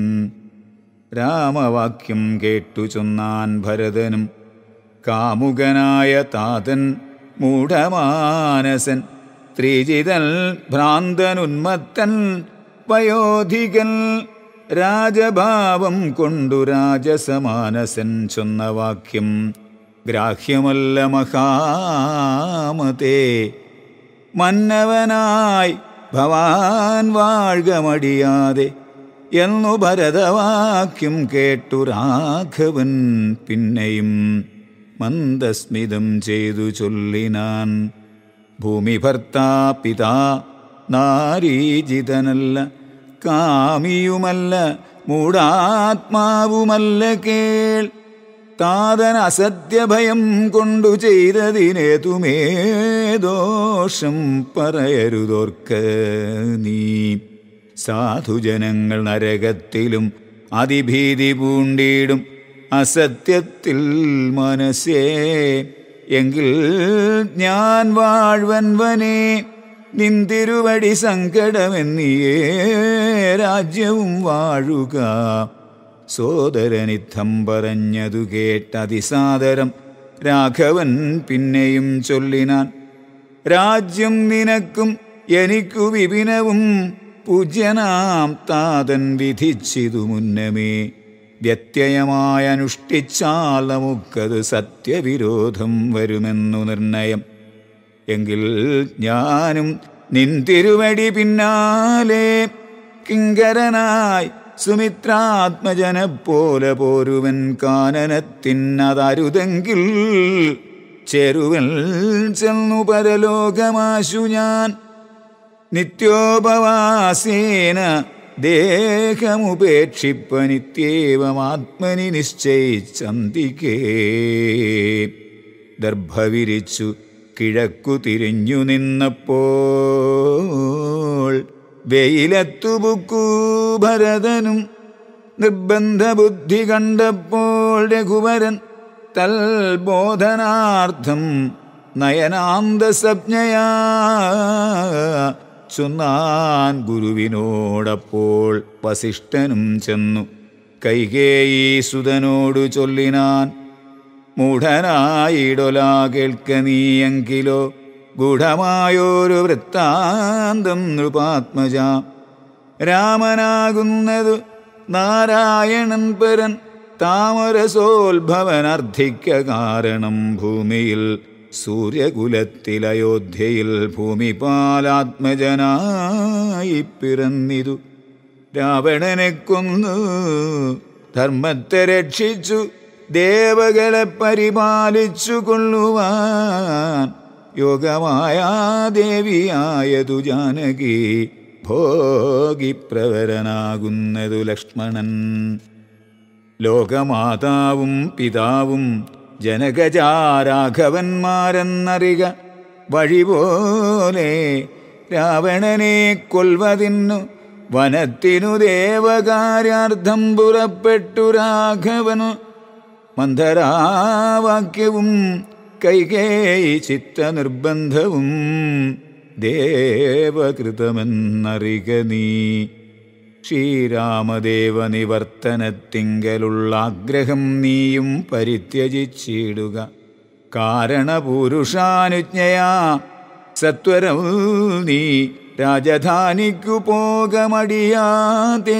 രാമവാക്യം കേട്ടു ചൊന്നാൻ ഭരതനും കാമുകനായ താതൻ മൂഢമാനസൻ ത്രിജിതൻ ഭ്രാന്തനുന്മത്തൻ വയോധികൻ രാജഭാവം കൊണ്ടു രാജസമാനസൻ ചൊന്ന വാക്യം ഗ്രാഹ്യമല്ല മഹാമതേ മന്നവനായി ഭവാൻ വാഴ്ക മടിയാതെ എന്നു ഭരതവാക്യം കേട്ടു രാഘവൻ പിന്നെയും മന്ദസ്മിതം ചെയ്തു ചൊല്ലിനാൻ ഭൂമി ഭർത്താ പിതാ നാരീജിതനല്ല കാമിയുമല്ല മൂടാത്മാവുമല്ല കേൾ താതൻ അസത്യഭയം കൊണ്ടു ചെയ്തതിനേതുമേ ദോഷം പറയരുതോർക്ക നീ സാധുജനങ്ങൾ നരകത്തിലും അതിഭീതി പൂണ്ടിടും അസത്യത്തിൽ മനസ്സേ എങ്കിൽ ഞാൻ വാഴ്വൻവനെ നിന്തിരുവടി സങ്കടമെന്നിയേ രാജ്യവും വാഴുക സോദരനിത്തം പറഞ്ഞതു കേട്ടതിസാദരം രാഘവൻ പിന്നെയും ചൊല്ലിനാൻ രാജ്യം നിനക്കും എനിക്കു വിപിനവും പൂജ്യനാം താതൻ വിധിച്ചിതു മുന്നമേ വ്യത്യയമായി അനുഷ്ഠിച്ചാൽ നമുക്കത് സത്യവിരോധം വരുമെന്നു നിർണയം എങ്കിൽ ഞാനും നിൻ തിരുവടി പിന്നാലെ കിങ്കരനായി സുമിത്രാത്മജനെപ്പോലെ പോരുവൻ കാനനത്തിനതരുതെങ്കിൽ ചെരുവൽ ചെന്നു പരലോകമാശു ഞാൻ നിത്യോപവാസേന ദേഹമുപേക്ഷിപ്പനിത്യേവമാത്മനി നിശ്ചയിച്ചന്തിക്കേ ദർഭവിരിച്ചു കിഴക്കു തിരിഞ്ഞു നിന്നപ്പോൾ വെയിലത്തുപുക്കു ഭരതനും നിർബന്ധ ബുദ്ധി കണ്ടപ്പോൾ രഘുവരൻ തൽബോധനാർത്ഥം നയനാന്തസജ്ഞയാ ചൊന്നാൻ ഗുരുവിനോടപ്പോൾ വസിഷ്ഠനും ചെന്നു കൈകേയി സുതനോടു ചൊല്ലിനാൻ മൂഢനായിടൊലാ കേൾക്ക നീയെങ്കിലോ ഗൂഢമായൊരു വൃത്താന്തം നൃപാത്മജ രാമനാകുന്നതു നാരായണൻ പരൻ താമരസോത്ഭവനർദ്ധിക്ക കാരണം ഭൂമിയിൽ സൂര്യകുലത്തിൽ അയോധ്യയിൽ ഭൂമിപാലാത്മജനായി പിറന്നിതു രാവണനെ കൊന്നു ധർമ്മത്തെ രക്ഷിച്ചു ദേവകളെ പരിപാലിച്ചു കൊള്ളുവാൻ യോഗമായ ദേവിയായതു ജാനകി ഭോഗിപ്രവരനാകുന്നതു ലക്ഷ്മണൻ ലോകമാതാവും പിതാവും ജനകജാരാഘവന്മാരെന്നറിക വഴിപോലെ രാവണനെ കൊൽവതിന്നു വനത്തിനു ദേവകാര്യാർത്ഥം പുറപ്പെട്ടു രാഘവനു മന്ധരാവാക്യവും കൈകേയി ചിത്തനിർബന്ധവും ദേവകൃതമെന്നറിക നീ ശ്രീരാമദേവ നിവർത്തനത്തിങ്കലുള്ള ആഗ്രഹം നീയും പരിത്യജിച്ചിടുക കാരണപുരുഷാനുജ്ഞയാ സത്വരവും നീ രാജധാനിക്കു പോകമടിയാതേ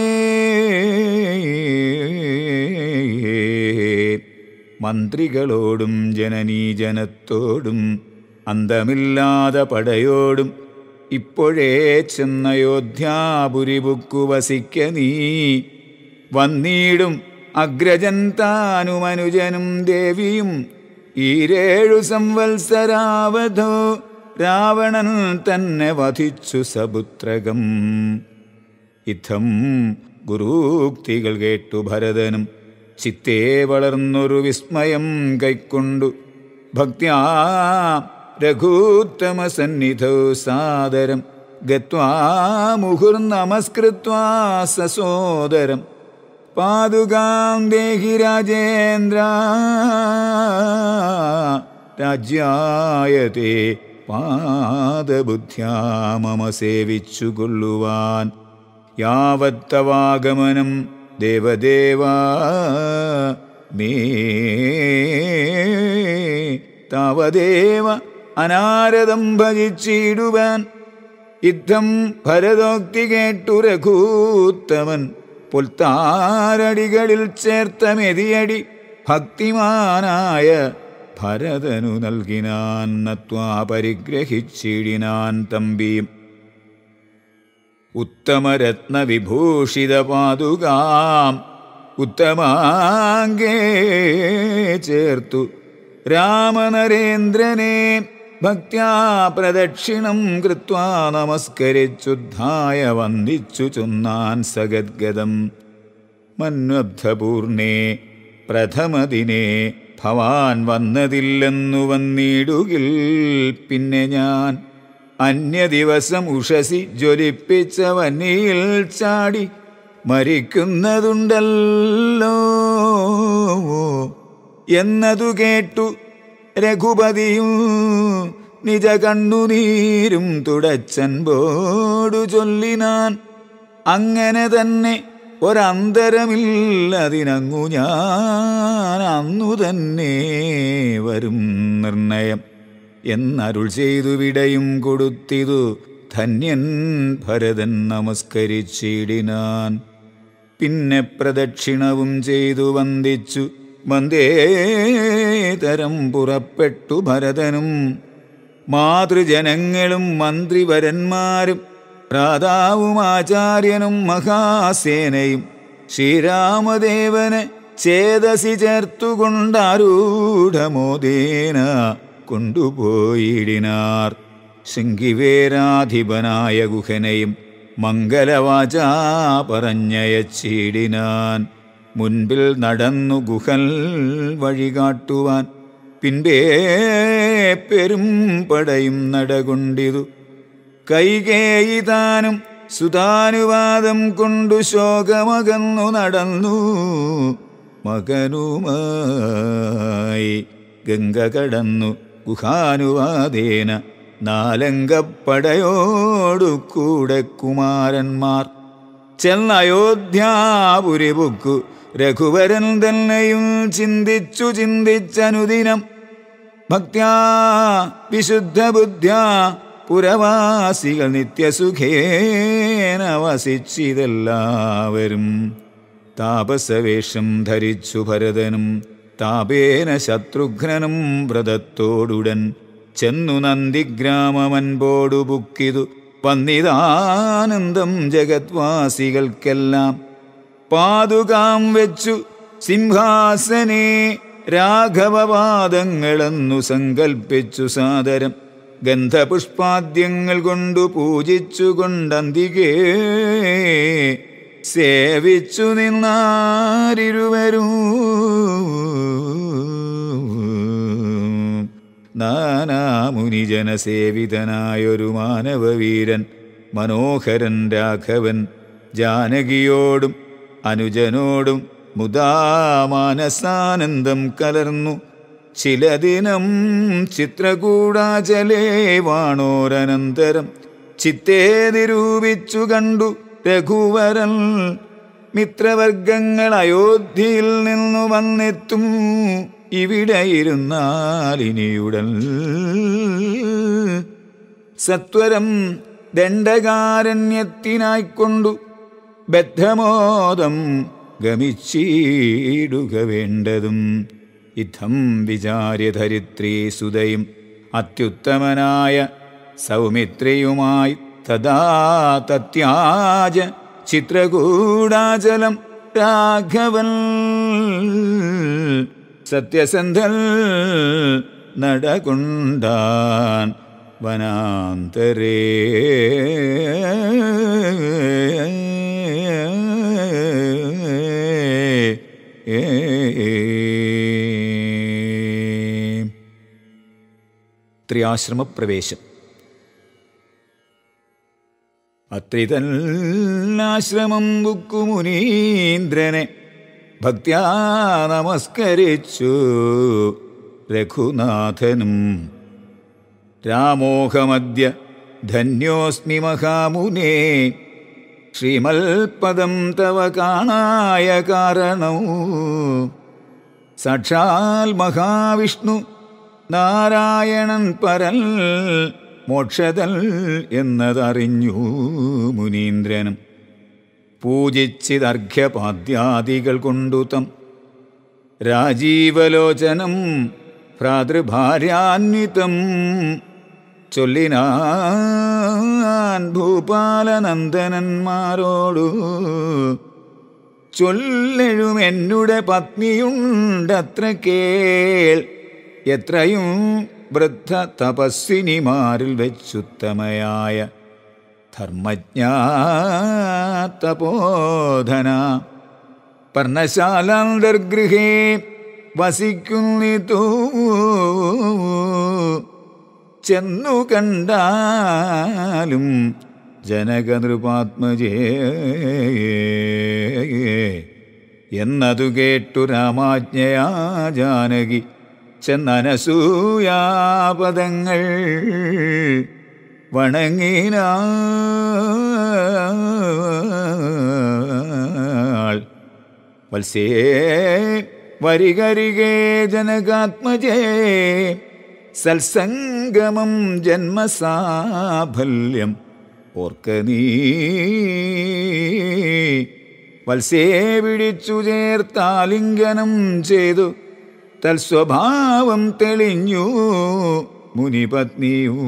മന്ത്രികളോടും ജനനീജനത്തോടും അന്തമില്ലാതെ പടയോടും ഇപ്പോഴേ ചെന്നയോധ്യാപുരിബുക്കു വസിക്ക നീ വന്നീടും അഗ്രജൻ താനും അനുജനും ദേവിയും ഈരേഴു സംവത്സരാവധോ രാവണൻ തന്നെ വധിച്ചു സപുത്രകം ഇത്തം ഗുരൂക്തികൾ കേട്ടു ഭരതനും ചിത്തേ വളർന്നൊരു വിസ്മയം കൈക്കൊണ്ടു ഭക്ത്യാ രഘൂത്തമസന്നിധൗ സാദരം ഗത്വാ മുഹുർനമസ്കൃത്വാ സസോദരം പാതുകാം ദേഹി രാജേന്ദ്ര രാജ്യായത്തെ പാദബുദ്ധ്യാ മമ സേവിച്ചു കൊള്ളുവാൻ യാവത്തവാഗമനം ദേവദേവാ മേ താവദേവ അനാരദം ഭജിച്ചിടുവാൻ യുദ്ധം ഭരതോക്തി കേട്ടു രഘൂത്തമൻ പുൽത്താരടികളിൽ ചേർത്ത മെതിയടി ഭക്തിമാനായ ഭരതനു നൽകിനാൻ നത്വാ പരിഗ്രഹിച്ചിടിനാൻ തമ്പിയും ഉത്തമരത്നവിഭൂഷിതപാതുകാം ഉത്തമാംഗേ ചേർത്തു രാമനരേന്ദ്രനെ ഭക്ത്യാ പ്രദക്ഷിണം കൃത്വാ നമസ്കരിച്ചുദ്ധായ വന്ദിച്ചു ചൊന്നാൻ സഗദ്ഗതം മന്വബ്ധപൂർണേ പ്രഥമദിനെ ഭവാൻ വന്നതില്ലെന്നു വന്നിടുകിൽ പിന്നെ ഞാൻ അന്യദിവസം ഉഷസി ജ്വലിപ്പിച്ച വന്നിയിൽ ചാടി മരിക്കുന്നതുണ്ടല്ലോ എന്നതു കേട്ടു രഘുപതിയും നിജ കണ്ണുനീരും തുടച്ചൻപോടു ചൊല്ലിനാൻ അങ്ങനെ തന്നെ ഒരന്തരമില്ലതിനങ്ങു ഞാൻ അന്നു തന്നെ വരും നിർണയം എന്നരുൾ ചെയ്തു വിടയും കൊടുത്തിതു ധന്യൻ ഭരതൻ നമസ്കരിച്ചിടിനാൻ പിന്നെ പ്രദക്ഷിണവും ചെയ്തു വന്ദിച്ചു വന്ദേതരം പുറപ്പെട്ടു ഭരതനും മാതൃജനങ്ങളും മന്ത്രിവരന്മാരും രാധാവും ആചാര്യനും മഹാസേനയും ശ്രീരാമദേവനെ ചേതസി ചേർത്തുകൊണ്ടാരൂഢമോദേന കൊണ്ടുപോയിടിനാർ ശൃംഗിവേരാധിപനായ ഗുഹനെയും മംഗലവാചാ പറഞ്ഞയച്ചിടിനാൻ മുൻപിൽ നടന്നു ഗുഹൽ വഴികാട്ടുവാൻ പിൻപേ പെരും പടയും നടകൊണ്ടിതു കൈകേയി താനും സുതാനുവാദം കൊണ്ടു ശോകമകന്നു നടന്നു മകനുമായി ഗംഗ കടന്നു ഗുഹാനുവാദേന നാലങ്കപ്പടയോടു കൂടെ കുമാരന്മാർ ചെന്നയോധ്യാപുരി ബുക്കു രഘുവരൻ തന്നെയും ചിന്തിച്ചു ചിന്തിച്ചനുദിനം ഭക്ത്യാ വിശുദ്ധ ബുദ്ധ്യാ പുരവാസികൾ നിത്യസുഖേന വസിച്ചിതെല്ലാവരും താപസവേഷം ധരിച്ചു ഭരതനും താപേന ശത്രുഘ്നനും വ്രതത്തോടുടൻ ചെന്നു നന്ദിഗ്രാമമൻപോടു ബുക്കിതു വന്നിതാനന്ദം ജഗത്വാസികൾക്കെല്ലാം പാതുകാം വെച്ചു സിംഹാസനെ രാഘവപാദങ്ങളെന്നു സങ്കൽപ്പിച്ചു സാദരം ഗന്ധപുഷ്പാദ്യങ്ങൾ കൊണ്ടു പൂജിച്ചുകൊണ്ടന്തികേ സേവിച്ചു നിന്നാരിരുവരും നാനാമുനിജനസേവിതനായൊരു മാനവവീരൻ മനോഹരൻ രാഘവൻ ജാനകിയോടും അനുജനോടും മുദാമാനസാനന്ദം കലർന്നു ചില ദിനം ചിത്രകൂടാചലേ വാണോരനന്തരം ചിത്തേ നിരൂപിച്ചു കണ്ടു രഘുവരൻ മിത്രവർഗങ്ങൾ അയോധ്യയിൽ നിന്നു വന്നെത്തും ഇവിടെ ഇരുന്നാലിനിയുടൻ സത്വരം ദണ്ഡകാരണ്യത്തിനായിക്കൊണ്ടു ബദ്ധമോദം ഗമിച്ചിടുക വേണ്ടതും ഇത്തം വിചാര്യ ധരിത്രീ സുതയും അത്യുത്തമനായ സൗമിത്രിയുമായി തഥാ തത്യാജ ചിത്രകൂടാചലം രാഘവൻ സത്യസന്ധൽ നടകൊണ്ടാൻ വനാന്തരേ ത്രിയാശ്രമപ്രവേശം അത്രിതന്നാശ്രമം ബുക്കുമുനീന്ദ്രനെ ഭക്ത്യാ നമസ്കരിച്ചു രഘുനാഥനും രാമോഹമദ്യ ധന്യോസ്മി മഹാമുനേ ശ്രീമൽപദം തവ കാണായ കാരണവും സാക്ഷാൽ മഹാവിഷ്ണു നാരായണൻ പരൽ മോക്ഷതൽ എന്നതറിഞ്ഞു മുനീന്ദ്രനും പൂജിച്ചിതർഘ്യപാദ്യാദികൾ കൊണ്ടു തം രാജീവലോചനം ഭ്രാതൃഭാര്യാന്വിതം ചൊല്ലിനാൻ ഭൂപാലനന്ദനന്മാരോടു ചൊല്ലെഴും എന്നുടെ പത്നിയുണ്ടത്ര കേൾ എത്രയും വൃദ്ധ തപസ്വിനിമാരിൽ വെച്ചുത്തമയായ ധർമ്മജ്ഞാതപോധന പർണശാലാന്തർഗൃഹേ വസിക്കുന്നിതു ചെന്നു കണ്ടാലും ജനകനൃപാത്മജേ എന്നതു കേട്ടു രാമാജ്ഞയാ ജാനകി ചെന്നനസൂയാപദങ്ങൾ വണങ്ങിനാൾ വത്സേ വരികരികേ ജനകാത്മജേ സത്സംഗമം ജന്മസാഫല്യം ഓർക്ക നീ വത്സേ പിടിച്ചു ചേർത്താലിംഗനം ചെയ്തു തൽസ്വഭാവം തെളിഞ്ഞു മുനിപത്നിയൂ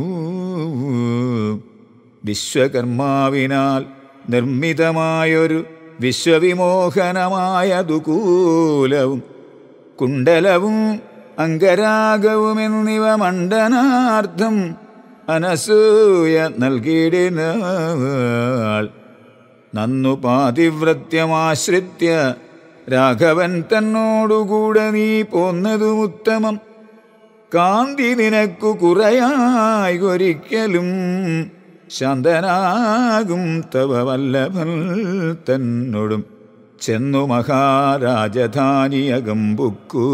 വിശ്വകർമാവിനാൽ നിർമ്മിതമായൊരു വിശ്വവിമോഹനമായ ദുകൂലവും കുണ്ടലവും അംഗരാഗവുമെന്നിവ മണ്ഡനാർത്ഥം അനസൂയ നൽകിയിടിനാൾ നന്നു പാതിവ്രത്യമാശ്രിത്യ രാഘവൻ തന്നോടുകൂടെ നീ പോന്നതും ഉത്തമം കാന്തി നിനക്കു കുറയായി ഒരിക്കലും ശാന്തനാകും തവ വല്ലഭൻ തന്നോടും ചെന്നു മഹാരാജധാനിയകം ബുക്കു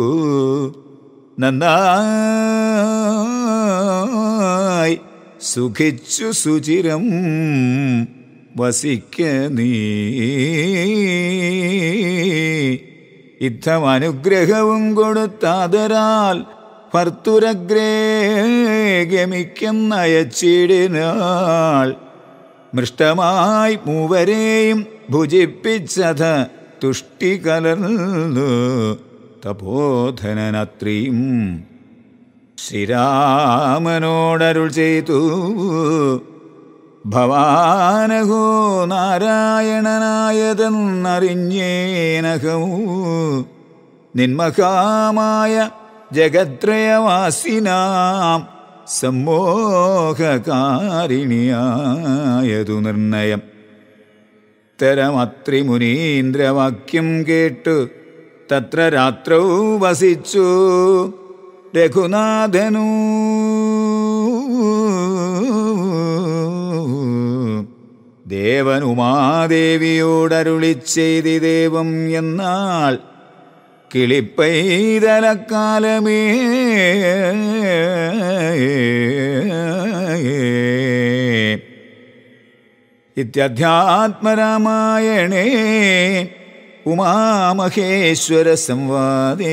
നന്നായി സുഖിച്ചു സുചിരം വസിക്ക നീ യുദ്ധം അനുഗ്രഹവും കൊടുത്താതരാൽ ഭർത്തുരഗ്രേ ഗമിക്കുന്നയച്ചിടിനാൾ മൃഷ്ടമായി മൂവരെയും ഭുജിപ്പിച്ചത് തുഷ്ടി കലർന്നു തപോധനനത്രിയും ശ്രീരാമനോടരുൾ ചെയ്തു ഭവാനഹോ നാരായണനായതെന്നറിഞ്ഞേനഹവും നിന്മഹാമായ ജഗത്രയവാസിനാം സമ്മോഹകാരിണിയായതു നിർണയം തരമത്രി മുനീന്ദ്രവാക്യം കേട്ടു തത്ര രാത്രൗ വസിച്ചു രഘുനാഥനൂ ദേവനുമാദേവിയോടരുളി ചെയ്തി ദേവം എന്നാൾ കിളിപ്പൈതലക്കാലമേ ഇത്യധ്യാത്മരാമായണേ ഉമാമഹേശ്വര സംവാദേ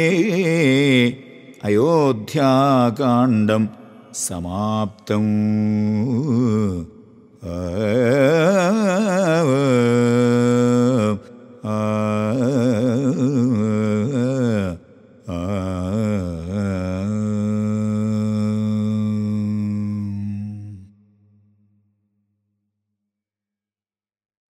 അയോധ്യാകാണ്ഡം സമാപ്തം ആ ആ